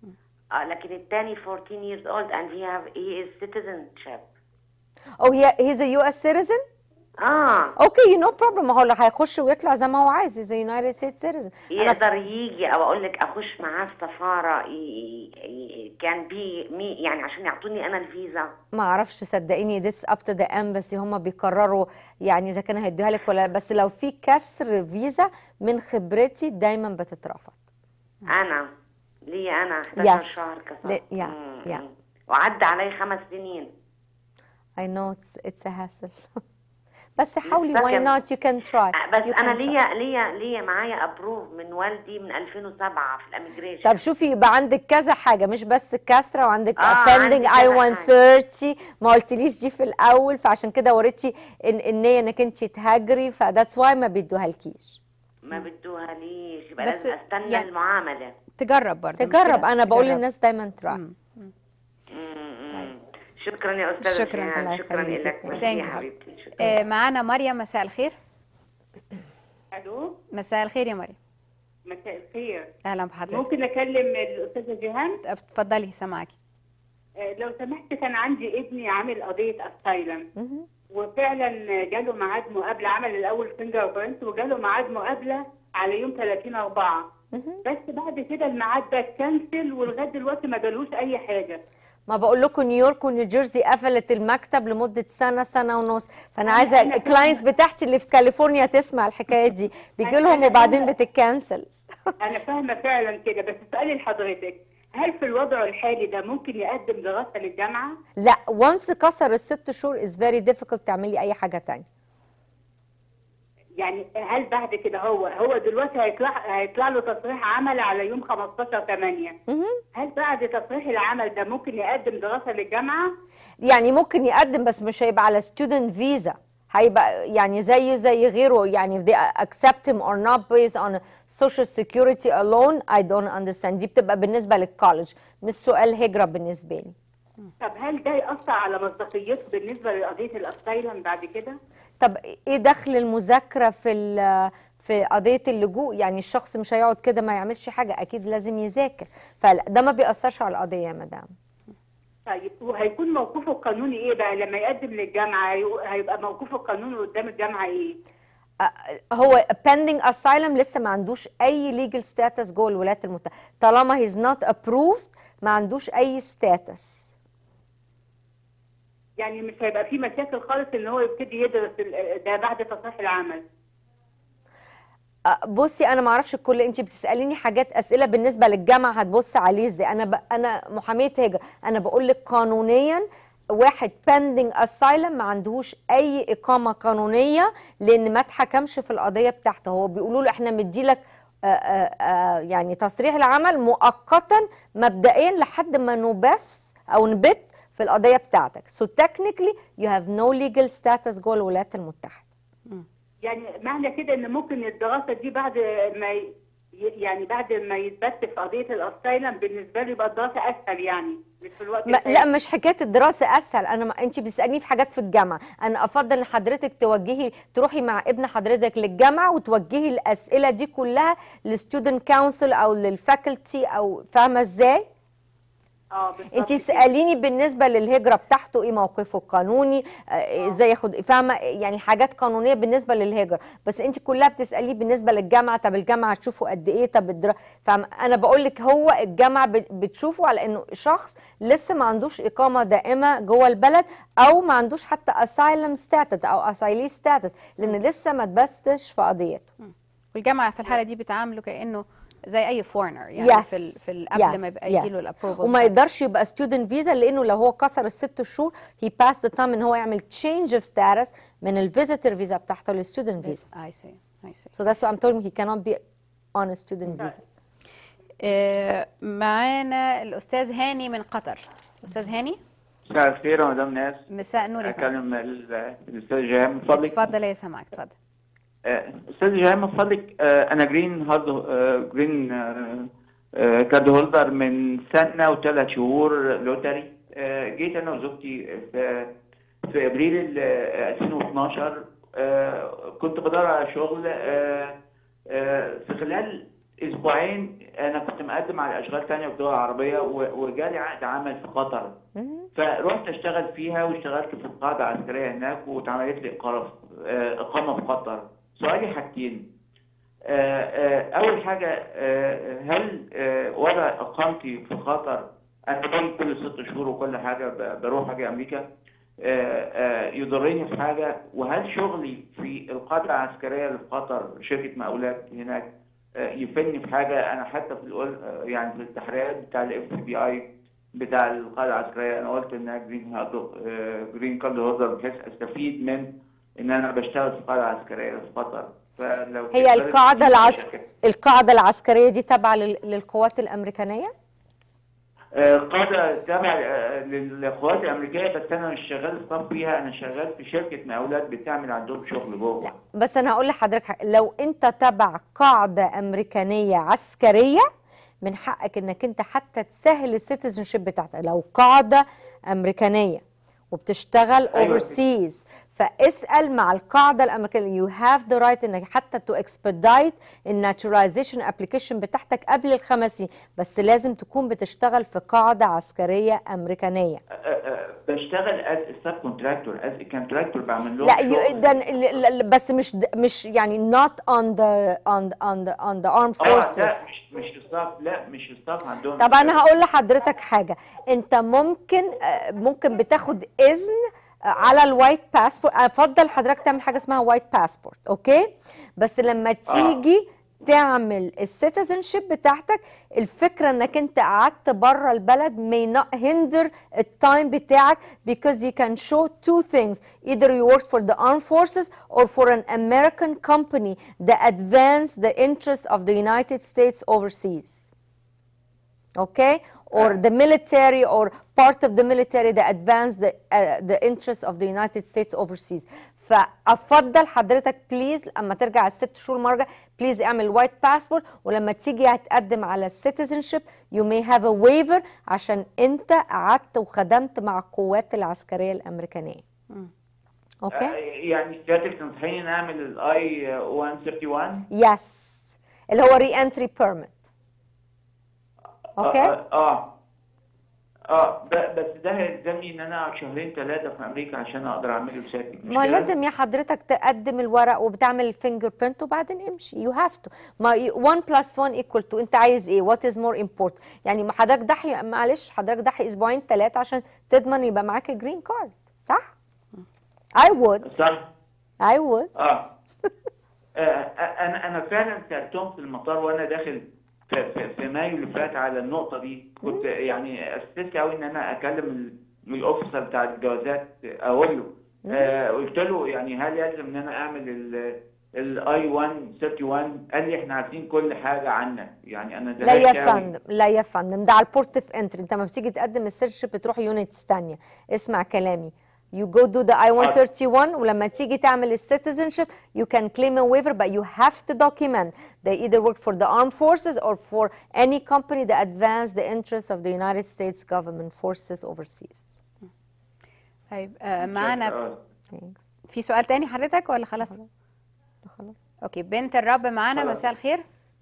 J: اه لكن التاني 14 years old and he have he is citizenship
B: او هي هيز ا يو اس سيتيزن
J: اه
B: اوكي نو بروبلم ما هو اللي هيخش ويطلع زي ما هو عايز از يونايتد ستيتس سيتيزن
J: يقدر يجي او اقول لك اخش معاه السفاره كان بي مي يعني عشان يعطوني انا الفيزا
B: ما اعرفش صدقيني ذس اب تو ذا امباسي هم بيقرروا يعني اذا كانوا هيدوها لك ولا لا، بس لو في كسر فيزا من خبرتي دايما بتترفض
J: انا لي انا 11
B: Yes.
J: شهر كسر
B: ل- yeah, yeah.
J: وعدى علي خمس سنين
B: I know it's it's a hassle بس حاولي
J: مش
B: why
J: فاكر.
B: not you can try
J: بس
B: You
J: انا
B: can try.
J: ليا ليا ليا معايا ابروف من والدي من 2007 في الاميجريشن
B: طب شوفي يبقى عندك كذا حاجه مش بس كسره وعندك
J: آه،
B: pending
J: عندي
B: I
J: كذا
B: 130 ما قلتليش دي في الاول فعشان كده وريتي إن النيه انك انت تهاجري فذاتس واي ما بيدوها لكيش
J: ما بدوها ليش يبقى
A: بس
J: لازم استنى
A: يعني-
J: المعامله
A: تجرب برضه مش
B: تجرب
A: كده؟
B: انا بقول
A: تجرب.
B: للناس دايما تراي
J: شكرا يا استاذه
A: شكراً.
J: جيهان.
A: الله
J: شكرا
A: يخليكي.
J: لك ميرسي
A: Thank
J: يا
A: you.
J: حبيبتي شكرا
A: آه معانا مريم مساء الخير
E: الو
A: مساء الخير يا مريم
E: مساء الخير
A: اهلا بحضرتك
E: ممكن اكلم الاستاذه جيهان
A: اتفضلي سامعاكي
E: آه، لو سمحت كان عندي ابني عامل قضيه اسايلم وفعلا جاله ميعاد مقابله عمل الاول فينجر برنت وجاله ميعاد مقابله على يوم 30 4 بس بعد كده الميعاد ده اتكنسل ولغايه دلوقتي ما جالوش اي حاجه
B: ما بقول لكم نيويورك ونيوجيرسي قفلت المكتب لمده سنه سنه ونص فانا
E: أنا-
B: عايزه
E: أنا
B: الكلاينتس بتاعتي اللي في كاليفورنيا تسمع الحكايه دي بيجي
E: أنا-
B: لهم
E: أنا
B: وبعدين
E: فاهمة.
B: بتتكنسل
E: انا فاهمه فعلا كده بس سؤالي لحضرتك هل في الوضع الحالي ده ممكن يقدم دراسه للجامعه؟
B: لا وانس كسر الست شهور از فيري ديفيكولت تعملي اي حاجه تانية
E: يعني هل بعد كده هو هو دلوقتي هيطلع هيطلع له تصريح عمل على يوم 15 8 هل بعد تصريح العمل ده ممكن يقدم دراسه للجامعه؟
B: يعني ممكن يقدم بس مش هيبقى على student visa هيبقى يعني زيه زي غيره يعني if they accept him or not based on social security alone I don't understand دي بتبقى بالنسبة للكولج مش سؤال هجرة بالنسبة لي
E: طب هل ده يأثر على مصداقيته بالنسبه لقضيه الاسايلم بعد كده؟
B: طب ايه دخل المذاكرة في ال- في قضية اللجوء يعني الشخص مش هيقعد كده ما يعملش حاجة أكيد لازم يذاكر فده ما بيأثرش على القضية يا مدام
E: طيب وهيكون موقفه القانوني ايه بقى لما يقدم للجامعه هي- هيبقى موقفه القانوني قدام الجامعه ايه؟
B: هو pending asylum لسه ما عندوش اي legal status جوه الولايات المتحده طالما he's not approved ما عندوش اي status
E: يعني مش هيبقى في مشاكل خالص ان هو يبتدي يدرس ال- ده بعد تصريح العمل
B: أه، بصي انا ما اعرفش الكل انت بتساليني حاجات اسئله بالنسبه للجامعه هتبص عليه ازاي انا ب... انا محاميه هجره انا بقول لك قانونيا واحد pending asylum ما عندهوش اي اقامه قانونيه لان ما اتحكمش في القضيه بتاعته هو بيقولوا له احنا مديلك آه، آه، آه، يعني تصريح العمل مؤقتا مبدئيا لحد ما نبث او نبت في القضيه بتاعتك so technically you have no legal status جوه الولايات المتحده
E: يعني معنى كده ان ممكن الدراسه دي بعد ما ي- يعني بعد ما يتبت في قضيه الاسايلم بالنسبه له يبقى الدراسه اسهل يعني مش في الوقت
B: ما
E: الحالي.
B: لا مش حكايه الدراسه اسهل انا ما انت بتسالني في حاجات في الجامعه انا افضل ان حضرتك توجهي تروحي مع ابن حضرتك للجامعه وتوجهي الاسئله دي كلها للستودنت كونسل او للفاكولتي او فاهمه ازاي
E: اه بالظبط
B: انت
E: كده.
B: اساليني بالنسبه للهجره بتاعته ايه موقفه القانوني آه، ازاي ياخد فاهمه يعني حاجات قانونيه بالنسبه للهجره بس انت كلها بتساليه بالنسبه للجامعه طب الجامعه هتشوفه قد ايه طب الدرا... فاهمه انا بقول لك هو الجامعه بت- بتشوفه على انه شخص لسه ما عندوش اقامه دائمه جوه البلد او ما عندوش حتى اسايلم ستاتس او اسايلي ستاتس لان لسه ما اتبستش في قضيته
A: والجامعه في الحاله دي بتعامله كانه زي اي فورنر يعني
B: Yes.
A: في ال في ال قبل ما
B: Yes.
A: يبقى يجي له
B: Yes.
A: الابروفل
B: وما يقدرش يبقى ستودنت فيزا لانه لو هو كسر الست شهور هي باس ذا تايم ان هو يعمل تشينج اوف ستاتس من الفيزيتور فيزا بتاعته للستودنت فيزا
A: I see I see
B: so that's why I'm telling him he cannot be on a student visa
A: آه، معانا الاستاذ هاني من قطر استاذ هاني
K: مساء الخير يا مدام ناس
A: مساء النور يا فندم
K: اكلم ال- الاستاذ جهاد من فضلك
A: اتفضل يا سامعك اتفضل
K: آه، استاذ جهاد من فضلك آه، انا جرين هارد آه، جرين آه، آه، كارد هولدر من سنه وثلاث شهور لوتري آه، جيت انا وزوجتي في في ابريل ال- آه، 2012 آه، كنت بدور على شغل آه، آه، في خلال اسبوعين انا كنت مقدم على اشغال تانية في الدول العربيه و- وجالي عقد عمل في قطر فرحت اشتغل فيها واشتغلت في القاعده العسكريه هناك واتعملت لي اقامه آه، اقامه في قطر سؤالي حاجتين آه، آه، اول حاجه آه، هل آه، وضع اقامتي في قطر انا باجي كل ست شهور وكل حاجه ب- بروح اجي امريكا آه، آه، يضرني في حاجه وهل شغلي في القاعده العسكريه اللي في قطر شركه مقاولات هناك آه، يفيدني في حاجه انا حتى في الأول آه، يعني في التحريات بتاع الاف بي اي بتاع القاعده العسكريه انا قلت انها جرين هارد جرين كارد هولدر بحيث استفيد من ان انا بشتغل في القاعده العسكريه في قطر فلو
B: هي
K: تقدري
B: القاعدة
K: تديني
B: العسك...
K: شركة.
B: القاعدة العسكرية دي تابعة لل... للقوات الأمريكانية؟
K: آه، قاعدة تابعة آه، للقوات الأمريكية بس أنا مش شغال ستاف فيها أنا شغال في شركة مقاولات بتعمل عندهم شغل جوه
B: بس أنا هقول لحضرتك حاجة. لو أنت تبع قاعدة أمريكانية عسكرية من حقك إنك أنت حتى تسهل السيتيزن شيب بتاعتك لو قاعدة أمريكانية وبتشتغل
K: أيوة.
B: overseas فاسأل مع القاعدة الأمريكية you have the right إنك حتى to expedite الناتشوراليزيشن application بتاعتك قبل الخمس سنين بس لازم تكون بتشتغل في قاعدة عسكرية أمريكانية
K: آه، آه، بشتغل از سب كونتراكتور از كونتراكتور بعمل لهم
B: لا
K: شغل.
B: يو ده ل- ل- بس مش د- مش يعني not on the on the on the on the armed
K: اه
B: forces
K: لا مش مش ستاف لا مش ستاف عندهم
B: طب انا هقول لحضرتك حاجه انت ممكن آه، ممكن بتاخد اذن آه، على الوايت باسبورت افضل حضرتك تعمل حاجه اسمها وايت باسبورت اوكي بس لما تيجي تعمل السيتيزن شيب بتاعتك الفكره انك انت قعدت بره البلد may not hinder التايم بتاعك because you can show two things either you worked for the armed forces or for an American company that advance the interest of the United States overseas okay or the military or part of the military that advance the uh, the interests of the United States overseas فافضل حضرتك بليز اما ترجع الست شهور مره بليز اعمل وايت باسبورت ولما تيجي هتقدم على السيتيزنشيب يو may have a waiver عشان انت قعدت وخدمت مع القوات العسكريه الامريكانيه
K: آه،
B: اوكي
K: يعني سيادتك تنصحيني ان اعمل الاي 131
B: يس اللي هو ري انتري بيرميت اوكي
K: اه اه, آه ب- بس ده هيلزمني ان انا اقعد شهرين ثلاثه في امريكا عشان اقدر اعمله بسيادتك مش
B: ما
K: كده؟
B: لازم يا حضرتك تقدم الورق وبتعمل الفينجر برينت وبعدين امشي يو هاف تو ما 1 بلس 1 ايكوال تو انت عايز ايه وات از مور امبورت يعني ما حضرتك ضحي معلش حضرتك ضحي اسبوعين ثلاثه عشان تضمن يبقى معاك جرين كارد صح I would
K: صح
B: I would
K: اه آه، انا انا فعلا سالتهم في المطار وانا داخل في, في, في مايو اللي فات على النقطه دي كنت يعني استسلم قوي ان انا اكلم ال- الاوفيسر بتاع الجوازات اقول له آه قلت له يعني هل يلزم ان انا اعمل الاي 131 قال لي احنا عارفين كل حاجه عنك يعني انا
B: لا يا
K: زهقت قوي.
B: فندم لا يا فندم ده على البورت اوف انتري انت لما بتيجي تقدم السيرش بتروح يونتس ثانيه اسمع كلامي You go do the I-131 ولما تيجي تعمل السيتيزنشيب you can claim a waiver but you have to document they either work for the armed forces or for any company that advance the interests of the United States government forces overseas.
A: طيب آه، معانا
K: آه.
A: في سؤال تاني حضرتك ولا خلاص؟
B: خلاص
A: اوكي بنت الرب معانا مساء الخير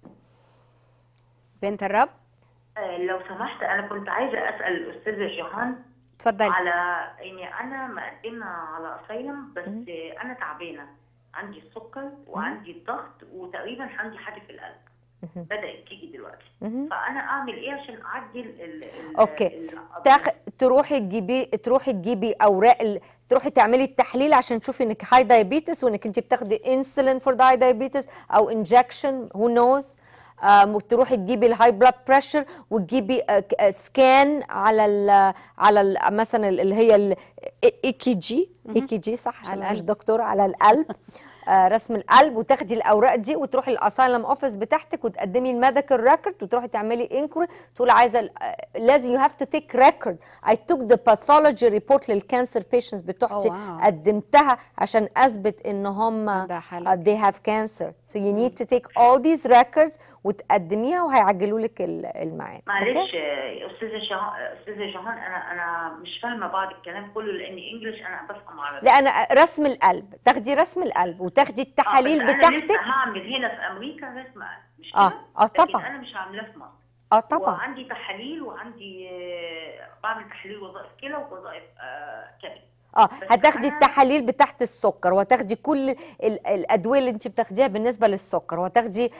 A: بنت الرب
L: آه، لو سمحت انا كنت عايزه اسال الاستاذه جيهان
A: اتفضلي
L: على اني انا مقدمه على اسايلم بس آه، انا تعبانه عندي السكر وعندي الضغط وتقريبا عندي حاجه في القلب بدات تيجي دلوقتي
B: مهم.
L: فانا اعمل ايه عشان اعدل ال ال
B: اوكي
L: ال-
B: تاخ... تروحي تجيبي تروحي تجيبي اوراق ال... تروحي تعملي التحليل عشان تشوفي انك هاي دايابيتس وانك انت بتاخدي انسولين فور هاي دايابيتس او انجكشن هو نوز تروحي تجيبي الهاي بلاد بريشر وتجيبي سكان على ال على ال مثلا اللي هي الاي كي جي اي كي جي صح عشان أنا مش دكتور على القلب آه، رسم القلب وتاخدي الاوراق دي وتروحي الاسايلم اوفيس بتاعتك وتقدمي الميديكال ريكورد وتروحي تعملي انكوري تقول عايزه ال- آه، لازم يو هاف تو تيك ريكورد اي توك ذا باثولوجي ريبورت للكانسر بيشنتس بتوعتي
A: Oh, wow.
B: قدمتها عشان اثبت ان هم uh, they have cancer so you need to take all these records وتقدميها وهيعجلوا لك ال- الميعاد
L: معلش
B: أوكي؟
L: آه، يا استاذه جيهان استاذه جيهان انا انا مش فاهمه بعض الكلام كله لان انجلش انا بفهم عربي
B: لا انا رسم القلب تاخدي رسم القلب وتاخدي التحاليل
L: آه، بس أنا لسه
B: بتاعتك
L: هعمل هنا في امريكا رسم مش
B: اه
L: كده؟
B: اه
L: لكن
B: طبعا
L: انا مش عاملاه في مصر
B: اه طبعا
L: وعندي تحاليل وعندي آه، بعمل تحاليل وظائف كلى ووظائف آه، كبد
B: اه
L: بس
B: هتاخدي
L: أنا-
B: التحاليل بتاعت السكر وهتاخدي كل ال- الادويه اللي انت بتاخديها بالنسبه للسكر وهتاخدي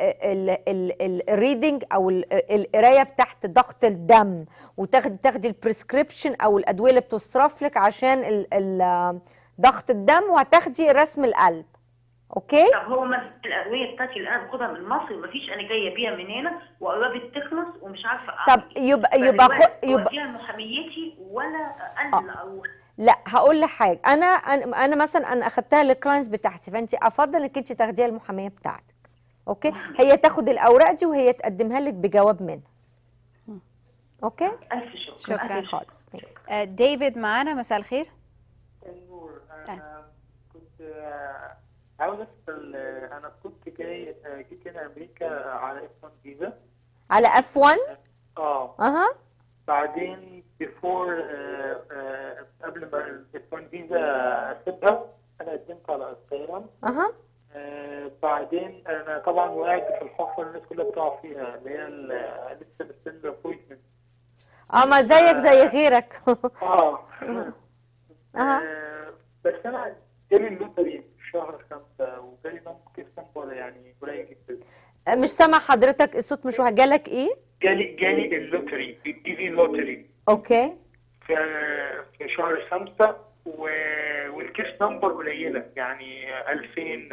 B: الريدنج او ال- القرايه بتاعت ضغط الدم وتاخدي تاخدي البريسكريبشن او الادويه اللي بتصرف لك عشان ال- ال- ضغط الدم وهتاخدي رسم القلب اوكي
L: طب هو مثلا الادويه بتاعتي اللي انا باخدها من مصر ومفيش انا جايه بيها من هنا وقربت تخلص ومش عارفه
B: طب يبقى يبقى خ...
L: فدلوقتي
B: يبقى
L: اوديها لمحاميتي ولا انزل او
B: لا هقول لك حاجه انا انا أنا مثلا انا اخدتها للكلاينتس بتاعتي فانت افضل انك انت تاخديها المحاميه بتاعتك اوكي هي تاخد الاوراق دي وهي تقدمها لك بجواب منها اوكي
L: الف شكر
A: شكرا
B: ميرسي خالص
A: آه، ديفيد معانا مساء الخير
N: النور انا كنت آه، عاوز اسال آه، انا كنت جاي آه، جيت هنا امريكا على اف 1 فيزا
B: على اف 1
N: اه
B: اها
N: بعدين بيفور قبل ما الاف 1 فيزا اسيبها انا قدمت على اسيلم
B: اها
N: آه، بعدين انا طبعا وقعت في الحفره اللي الناس كلها بتقع فيها اللي هي ال- لسه مستني ابوينتمنت
B: اه ما زيك زي غيرك
N: اه
B: اها
N: آه، بس انا جالي اللوتري في شهر خمسة وجالي ممكن نمبر يعني قليل جدا
B: مش سامع حضرتك الصوت مش واحد جالك ايه
N: جالي جالي اللوتري الدي في لوتري
B: اوكي
N: في في شهر خمسة و... والكيس نمبر قليلة يعني 2000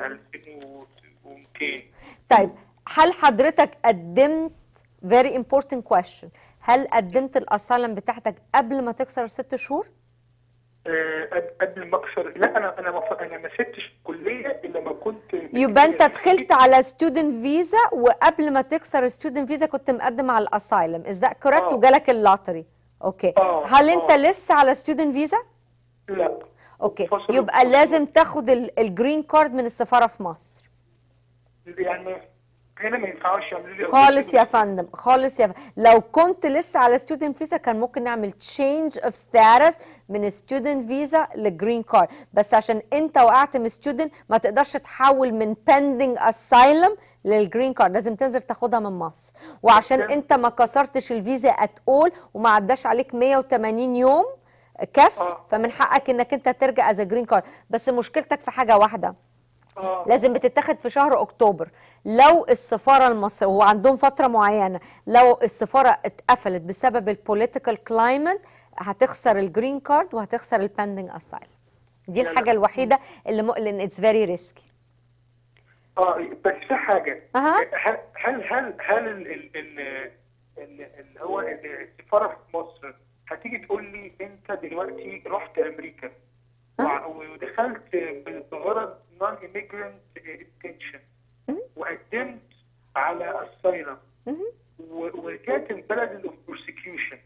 N: 2200
B: طيب هل حضرتك قدمت very important question هل قدمت الاسالم بتاعتك قبل ما تكسر الست شهور
N: آه، قبل- قبل ما اكسر لا انا انا ما انا ما سبتش الكلية الا ما كنت
B: يبقى انت دخلت على ستودنت فيزا وقبل ما تكسر ستودنت فيزا كنت مقدم على الاسايلم از ذات كوريكت وجالك اللوتري اوكي هل انت لسه على ستودنت فيزا
N: لا
B: اوكي يبقى لازم تاخد الجرين كارد من السفاره في مصر
N: يعني هنا ما ينفعش يعملوا لي
B: خالص يا فندم خالص يا فندم لو كنت لسه على ستودنت فيزا كان ممكن نعمل تشينج اوف ستاتس من ستودنت فيزا لجرين كارد بس عشان انت وقعت من ستودنت ما تقدرش تحول من بيندنج اسايلم للجرين كارد لازم تنزل تاخدها من مصر وعشان انت ما كسرتش الفيزا ات اول وما عداش عليك 180 يوم كسر فمن حقك انك انت ترجع از جرين كارد بس مشكلتك في حاجه واحده لازم بتتاخد في شهر اكتوبر لو السفاره المصريه هو عندهم فتره معينه لو السفاره اتقفلت بسبب البوليتيكال كلايمت هتخسر الجرين كارد وهتخسر الباندنج اسايل دي
N: لا، لا.
B: الحاجه الوحيده اللي م... لان اتس فيري ريسكي
N: اه بس في حاجة
B: أها.
N: هل هل هل هل ال ال ال ال- اللي هو ال- السفارة في مصر هتيجي تقول لي انت دلوقتي رحت امريكا وع- ودخلت بغرض نون ايميجرانت اتنشن وقدمت على السايرة ورجعت البلد اللي في بروسيكيوشن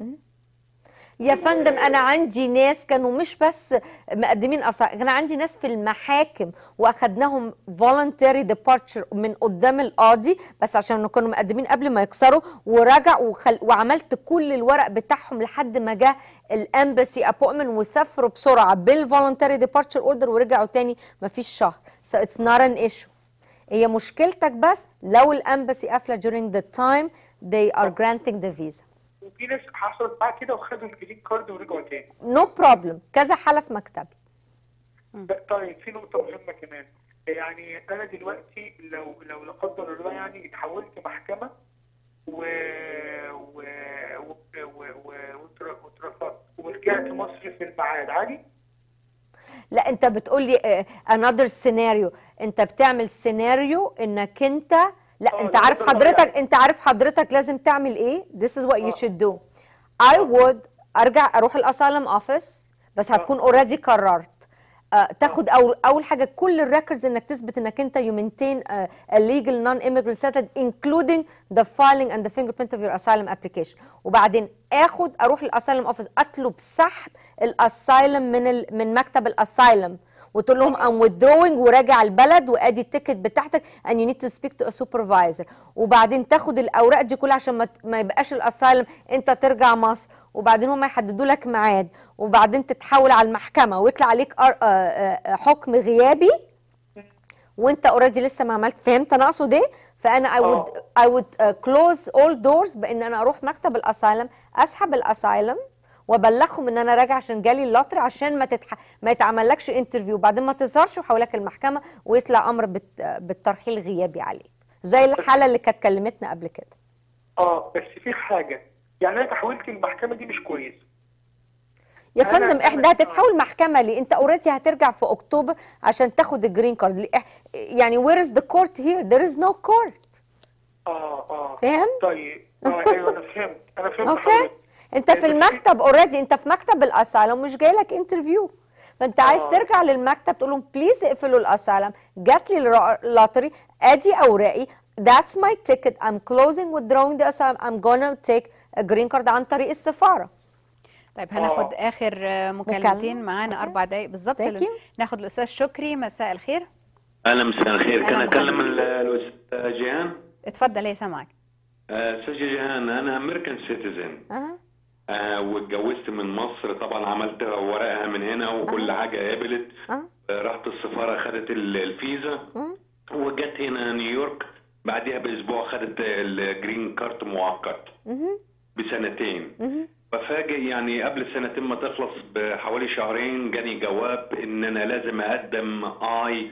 B: يا فندم انا عندي ناس كانوا مش بس مقدمين أصلا كان عندي ناس في المحاكم واخدناهم voluntary departure من قدام القاضي بس عشان كانوا مقدمين قبل ما يكسروا ورجع وخل... وعملت كل الورق بتاعهم لحد ما جه الامباسي ابوينتمنت وسافروا بسرعه بالvoluntary departure order ورجعوا تاني مفيش شهر so it's not an issue هي مشكلتك بس لو الامباسي قافله during the time they are granting the visa
N: وفي ناس حصلت معاها كده وخدوا الجرين كارد ورجعوا تاني
B: نو no بروبلم كذا حاله في مكتبي
N: طيب في نقطة مهمة كمان يعني أنا دلوقتي لو لو لا قدر الله يعني اتحولت محكمة و و و و و واتر- واترفضت ورجعت مصر في الميعاد عادي؟
B: لا انت بتقولي آه، another scenario انت بتعمل سيناريو انك انت لا انت
N: لا
B: عارف
N: قدر الله
B: حضرتك انت عارف حضرتك لازم تعمل ايه this is what you should do I would ارجع اروح الاسالم اوفيس بس هتكون اوريدي قررت آه، تاخد أول, اول حاجه كل الريكوردز انك تثبت انك انت you maintain uh, a legal non-immigrant status including the filing and the fingerprint of your asylum application وبعدين اخد اروح الاسالم اوفيس اطلب سحب الاسايلم من ال... من مكتب الاسايلم وتقول لهم I'm withdrawing وراجع البلد وادي التيكت بتاعتك and you need to speak to a supervisor وبعدين تاخد الاوراق دي كلها عشان ما, ت- ما يبقاش الاسايلم انت ترجع مصر وبعدين هم يحددوا لك ميعاد وبعدين تتحول على المحكمه ويطلع عليك أر- آه، آه، حكم غيابي وانت اوريدي لسه ما عملت فهمت انا اقصد ايه فانا I would I would uh, close all doors بان انا اروح مكتب الاسايلم اسحب الاسايلم وابلغهم ان انا راجع عشان جالي اللوتري عشان ما تتح... ما يتعملكش انترفيو بعدين ما تظهرش وحولك المحكمه ويطلع امر بت... بالترحيل غيابي عليك زي الحاله اللي كانت كلمتنا قبل كده
N: اه بس في حاجه يعني انا تحويلتي المحكمه دي مش كويس
B: يا
N: أنا-
B: فندم احنا هتتحول محكمه ليه انت اوريدي هترجع في اكتوبر عشان تاخد الجرين كارد ليه؟ يعني where is the court here there is no court
N: اه اه
B: فاهم؟
N: طيب اه ايوه انا فهمت انا فهمت
B: اوكي
N: حضرتك.
B: انت في المكتب اوريدي انت في مكتب الاسالم مش جاي لك انترفيو فانت عايز
N: آه.
B: ترجع للمكتب تقول لهم بليز اقفلوا الاسالم جات لي اللوتري ادي اوراقي that's my ticket I'm closing withdrawing the asylum I'm gonna take a green card عن طريق السفاره
A: طيب هناخد اخر آه، مكالمتين
B: مكالمة.
A: معانا اربع دقائق بالظبط
B: Thank you.
A: ناخد الاستاذ شكري مساء الخير
O: اهلا مساء الخير
A: أهلا
O: كان
A: بحضرتك.
O: اكلم ال- الاستاذ جيهان
A: اتفضل هي سامعك
O: آه، استاذ جيهان انا امريكان سيتيزن
B: أه.
O: واتجوزت من مصر طبعا عملت ورقها من هنا وكل حاجه قبلت
B: أه.
O: آه، رحت السفاره خدت ال- الفيزا وجت هنا نيويورك بعدها باسبوع خدت الجرين كارت مؤقت
B: مهم.
O: بسنتين
B: مهم.
O: بفاجئ يعني قبل السنتين ما تخلص بحوالي شهرين جاني جواب ان انا لازم اقدم اي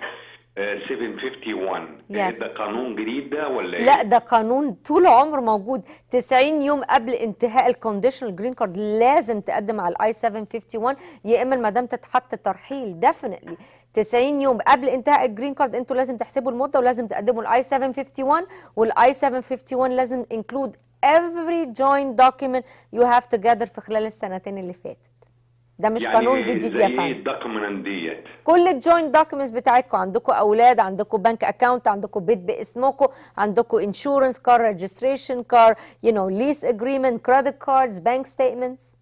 O: 751
B: Yes.
O: ده قانون جديد ده ولا ايه؟
B: لا ده قانون طول عمر موجود 90 يوم قبل انتهاء الكونديشنال جرين كارد لازم تقدم على الاي 751 يا اما المدام تتحط ترحيل ديفينتلي 90 يوم قبل انتهاء الجرين كارد انتوا لازم تحسبوا المده ولازم تقدموا الاي 751 والاي 751 لازم انكلود every joint document you have together في خلال السنتين اللي فاتت ده مش
O: يعني
B: قانون جديد يا
O: زي
B: فندم
O: الدوكيمنت ديت
B: كل الجوينت دوكيومنتس بتاعتكم عندكم اولاد عندكم بنك اكاونت عندكم بيت باسمكم عندكم انشورنس كار ريجستريشن كار يو نو ليس اجريمنت كريدت كاردز بانك ستيتمنتس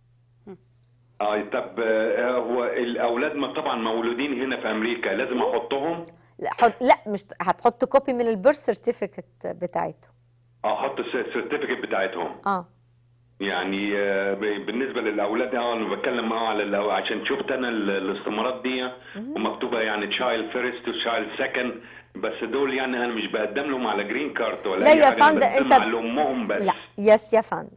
O: اه طب آه، هو الاولاد ما طبعا مولودين هنا في امريكا لازم احطهم
B: لا حط لا مش هتحط كوبي من البيرث سيرتيفيكت بتاعتهم
O: احط السيرتيفيكت بتاعتهم
B: اه
O: يعني آه، ب- بالنسبه للاولاد اه انا بتكلم اه على الأو- عشان شفت انا ال- الاستمارات دي ومكتوبه يعني تشايلد فيرست وتشايلد سكند بس دول يعني انا مش بقدم لهم على جرين كارد ولا
B: لا
O: اي
B: يا
O: حاجه
B: فندم،
O: انا بقدم
B: أنت-
O: على امهم بس
B: لا يس يا فندم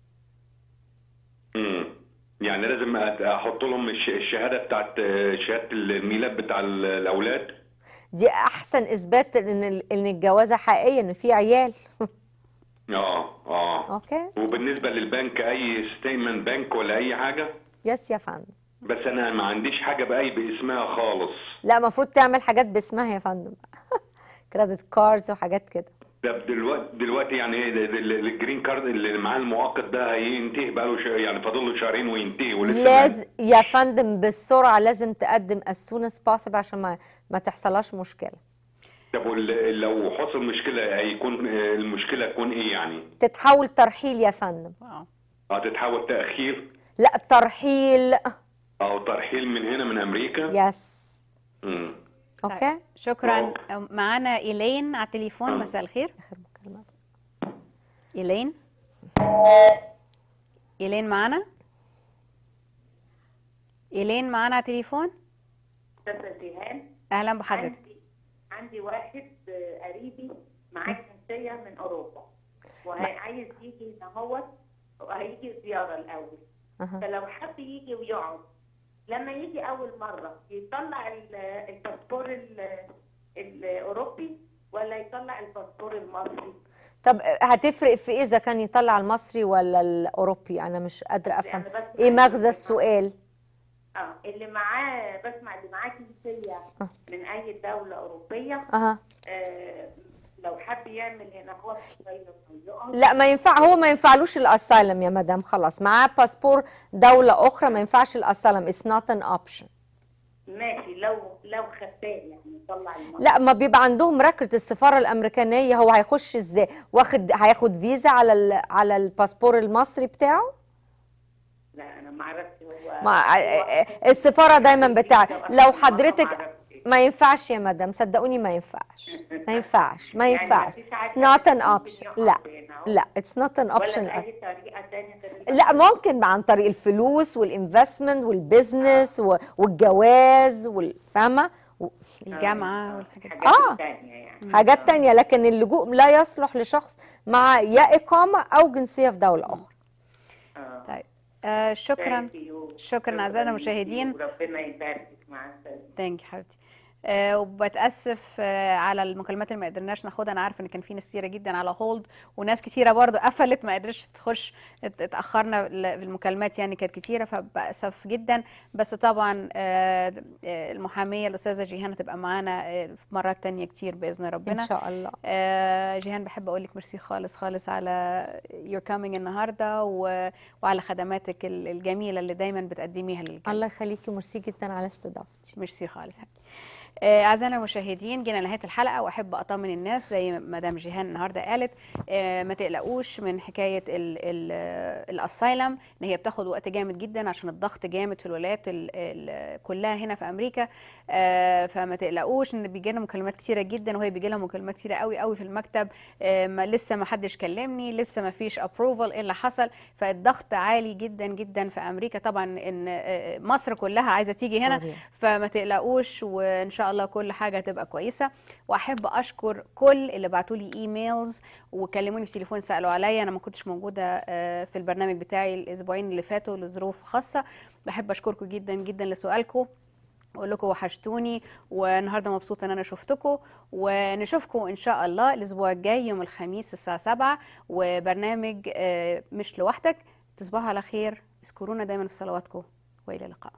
O: مم. يعني لازم أت- احط لهم الش- الشهاده بتاعت آه، شهاده الميلاد بتاع ال- الاولاد
B: دي احسن اثبات ان ال- ان الجوازه حقيقيه ان في عيال
O: اه اه
B: اوكي
O: وبالنسبه للبنك اي ستيتمنت بنك ولا اي حاجه
B: يس يا فندم
O: بس انا ما عنديش حاجه باي باسمها خالص
B: لا المفروض تعمل حاجات باسمها يا فندم كريدت كاردز وحاجات كده
O: ده دلوقتي دلوقتي يعني ايه ده- ده- ال- الجرين كارد اللي معاه المؤقت ده هينتهي بقاله ش... يعني فاضل له شهرين وينتهي ولسه ما-
B: لازم يا فندم بالسرعه لازم تقدم as soon as possible عشان ما ما تحصلهاش مشكله
O: طب وال- لو حصل مشكله هيكون آه، المشكله تكون ايه يعني؟
B: تتحول ترحيل يا فندم
O: هتتحول تاخير
B: لا ترحيل
O: او ترحيل من هنا من امريكا؟
B: يس
O: مم.
B: اوكي
A: شكرا معانا ايلين على التليفون مساء الخير ايلين ايلين معانا ايلين معانا على التليفون
Q: استاذه جيهان
A: اهلا بحضرتك
Q: عندي عندي واحد آه، قريبي معاه جنسيه من اوروبا وعايز يجي هنا هو وهيجي زياره الاول
B: أها.
Q: فلو حب يجي ويقعد لما يجي اول مره يطلع ال- الباسبور ال- الاوروبي ولا يطلع الباسبور المصري
B: طب هتفرق في ايه اذا كان يطلع المصري ولا الاوروبي انا مش قادره افهم
Q: يعني بسمع
B: ايه
Q: إن
B: مغزى
Q: اللي
B: السؤال
Q: اه اللي معاه بسمع اللي معاه جنسيه من اي دوله اوروبيه
B: اها
Q: آه لو حب يعمل هنا هو في الصيدلة يقعد
B: لا ما ينفع هو ما ينفعلوش الاسايلم يا مدام خلاص معاه باسبور دوله اخرى ما ينفعش الاسايلم اتس نوت ان اوبشن
Q: ماشي لو لو خداه يعني يطلع المصري
B: لا ما بيبقى عندهم ركرة السفارة الأمريكانية هو هيخش ازاي واخد هياخد فيزا على ال... على الباسبور المصري بتاعه
Q: لا انا ما اعرفش هو
B: ما السفارة دايما بتاع لو حضرتك ما ينفعش يا مدام صدقوني ما ينفعش ما ينفعش ما
Q: يعني
B: ينفعش
Q: مفيش
B: it's
Q: حاجة
B: not an
Q: ممكن
B: option
Q: يقعد
B: لا
Q: هنا أهو.
B: لا it's not an option
Q: ولا بأي طريقة تانية غير
B: لا ممكن عن طريق الفلوس والانفستمنت والبيزنس و- والجواز وال- فاهمه و...
A: الجامعه والحاجات دي
B: اه
L: تانية يعني
B: حاجات تانية لكن اللجوء لا يصلح لشخص مع يا إقامة أو جنسية في دولة أخرى
A: طيب آه شكرا
L: Thank you.
A: شكرا اعزائنا المشاهدين
L: وربنا يبارك مع السلامة
A: ثانك يو حبيبتي آه وبتاسف آه على المكالمات اللي ما قدرناش ناخدها انا عارفه ان كان في ناس كتيره جدا على هولد وناس كتيره برضو قفلت ما قدرتش تخش ات- اتاخرنا ل- في المكالمات يعني كانت كتيره فباسف جدا بس طبعا آه آه، المحاميه الاستاذه جيهان هتبقى معانا آه، في مرات تانية كتير باذن ربنا
B: إن شاء الله
A: آه، جيهان بحب اقول لك ميرسي خالص خالص على يور كامينج النهارده و... وعلى خدماتك ال- الجميله اللي دايما بتقدميها للجميع
B: الله يخليكي وميرسي جدا على استضافتي
A: ميرسي خالص آه، اعزائنا المشاهدين جينا لنهايه الحلقه واحب اطمن الناس زي ما مدام جيهان النهارده قالت آه، ما تقلقوش من حكايه الاسايلم ان هي بتاخد وقت جامد جدا عشان الضغط جامد في الولايات ال- ال- كلها هنا في امريكا آه، فما تقلقوش ان بيجي لنا مكالمات كتيره جدا وهي بيجي لها مكالمات كتيره قوي قوي في المكتب آه، ما لسه ما حدش كلمني لسه ما فيش ابروفال ايه اللي حصل فالضغط عالي جدا جدا في امريكا طبعا ان آه، مصر كلها عايزه تيجي هنا
B: صحيح.
A: فما تقلقوش وان شاء الله كل حاجه هتبقى كويسه واحب اشكر كل اللي بعتوا لي ايميلز وكلموني في تليفون سالوا عليا انا ما كنتش موجوده آه، في البرنامج بتاعي الاسبوعين اللي فاتوا لظروف خاصه بحب اشكركم جدا جدا لسؤالكم اقول لكم وحشتوني والنهارده مبسوطه ان انا شفتكم ونشوفكم ان شاء الله الاسبوع الجاي يوم الخميس الساعه 7 وبرنامج آه، مش لوحدك تصبحوا على خير اذكرونا دايما في صلواتكم والى اللقاء